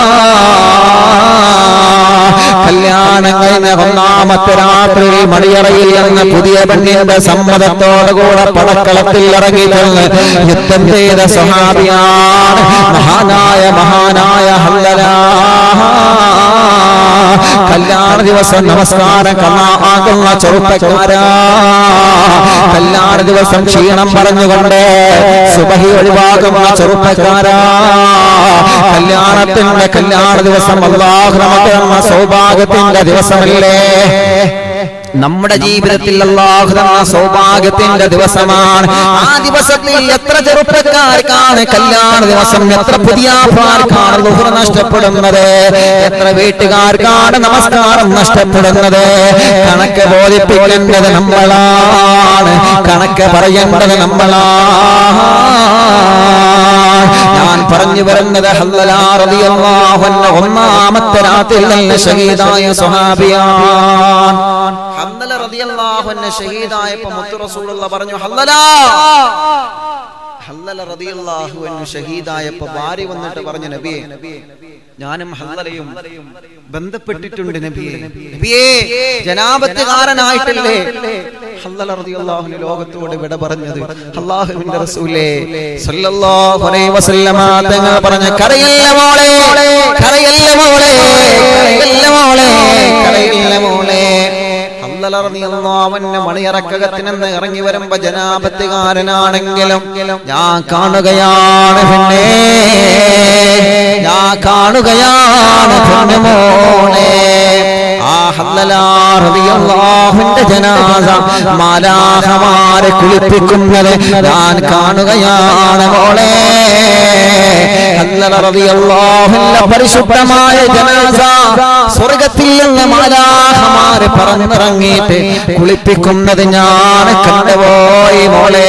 കല്യാണം കഴിഞ്ഞ ഒന്നാമത്തെ രാത്രി മണിയറയിൽ നിന്ന് പുതിയ പെണ്ണിന്റെ സമ്മതത്തോടുകൂടെ പടക്കളത്തിൽ ഇറങ്ങി ചെന്ന് യുദ്ധം ചെയ്ത സ്വഹാബിയാണ് മഹാനായ മഹാനായ ഹല്ലല കല്യാണ ദിവസം നമസ്കാരം കണ്ണാകുന്ന ചെറുപ്പക്കാരാ കല്യാണ ദിവസം ക്ഷീണം പറഞ്ഞുകൊണ്ട് സുബഹി ഒഴിവാകുന്ന ചെറുപ്പക്കാരാ കല്യാണത്തിന്റെ കല്യാണ ദിവസം അള്ളാഹു നമുക്ക് തന്ന സൗഭാഗ്യത്തിന്റെ ദിവസമല്ലേ നമ്മുടെ ജീവിതത്തിൽ അള്ളാഹു തന്ന സൗഭാഗ്യത്തിന്റെ ദിവസമാണ് ആ ദിവസത്തിൽ എത്ര ചെറുപ്പക്കാർക്കാണ് കല്യാണ ദിവസം എത്ര പുതിയ ആൾക്കാർക്കാണ് ലുഹ്ർ നഷ്ടപ്പെടുന്നത് എത്ര വീട്ടുകാർക്കാണ് നമസ്കാരം നഷ്ടപ്പെടുന്നത് കണക്ക് ബോധിപ്പിക്കേണ്ടത് നമ്മളാണ് കണക്ക് പറയേണ്ടത് നമ്മളാണ് ഞാൻ പറഞ്ഞു വരുന്നത് ഹല്ലലാ റളിയല്ലാഹു അൻഹു ഒന്നാമത്തെ രാത്രിയിൽ നല്ല ഷഹീദായ സ്വഹാബിയാണ് ഹല്ലല റളിയല്ലാഹു അൻഹു ഷഹീദായപ്പോൾ മുത്തു റസൂലുള്ള പറഞ്ഞു ഹല്ലലാ ഹല്ലല റളിയല്ലാഹു അൻഹു ഷഹീദായപ്പോ ഭാര്യ വന്നിട്ട് പറഞ്ഞു നബിയെ ഞാനും ഹല്ലലയും ബന്ധപ്പെട്ടിട്ടുണ്ട് നബിയെ നബിയെ ജനാപത്തുകാരനായിട്ടല്ലേ ഹല്ലല റളിയല്ലാഹു അൻഹു ലോകത്തോട് വിട പറഞ്ഞത് അല്ലാഹുവിന്റെ റസൂലേ സല്ലല്ലാഹു അലൈഹി വസല്ലമ തങ്ങൾ പറഞ്ഞ കരയല്ല മോളെ കരയല്ല മോളെ കരയല്ല മോളെ കരയല്ല മോളെ അവന്റെ മണിയറക്കകത്തിനെന്ന് ഇറങ്ങി വരുമ്പോ ജനാപത്തുകാരനാണെങ്കിലും ഞാൻ കാണുകയാണ് പിന്നെ ഞാൻ കാണുകയാണ് പൊന്നുമോളെ ആ ഹല്ലലാഹുവിന്റെ ജനാസ മാലാഹമാരെ കുളിപ്പിക്കുന്നത് ഞാൻ കാണുകയാണ് മോളെ ഹല്ലല റളിയല്ലാഹുവിന്റെ പരിശുദ്ധമായ ജനാസ സ്വർഗത്തിൽ നിന്ന് മാലാഹമാരെ പറന്നിറങ്ങിയിട്ട് കുളിപ്പിക്കുന്നത് ഞാൻ കണ്ടുപോയി മോളെ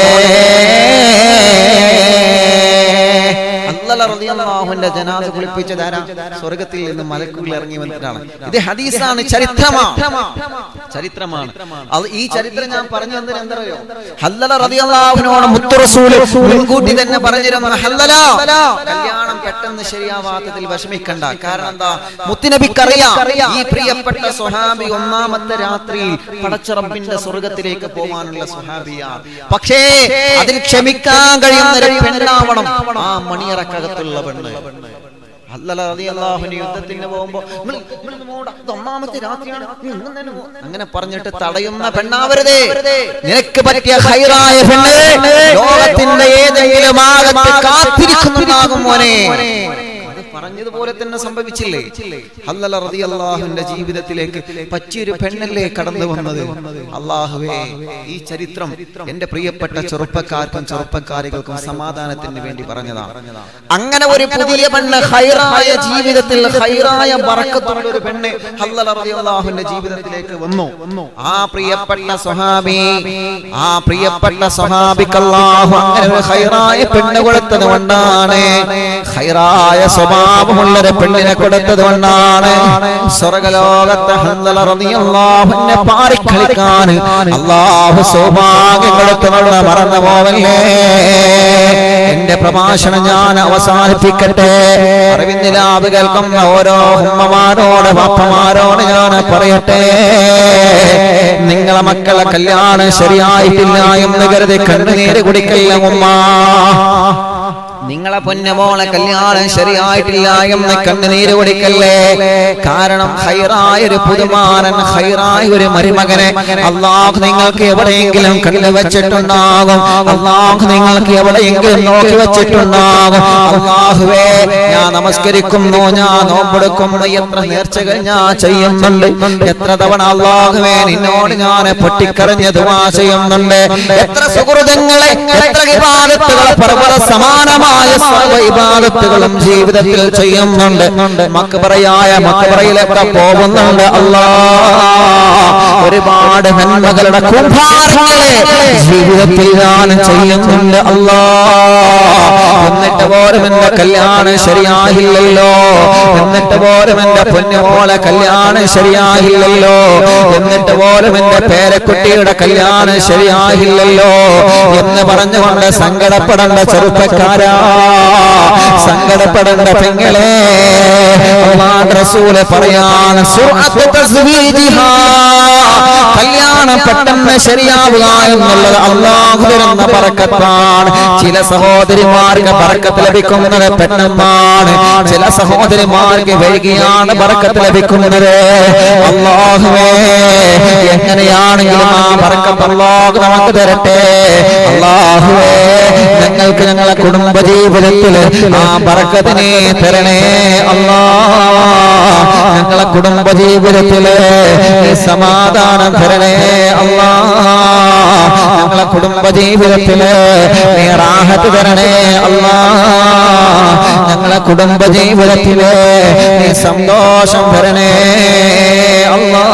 അള്ളാഹുന്റെ ജനാസ കുളിപ്പിച്ചതാരാ സ്വർഗത്തിൽ നിന്ന് മലക്കുകൾ ഇറങ്ങി വന്നിട്ടാണ് ഇത് ഹദീസാണ് ചരിത്രമാണ് ചരിത്രമാണ് അത് ഈ ചരിത്രം ഞാൻ പറഞ്ഞു തന്നതിന് എന്തറിയോ ഹല്ലല റളിയല്ലാഹുവിനോട് മുത്തു റസൂല് മുൻകൂട്ടി തന്നെ പറഞ്ഞിരുന്നു ഹല്ലല കല്യാണം പെട്ടെന്ന് ശരിയാവാത്തതിൽ വിഷമിക്കണ്ട കാരണം എന്താ മുത്തുനബിക്കറിയാം ഈ പ്രിയപ്പെട്ട സ്വഹാബി ഒന്നാമത്തെ രാത്രിയിൽ പടച്ചറബിന്റെ സ്വർഗത്തിലേക്ക് പോകാനുള്ള സ്വഹാബിയാണ് പക്ഷേ അതിൽ ക്ഷമിക്കാൻ കഴിയുന്ന ഒരു പെണ്ണാവണം ആ മണിയറക്കകത്തുള്ള പെണ്ണ് അല്ലല്ല റളിയല്ലാഹുവിന് യുദ്ധത്തിന് പോകുമ്പോ "നിങ്ങൾ- നിങ്ങൾ ഇത് പോണ്ട. ഇത് ഒന്നാമത്തെ രാത്രിയാണ് നീ ഇന്ന് തന്നെ പോ." അങ്ങനെ പറഞ്ഞിട്ട് തടയുന്ന പെണ്ണാവരുതേ നിനക്ക് പറ്റിയ ഹൈറായ പെണ്ണ് ലോകത്തിന്റെ ഏതെങ്കിലും ആകത്ത് കാത്തിരിക്കുന്നുണ്ടാകും മോനെ അത് പറഞ്ഞതുപോലെ തന്നെ സംഭവിച്ചില്ലേ അല്ലല്ല റളിയല്ലാഹുവിന്റെ ജീവിതത്തിലേക്ക് പറ്റിയൊരു പെണ്ണല്ലേ കടന്നു വന്നത് അള്ളാഹുവേ ഈ ചരിത്രം എന്റെ പ്രിയപ്പെട്ട ചെറുപ്പക്കാർക്കും ചെറുപ്പക്കാരികൾക്കും സമാധാനത്തിന് വേണ്ടി പറഞ്ഞതാണ് അങ്ങനെ ഒരു പുതിയ പെണ്ണ് ഹൈറായ ജീവിതത്തിൽ ഹൈറായ ബറക്കത്തുള്ള ഒരു പെണ്ണ് അല്ലല്ല റളിയല്ലാഹുവിന്റെ ജീവിതത്തിലേക്ക് വന്നു ആ പ്രിയപ്പെട്ട സ്വഹാബി ആ പ്രിയപ്പെട്ട സഹാബിക്ക് അല്ലാഹു അങ്ങനെ ഒരു ഹൈറായ പെണ്ണ് കൊടുത്തത് കൊണ്ടാണ് ഹൈറായ സ്വഭാവമുള്ള ഒരു പെണ്ണിനെ കൊടുത്തത് കൊണ്ടാണ് സ്വർഗലോകത്തെ ഹന്തല റളിയല്ലാഹുവിനെ പാറിക്കളിക്കാൻ അല്ലാഹു സൗഭാഗ്യം കൊടുത്തുള്ള മറന്നു പോവല്ലേ എന്റെ പ്രഭാഷണം ഞാൻ അവസാനിപ്പിക്കട്ടെ അറിവിന്ദിലാവ് കേൾക്കുന്ന ഓരോ ഉമ്മമാരോട് പാപ്പമാരോട് ഞാൻ പറയട്ടെ നിങ്ങളെ മക്കളെ കല്യാണം ശരിയായിട്ടില്ല എന്ന് കരുതി കണ്ണുനീര് കുടിക്കല്ല ഉമ്മ നിങ്ങളെ പൊന്നമോളെ കല്യാണം ശരിയായിട്ടില്ല എന്ന് കണ്ണുനീര് കുടിക്കല്ലേ കാരണം ഹൈറായ ഒരു പുതുമാരൻ ഹൈറായ ഒരു മരുമകനെ അള്ളാഹു നിങ്ങൾക്ക് എവിടെയെങ്കിലും കണ്ണു വെച്ചിട്ടുണ്ടാകും അള്ളാഹു നിങ്ങൾക്ക് എവിടെയെങ്കിലും നോക്കി വെച്ചിട്ടുണ്ടാകും അള്ളാഹുവേ ഞാൻ നമസ്കരിക്കുന്നു ഞാൻ നോമ്പെടുക്കുന്നു എത്ര നേർച്ചകൾ ഞാൻ ചെയ്യുന്നുണ്ട് എത്ര തവണ അള്ളാഹുവേ നിന്നോട് ഞാൻ പൊട്ടിക്കറിഞ്ഞ ദുവാ ചെയ്യുന്നുണ്ട് എത്ര സുഹൃതങ്ങളെ എത്ര വിവാദത്തുകൾ പർവ്വത സമാനമായ സർവ്വ ഇബാദത്തുകളും ജീവിതത്തിൽ ചെയ്യുന്നുണ്ട് മക്കബറയായ മക്കബറയിലൊക്കെ പോകുന്നുണ്ട് അല്ലാ ഒരുപാട് നന്മകളുടെ കുംഭാരങ്ങളെ ജീവിതത്തിൽ ഞാൻ ചെയ്യുന്നുണ്ട് അല്ലാ എന്നിട്ട് പോലും എന്റെ കല്യാണം ശരിയായില്ലല്ലോ എന്നിട്ട് പോലും എന്റെ പൊന്നുമോളെ കല്യാണം ശരിയായില്ലല്ലോ എന്നിട്ട് പോലും എന്റെ പേരക്കുട്ടിയുടെ കല്യാണം ശരിയായില്ലല്ലോ എന്ന് പറഞ്ഞുകൊണ്ട് സങ്കടപ്പെടേണ്ട ചെറുപ്പക്കാരാ സങ്കടപ്പെടേണ്ട പെങ്ങളെ അള്ളാഹുവിന്റെ റസൂല് പറയാണ് സുർഅത്ത് തസ്വീജിഹാ. കല്യാണം പെട്ടെന്ന് ശരിയാവുക എന്നുള്ളത് അള്ളാഹു തരുന്ന പറക്കത്താണ് ചില സഹോദരിമാർക്ക് പറക്കത്ത് ലഭിക്കുന്നത് പെട്ടെന്നാണ് ചില സഹോദരിമാർക്ക് വൈകിയാണ് പറക്കത്ത് ലഭിക്കുന്നത് അള്ളാഹുവേ എങ്ങനെയാണെങ്കിലും ആ പറക്കത്ത് അള്ളാഹു നമുക്ക് തരട്ടെ അള്ളാഹുവേ ഞങ്ങൾക്ക് ഞങ്ങളെ കുടുംബ ജീവിതത്തിൽ ആ പറക്കത്തിനെ തരണേ അല്ലാ ഞങ്ങളെ കുടുംബ ജീവിതത്തില് നീ സമാധാനം തരണേ അല്ലാ ഞങ്ങളെ കുടുംബ ജീവിതത്തില് നീ റാഹത്ത് തരണേ അല്ലാ ഞങ്ങളെ കുടുംബ ജീവിതത്തില് നീ സന്തോഷം തരണേ അല്ലാ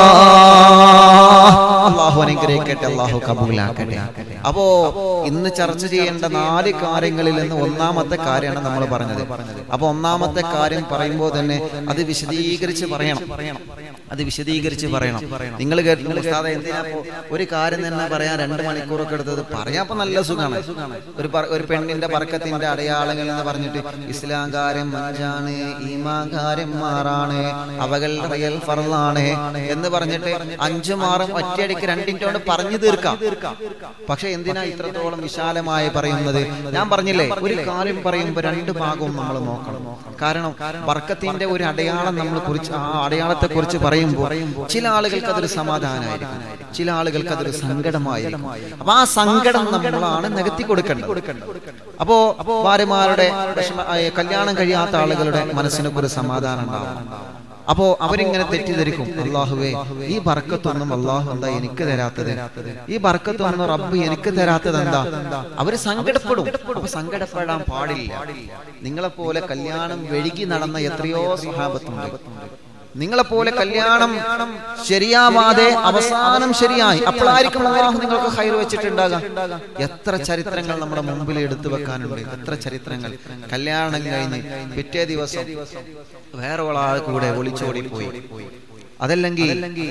അള്ളാഹു അനുഗ്രഹിക്കട്ടെ അള്ളാഹു കബൂലാക്കട്ടെ അപ്പോ ഇന്ന് ചർച്ച ചെയ്യേണ്ട നാല് കാര്യങ്ങളിൽ നിന്ന് ഒന്നാമത്തെ കാര്യമാണ് നമ്മൾ പറഞ്ഞത് അപ്പൊ ഒന്നാമത്തെ കാര്യം പറയുമ്പോൾ തന്നെ അത് വിശദീകരിച്ച് പറയണം അത് വിശദീകരിച്ച് പറയണം നിങ്ങൾ കേട്ടിട്ടുണ്ട് ഉസ്താദെ എന്തിനാ ഇപ്പോ ഒരു കാര്യം തന്നെ പറയാൻ രണ്ട് മണിക്കൂറൊക്കെ എടുത്തത് പറയാൻ ഇപ്പൊ നല്ല സുഖമാണ് ഒരു പർ- ഒരു പെണ്ണിന്റെ പറക്കത്തിന്റെ അടയാളങ്ങൾ എന്ന് പറഞ്ഞിട്ട് ഇസ്ലാം കാര്യം അഞ്ചാണ് ഈമാൻ കാര്യം മാറാണ് അവകൾ റിയൽ ഫറലാണ് എന്ന് പറഞ്ഞിട്ട് അഞ്ചു മാറും ഒറ്റയടിക്ക് രണ്ടിൻ്റെ കൊണ്ട് പറഞ്ഞു തീർക്കാം പക്ഷെ എന്തിനാ ഇത്രത്തോളം വിശാലമായി പറയുന്നത് ഞാൻ പറഞ്ഞില്ലേ ഒരു കാര്യം പറയുമ്പോൾ രണ്ട് ഭാഗവും നമ്മൾ നോക്കണം കാരണം ബർക്കത്തിന്റെ ഒരു അടയാളം നമ്മൾ കുറിച്ച് ആ അടയാളത്തെ കുറിച്ച് പറയുമ്പോൾ ചില ആളുകൾക്ക് അതൊരു സമാധാനമായിരിക്കും ചില ആളുകൾക്ക് അതൊരു സങ്കടമായിരിക്കും അപ്പൊ ആ സങ്കടം നമ്മളാണ് നികത്തി കൊടുക്കേണ്ടത് അപ്പോ ഭാര്യമാരുടെ വിഷമ- ആ, കല്യാണം കഴിയാത്ത ആളുകളുടെ മനസ്സിനൊക്കെ ഒരു സമാധാനം ഉണ്ടാവും അപ്പോ അവരിങ്ങനെ തെറ്റിദ്ധരിക്കും അള്ളാഹുവേ ഈ ബർക്കത്തൊന്നും അള്ളാഹു എന്താ എനിക്ക് തരാത്തത് ഈ ബർക്കത്തൊന്നും റബ്ബ് എനിക്ക് തരാത്തത് എന്താ അവര് സങ്കടപ്പെടും അപ്പൊ സങ്കടപ്പെടാൻ പാടില്ല നിങ്ങളെപ്പോലെ കല്യാണം വെഴുകി നടന്ന എത്രയോ സ്വഭാവത്തുണ്ട് നിങ്ങളെപ്പോലെ കല്യാണം ശരിയാവാതെ അവസാനം ശരിയായി അപ്പോഴായിരിക്കും അള്ളാഹു നിങ്ങൾക്ക് ഹൈർ വെച്ചിട്ടുണ്ടാകാം എത്ര ചരിത്രങ്ങൾ നമ്മുടെ മുമ്പിൽ എടുത്തു വെക്കാനുണ്ട് എത്ര ചരിത്രങ്ങൾ കല്യാണം കഴിഞ്ഞ് പിറ്റേ ദിവസം വേറെ ഒരാൾ കൂടെ ഒളിച്ചോടി പോയി അതല്ലെങ്കിൽ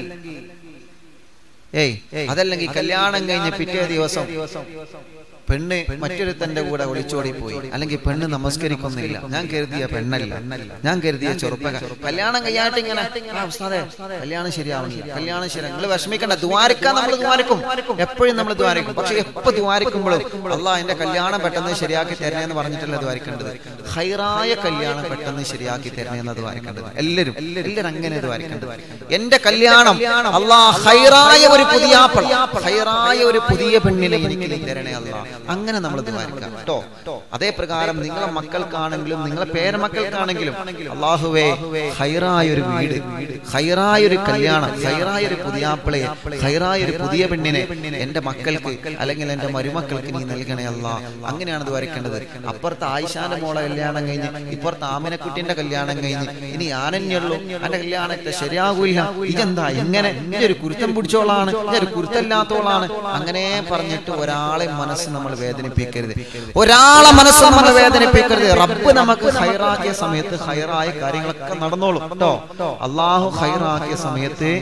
ഏയ് അതല്ലെങ്കിൽ കല്യാണം കഴിഞ്ഞ് പിറ്റേ ദിവസം പെണ്ണ് മറ്റൊരുത്തന്റെ കൂടെ ഒളിച്ചോടി പോയി അല്ലെങ്കിൽ പെണ്ണ് നമസ്കരിക്കുന്നില്ല ഞാൻ കരുതിയ പെണ്ണല്ല ഞാൻ കരുതിയ ചെറുപ്പക്കാർ കല്യാണം കഴിയാട്ട് ഇങ്ങനെ "ആ, ഉസ്താദേ കല്യാണം ശരിയാവുന്നില്ല കല്യാണം ശരി നിങ്ങൾ വിഷമിക്കണ്ട ദ്വാരക്കാൻ നമ്മൾ ദ്വാരക്കും എപ്പോഴും നമ്മൾ ദ്വാരക്കും പക്ഷെ എപ്പോ ദ്വാരക്കുമ്പോഴും അള്ളാഹ് എന്റെ കല്യാണം പെട്ടെന്ന് ശരിയാക്കി തരണേ എന്ന് പറഞ്ഞിട്ടല്ല ദ്വാരിക്കേണ്ടത് ഹൈറായ കല്യാണം പെട്ടെന്ന് ശരിയാക്കി തരണേ എന്ന് ദ്വാരിക്കേണ്ടത് എല്ലാവരും എല്ലാവരും അങ്ങനെ ദ്വാരിക്കേണ്ടത് എന്റെ കല്യാണം അള്ളാഹ് ഹൈറായ ഒരു പുതിയ ആപ്പിൾ ഹൈറായ ഒരു പുതിയ പെണ്ണിനെ എനിക്ക് നീ തരണേ അള്ളാഹ് അങ്ങനെ നമ്മൾ ദ്വാരിക്കാം കേട്ടോ അതേ പ്രകാരം നിങ്ങളെ മക്കൾക്കാണെങ്കിലും നിങ്ങളെ പേരമക്കൾക്കാണെങ്കിലും അള്ളാഹുവേ ഹൈറായ ഒരു വീട് ഹൈറായ ഒരു കല്യാണം ഹൈറായ ഒരു പുതിയാപ്പിളയെ ഹൈറായ ഒരു പുതിയ പെണ്ണിനെ എന്റെ മക്കൾക്ക് അല്ലെങ്കിൽ എന്റെ മരുമക്കൾക്ക് നീ നൽകണേ അല്ല അങ്ങനെയാണ് ഇത് വരയ്ക്കേണ്ടത് അപ്പുറത്ത് ആയിഷാന്റെ മോളെ കല്യാണം കഴിഞ്ഞ് ഇപ്പുറത്ത് ആമിനക്കുട്ടിന്റെ കല്യാണം കഴിഞ്ഞ് ഇനി ആനന്യുള്ളൂ എന്റെ കല്യാണത്തെ ശരിയാകൂല ഇതെന്താ ഇങ്ങനെ ഇതൊരു കുരുത്തം പിടിച്ചോളാണ് ഇതൊരു കുരുത്തല്ലാത്തോളാണ് അങ്ങനെ പറഞ്ഞിട്ട് ഒരാളെ മനസ്സ് നമ്മൾ വേദനിപ്പിക്കരുത് ഒരാളെ മനസ്സ് നമ്മൾ വേദനിപ്പിക്കരുത് റബ്ബ് നമുക്ക് ഹൈറാക്കിയ സമയത്ത് ഹൈറായ കാര്യങ്ങളൊക്കെ നടന്നോളും കേട്ടോ അള്ളാഹു ഹൈറാക്കിയ സമയത്ത്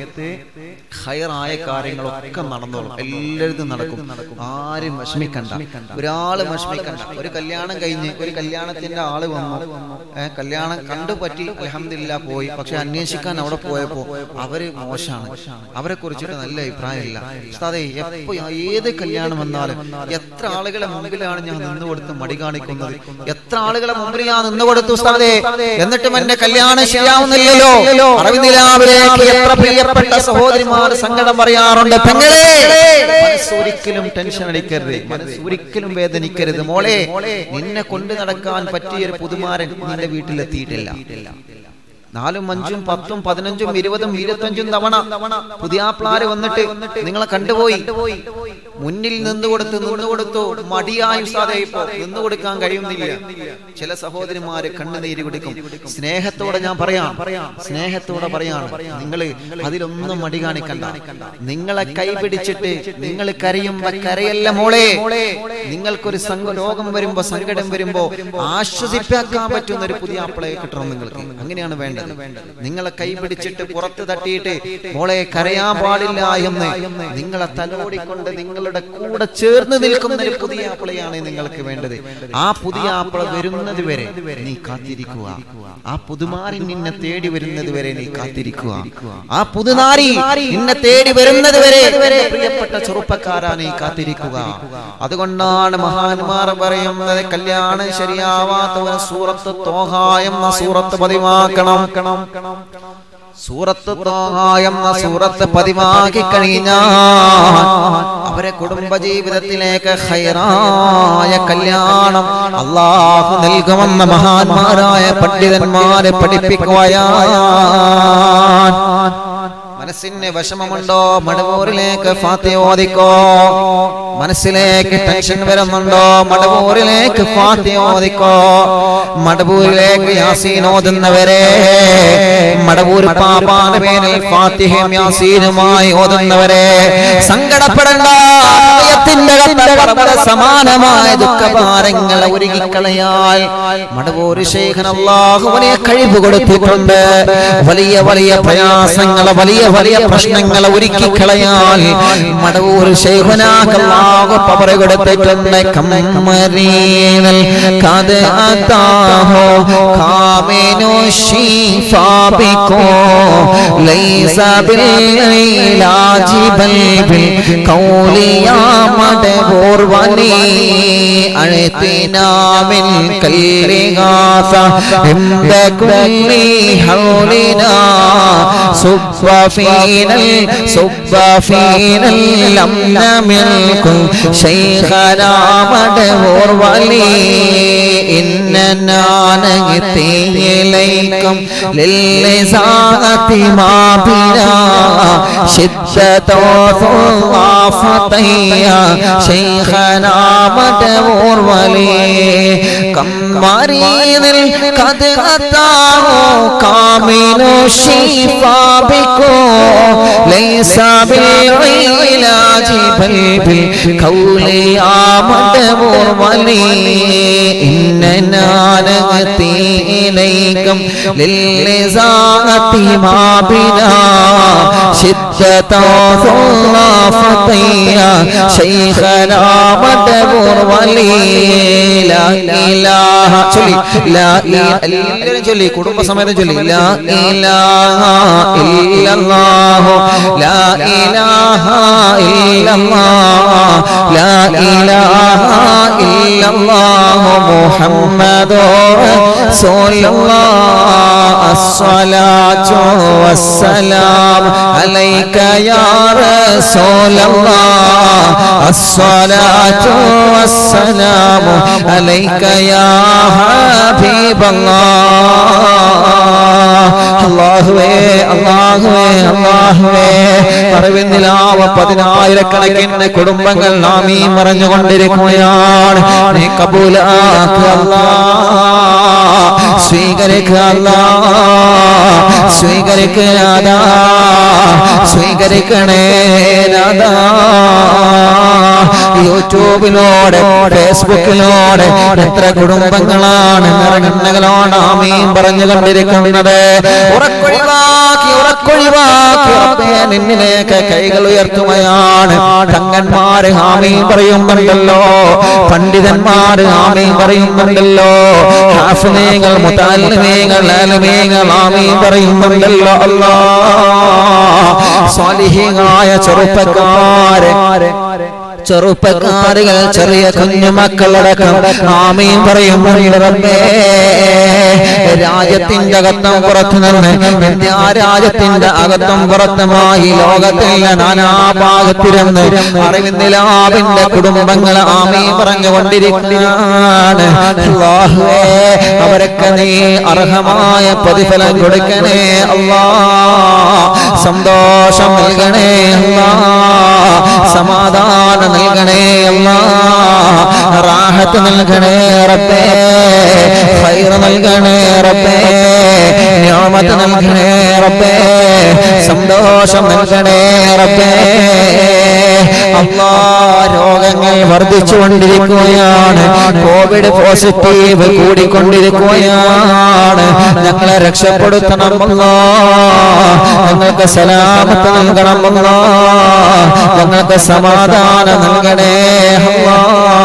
ഹൈറായ കാര്യങ്ങളൊക്കെ നടന്നോളും എല്ലായിടത്തും നടക്കും ആരും വിഷമിക്കണ്ട ഒരാള് വിഷമിക്കണ്ട ഒരു കല്യാണം കഴിഞ്ഞ് ഒരു കല്യാണത്തിന്റെ ആള് വന്നു ഏ, കല്യാണം കണ്ടു പറ്റി അലഹമില്ല പോയി പക്ഷെ അന്വേഷിക്കാൻ അവിടെ പോയപ്പോ അവര് മോശമാണ് അവരെ കുറിച്ചിട്ട് നല്ല അഭിപ്രായമില്ല ഉസ്താദേ എപ്പോ ഏത് കല്യാണം വന്നാലും എത്ര ആളുകളെ മുമ്പിലാണ് ഞാൻ നിന്ന് കൊടുത്ത് മടി കാണിക്കുന്നത് എത്ര ആളുകളെ മുമ്പിൽ ഞാൻ നിന്ന് കൊടുത്തു ഉസ്താദേ എന്നിട്ടും എന്റെ കല്യാണം ശരിയാവുന്നില്ലല്ലോ അറിവിനിലാവിലേക്ക് എത്ര പ്രിയപ്പെട്ട സഹോദരിമാർ സങ്കടം പറയാറുണ്ട് പെങ്ങളെ മനസ്സൊരിക്കലും ടെൻഷൻ അടിക്കരുത് മനസ്സൊരിക്കലും വേദനിക്കരുത് മോളെ നിന്നെ കൊണ്ടു നടക്കാൻ പറ്റിയ ഒരു പുതുമാരൻ നിന്റെ വീട്ടിലെത്തിയിട്ടില്ല നാലും അഞ്ചും പത്തും പതിനഞ്ചും ഇരുപതും ഇരുപത്തഞ്ചും തവണ പുതിയാപ്ലാര് വന്നിട്ട് നിങ്ങളെ കണ്ടുപോയി മുന്നിൽ നിന്നുകൊടുത്ത് നിന്നുകൊടുത്തു മടിയായി ഉസ്താദേ ഇപ്പോ നിന്നു കൊടുക്കാൻ കഴിയുന്നില്ല ചില സഹോദരിമാര് കണ്ണുനീര് കുടിക്കും സ്നേഹത്തോടെ ഞാൻ പറയാം സ്നേഹത്തോടെ പറയാണ് നിങ്ങൾ അതിലൊന്നും മടി കാണിക്കണ്ട നിങ്ങളെ കൈപിടിച്ചിട്ട് നിങ്ങൾ കരയുമ്പോ കരയല്ല മോളെ നിങ്ങൾക്കൊരു സങ്ക രോഗം വരുമ്പോ സങ്കടം വരുമ്പോ ആശ്വസിപ്പാക്കാൻ പറ്റുന്ന ഒരു പുതിയ ആപ്പിളെ കിട്ടണം നിങ്ങൾക്ക് അങ്ങനെയാണ് വേണ്ടത് നിങ്ങളെ കൈപിടിച്ചിട്ട് പുറത്ത് തട്ടിയിട്ട് മോളെ കരയാൻ പാടില്ല എന്ന് നിങ്ങളെ തലോടിക്കൊണ്ട് നിങ്ങളുടെ കൂടെ ചേർന്ന് നിൽക്കുന്ന ഒരു പുതിയ ആപ്പിളയാണ് നിങ്ങൾക്ക് വേണ്ടത് ആ പുതിയ ആപ്പിള വരുന്നത് വരെ നീ കാത്തിരിക്കുക ആ പുതുമാരി നിന്നെ തേടി വരുന്നത് വരെ നീ കാത്തിരിക്കുക ആ പുതുനാരി നിന്നെ തേടി വരുന്നത് വരെ എന്റെ പ്രിയപ്പെട്ട ചെറുപ്പക്കാരാ നീ കാത്തിരിക്കുക അതുകൊണ്ടാണ് മഹാന്മാർ പറയുന്നത് കല്യാണം ശരിയാവാത്തവന് സൂറത്ത് തോഹ എന്ന സൂറത്ത് പതിവാക്കണം സൂറത്ത് തോഹ എന്ന സൂറത്ത് പതിവാക്കി കഴിഞ്ഞാൽ അവരെ കുടുംബ ജീവിതത്തിലേക്ക് ഹൈറായ കല്യാണം അള്ളാഹു നൽകുമെന്ന മഹാന്മാരായ പണ്ഡിതന്മാരെ പഠിപ്പിക്കുകയാണ് മനസ്സിന് വിഷമമുണ്ടോ മടവൂരിലേക്ക് ഫാത്തി ഓദിക്കോ മനസ്സിലേക്ക് ടെൻഷൻ വരുന്നുണ്ടോ മടവൂരിലേക്ക് ഫാത്തി ഓദിക്കോ മടവൂരിലേക്ക് യാസീൻ ഓതുന്നവരെ മടവൂർ പാപ്പാന്റെ പേരിൽ ഫാത്തിഹയും യാസീനുമായി ഓതുന്നവരെ സങ്കടപ്പെടണ്ട ഹൃദയത്തിന്റെ അകത്ത് പർവ്വത സമാനമായ ദുഃഖഭാരങ്ങളെ ഒരുക്കിക്കളയാൽ മടവൂര് ശേഖൻ അള്ളാഹു വലിയ കഴിവ് കൊടുത്തിട്ടുണ്ട് വലിയ വലിയ പ്രയാസങ്ങളെ വലിയ വലിയ പ്രശ്നങ്ങളെ ഒരുക്കിക്കളയാൽ മടവൂർ ശേഖനാക്ക് അള്ളാഹു പവർ കൊടുത്തിട്ടുണ്ട് കമ്മരീനൽ കഥ അതാഹോ കാമിനു ശിഫാബിക്കോ ലൈസ ബില്ലാജിബൽ ബിൽ കൗലിയാ മടവൂർ വനി അഴ്ത്തിനാ മിൻ കല്ലിഗാസ عند كل حولنا صب فينا صب فينا الأمن منكم شيخنا مدهور ولي إننا نأتي إليكم للإساءة ما بنا شدة ضعفتيا شيخنا مدهور ولي كم مريض قد أتاه كامل الشفاء بكم ليس بالعلاج بل بالقول يا مدبور ولي إننا نأتي إليكم للإزاءة ما بنا شدة ضعفتيا شيخنا مدبور ولي لا إله ചൊല്ലി ലാ ഇ- എല്ലാവരും ചൊല്ലി കുടുംബസമേതം ചൊല്ലി ലാ ഇലാഹ ഇല്ലല്ലാഹു ലാ ഇലാഹ ഇല്ലല്ലാഹ് ലാ ഇലാഹ ഇല്ലല്ലാഹു മുഹമ്മദുർ റസൂലുള്ളാഹ് അസ്സലാത്തു വസ്സലാം അലൈക യാ റസൂലല്ലാഹ് അസ്സലാത്തു വസ്സലാമു അലൈക യാ ഹബീബല്ലാഹ് അല്ലാഹുവേ അല്ലാഹുവേ അല്ലാഹുവേ അറിവിന്നിലാവ പതിനായിരക്കണക്കിന് കുടുംബങ്ങൾ നാമീ മറഞ്ഞുകൊണ്ടിരിക്കുകയാണ് നീ കബൂലാക്കുക അല്ലാ സ്വീകരിക്കുക അല്ലാ സ്വീകരിക്കുക നാഥാ സ്വീകരിക്കണേ നാഥാ യൂട്യൂബിലൂടെ ഫേസ്ബുക്കിലൂടെ എത്ര കുടുംബങ്ങളാണ് നിറകണ്ണകളോട് ആമീൻ പറഞ്ഞു കണ്ടിരിക്കുന്നത് ഉറക്കൊഴിവാക്കി ഉറക്കൊഴിവാക്കി റബ്ബേ നിന്നിലേക്ക് കൈകൾ ഉയർത്തുകയാണ് തങ്ങന്മാര് ആമീൻ പറയുന്നുണ്ടല്ലോ പണ്ഡിതന്മാര് ആമീൻ പറയുന്നുണ്ടല്ലോ ഹാഫിനീങ്ങൾ മുതാലിമീങ്ങൾ ആലിമീങ്ങൾ ആമീൻ പറയുന്നുണ്ടല്ലോ അല്ലാ സ്വാലിഹീങ്ങളായ ചെറുപ്പക്കാരെ ചെറുപ്പക്കാരുകൾ ചെറിയ കുഞ്ഞുമക്കളടക്കം ആമയും പറയും റബ്ബേ രാജ്യത്തിന്റെ അകത്തും പുറത്തു നിന്ന് ഇന്ത്യ രാജ്യത്തിന്റെ അകത്തും പുറത്തുമായി ലോകത്തിന്റെ നാനാഭാഗത്തിരുന്ന് അറിവിന്ദിലാവിന്റെ കുടുംബങ്ങൾ ആമയും പറഞ്ഞുകൊണ്ടിരിക്കുകയാണ് അല്ലാഹുവേ അവരൊക്കെ നീ അർഹമായ പ്രതിഫലം കൊടുക്കണേ അല്ലാ സന്തോഷം നൽകണേ അല്ലാ സമാധാനം നൽകണേ അല്ലാ റാഹത്ത് നൽകണേ റബ്ബേ ഖൈർ നൽകണേ റബ്ബേ നിഅമത്ത് നൽകണേ റബ്ബേ സന്തോഷം നൽകണേ റബ്ബേ അല്ലാ രോഗങ്ങൾ വർദ്ധിച്ചുകൊണ്ടിരിക്കുകയാണ് കോവിഡ് പോസിറ്റീവ് കൂടിക്കൊണ്ടിരിക്കുകയാണ് ഞങ്ങളെ രക്ഷപ്പെടുത്തണം അല്ലാ ഞങ്ങൾക്ക് സലാമത്ത് നൽകണം അല്ലാ ഞങ്ങൾക്ക് സമാധാനം നൽകണേ അല്ലാ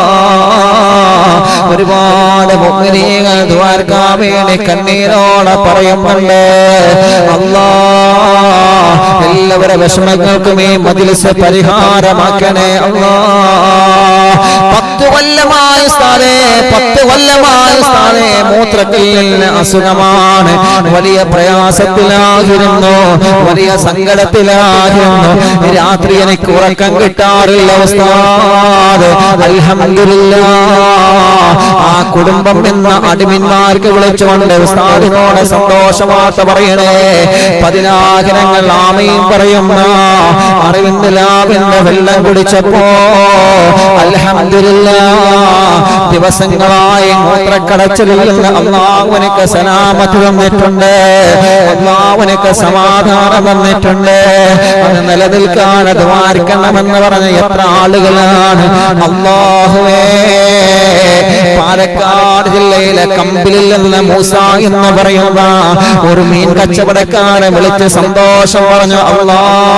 ഒരുപാട് മുഗ്നീകൾ ദ്വാരക്കാൻ വേണ്ടി കണ്ണീരോടെ പറയുന്നുണ്ട് അല്ലാ എല്ലാവരുടെ വിഷമങ്ങൾക്കും ഈ മതിലിസ് പരിഹാരമാക്കണേ അല്ലാ പത്ത് കൊല്ലമായ സ്ഥാനേ പത്ത് കൊല്ലമായ സ്ഥാനേ മൂത്രക്കല്ലിന് അസുഖമാണ് വലിയ പ്രയാസത്തിലായിരുന്നു വലിയ സങ്കടത്തിലായിരുന്നു രാത്രി എനിക്ക് ഉറക്കം കിട്ടാറില്ല ഉസ്താദ് അൽഹംദുലില്ലാ ആ കുടുംബം എന്ന അടിമിന്മാർക്ക് വിളിച്ചുകൊണ്ട് ഉസ്താദിനോട് സന്തോഷവാർത്ത പറയണേ പതിനായിരങ്ങൾ ആമയും പറയുന്ന അറിവിന്റെ ലാവിന്റെ വെള്ളം കുടിച്ചപ്പോ അൽഹംദുലില്ലാ ദിവസങ്ങളായി മൂത്രക്കടച്ചിലിൽ നിന്ന് അള്ളാഹുവിനക്ക് സലാമത്ത് തന്നിട്ടുണ്ട് അള്ളാഹുവിനക്ക് സമാധാനം തന്നിട്ടുണ്ട് അത് നിലനിൽക്കാൻ ദ്വാരിക്കണമെന്ന് പറഞ്ഞ എത്ര ആളുകളാണ് അള്ളാഹുവേ പാലക്കാട് ജില്ലയിലെ കമ്പിലിൽ നിന്ന് മൂസ എന്ന് പറയുന്ന ഒരു മീൻ കച്ചവടക്കാരെ വിളിച്ച് സന്തോഷം പറഞ്ഞു അള്ളാ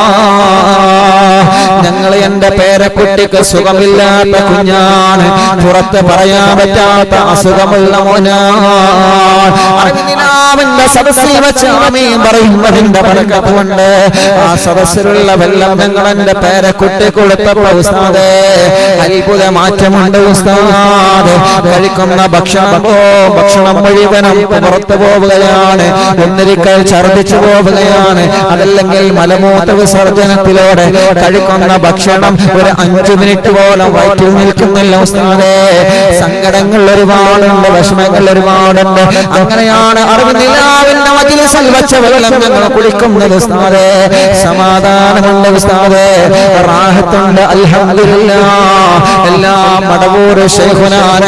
ഞങ്ങൾ എന്റെ പേരക്കുട്ടിക്ക് സുഖമില്ലാത്ത കുഞ്ഞാണ് പുറത്ത് പറയാൻ പറ്റാത്ത അസുഖമുള്ള മോനാണ് അറിവിനാവിന്റെ സദസ്സിൽ വെച്ച് ആമീൻ പറയുന്നതിന്റെ പഴക്കമുണ്ട് ആ സദസ്സിലുള്ള വെള്ളം ഞങ്ങൾ എന്റെ പേരക്കുട്ടി കൊടുത്തപ്പോ ഉസ്താദേ അത്ഭുത മാറ്റമുണ്ട് ഉസ്താദ് കഴിക്കുന്ന ഭക്ഷണം പോ ഭക്ഷണം മുഴുവനും പുറത്തു പോവുകയാണ് ഒന്നിരിക്കൽ ഛർദിച്ചു പോവുകയാണ് അതല്ലെങ്കിൽ മലമൂത്ര വിസർജനത്തിലൂടെ കഴിക്കുന്ന ഭക്ഷണം ഒരു അഞ്ചു മിനിറ്റ് പോലും വയറ്റിൽ നിൽക്കുന്നില്ല ഉസ്താദേ സങ്കടങ്ങൾ ഒരുപാടുണ്ട് വിഷമങ്ങൾ ഒരുപാടുണ്ട് അങ്ങനെയാണ് അറിവിനിലാവിന്റെ മജിലിസിൽ വെച്ച വെള്ളം ഞങ്ങൾ കുടിക്കുന്നത് ഉസ്താദേ സമാധാനമുണ്ട് ഉസ്താദേ റാഹത്തുണ്ട് അൽഹംദുലില്ലാ എല്ലാം മടവൂർ ശൈഖുനാനെ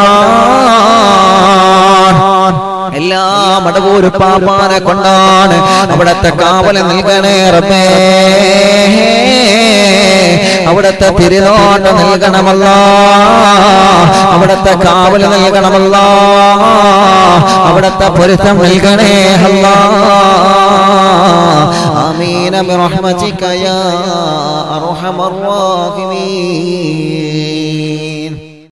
കൊണ്ടാണ് എല്ലാ മടവൂര് പാപ്പാനെ കൊണ്ടാണ് അവിടത്തെ കാവല് നൽകണേ റബ്ബേ അവിടത്തെ തിരുനോട്ട നൽകണമല്ല അവിടത്തെ കാവല് നൽകണമല്ല അവിടത്തെ പൊരുത്തം നൽകണേ അല്ല ആമീന ബിറഹ്മതിക യാ അർഹമർ റാഹിമീൻ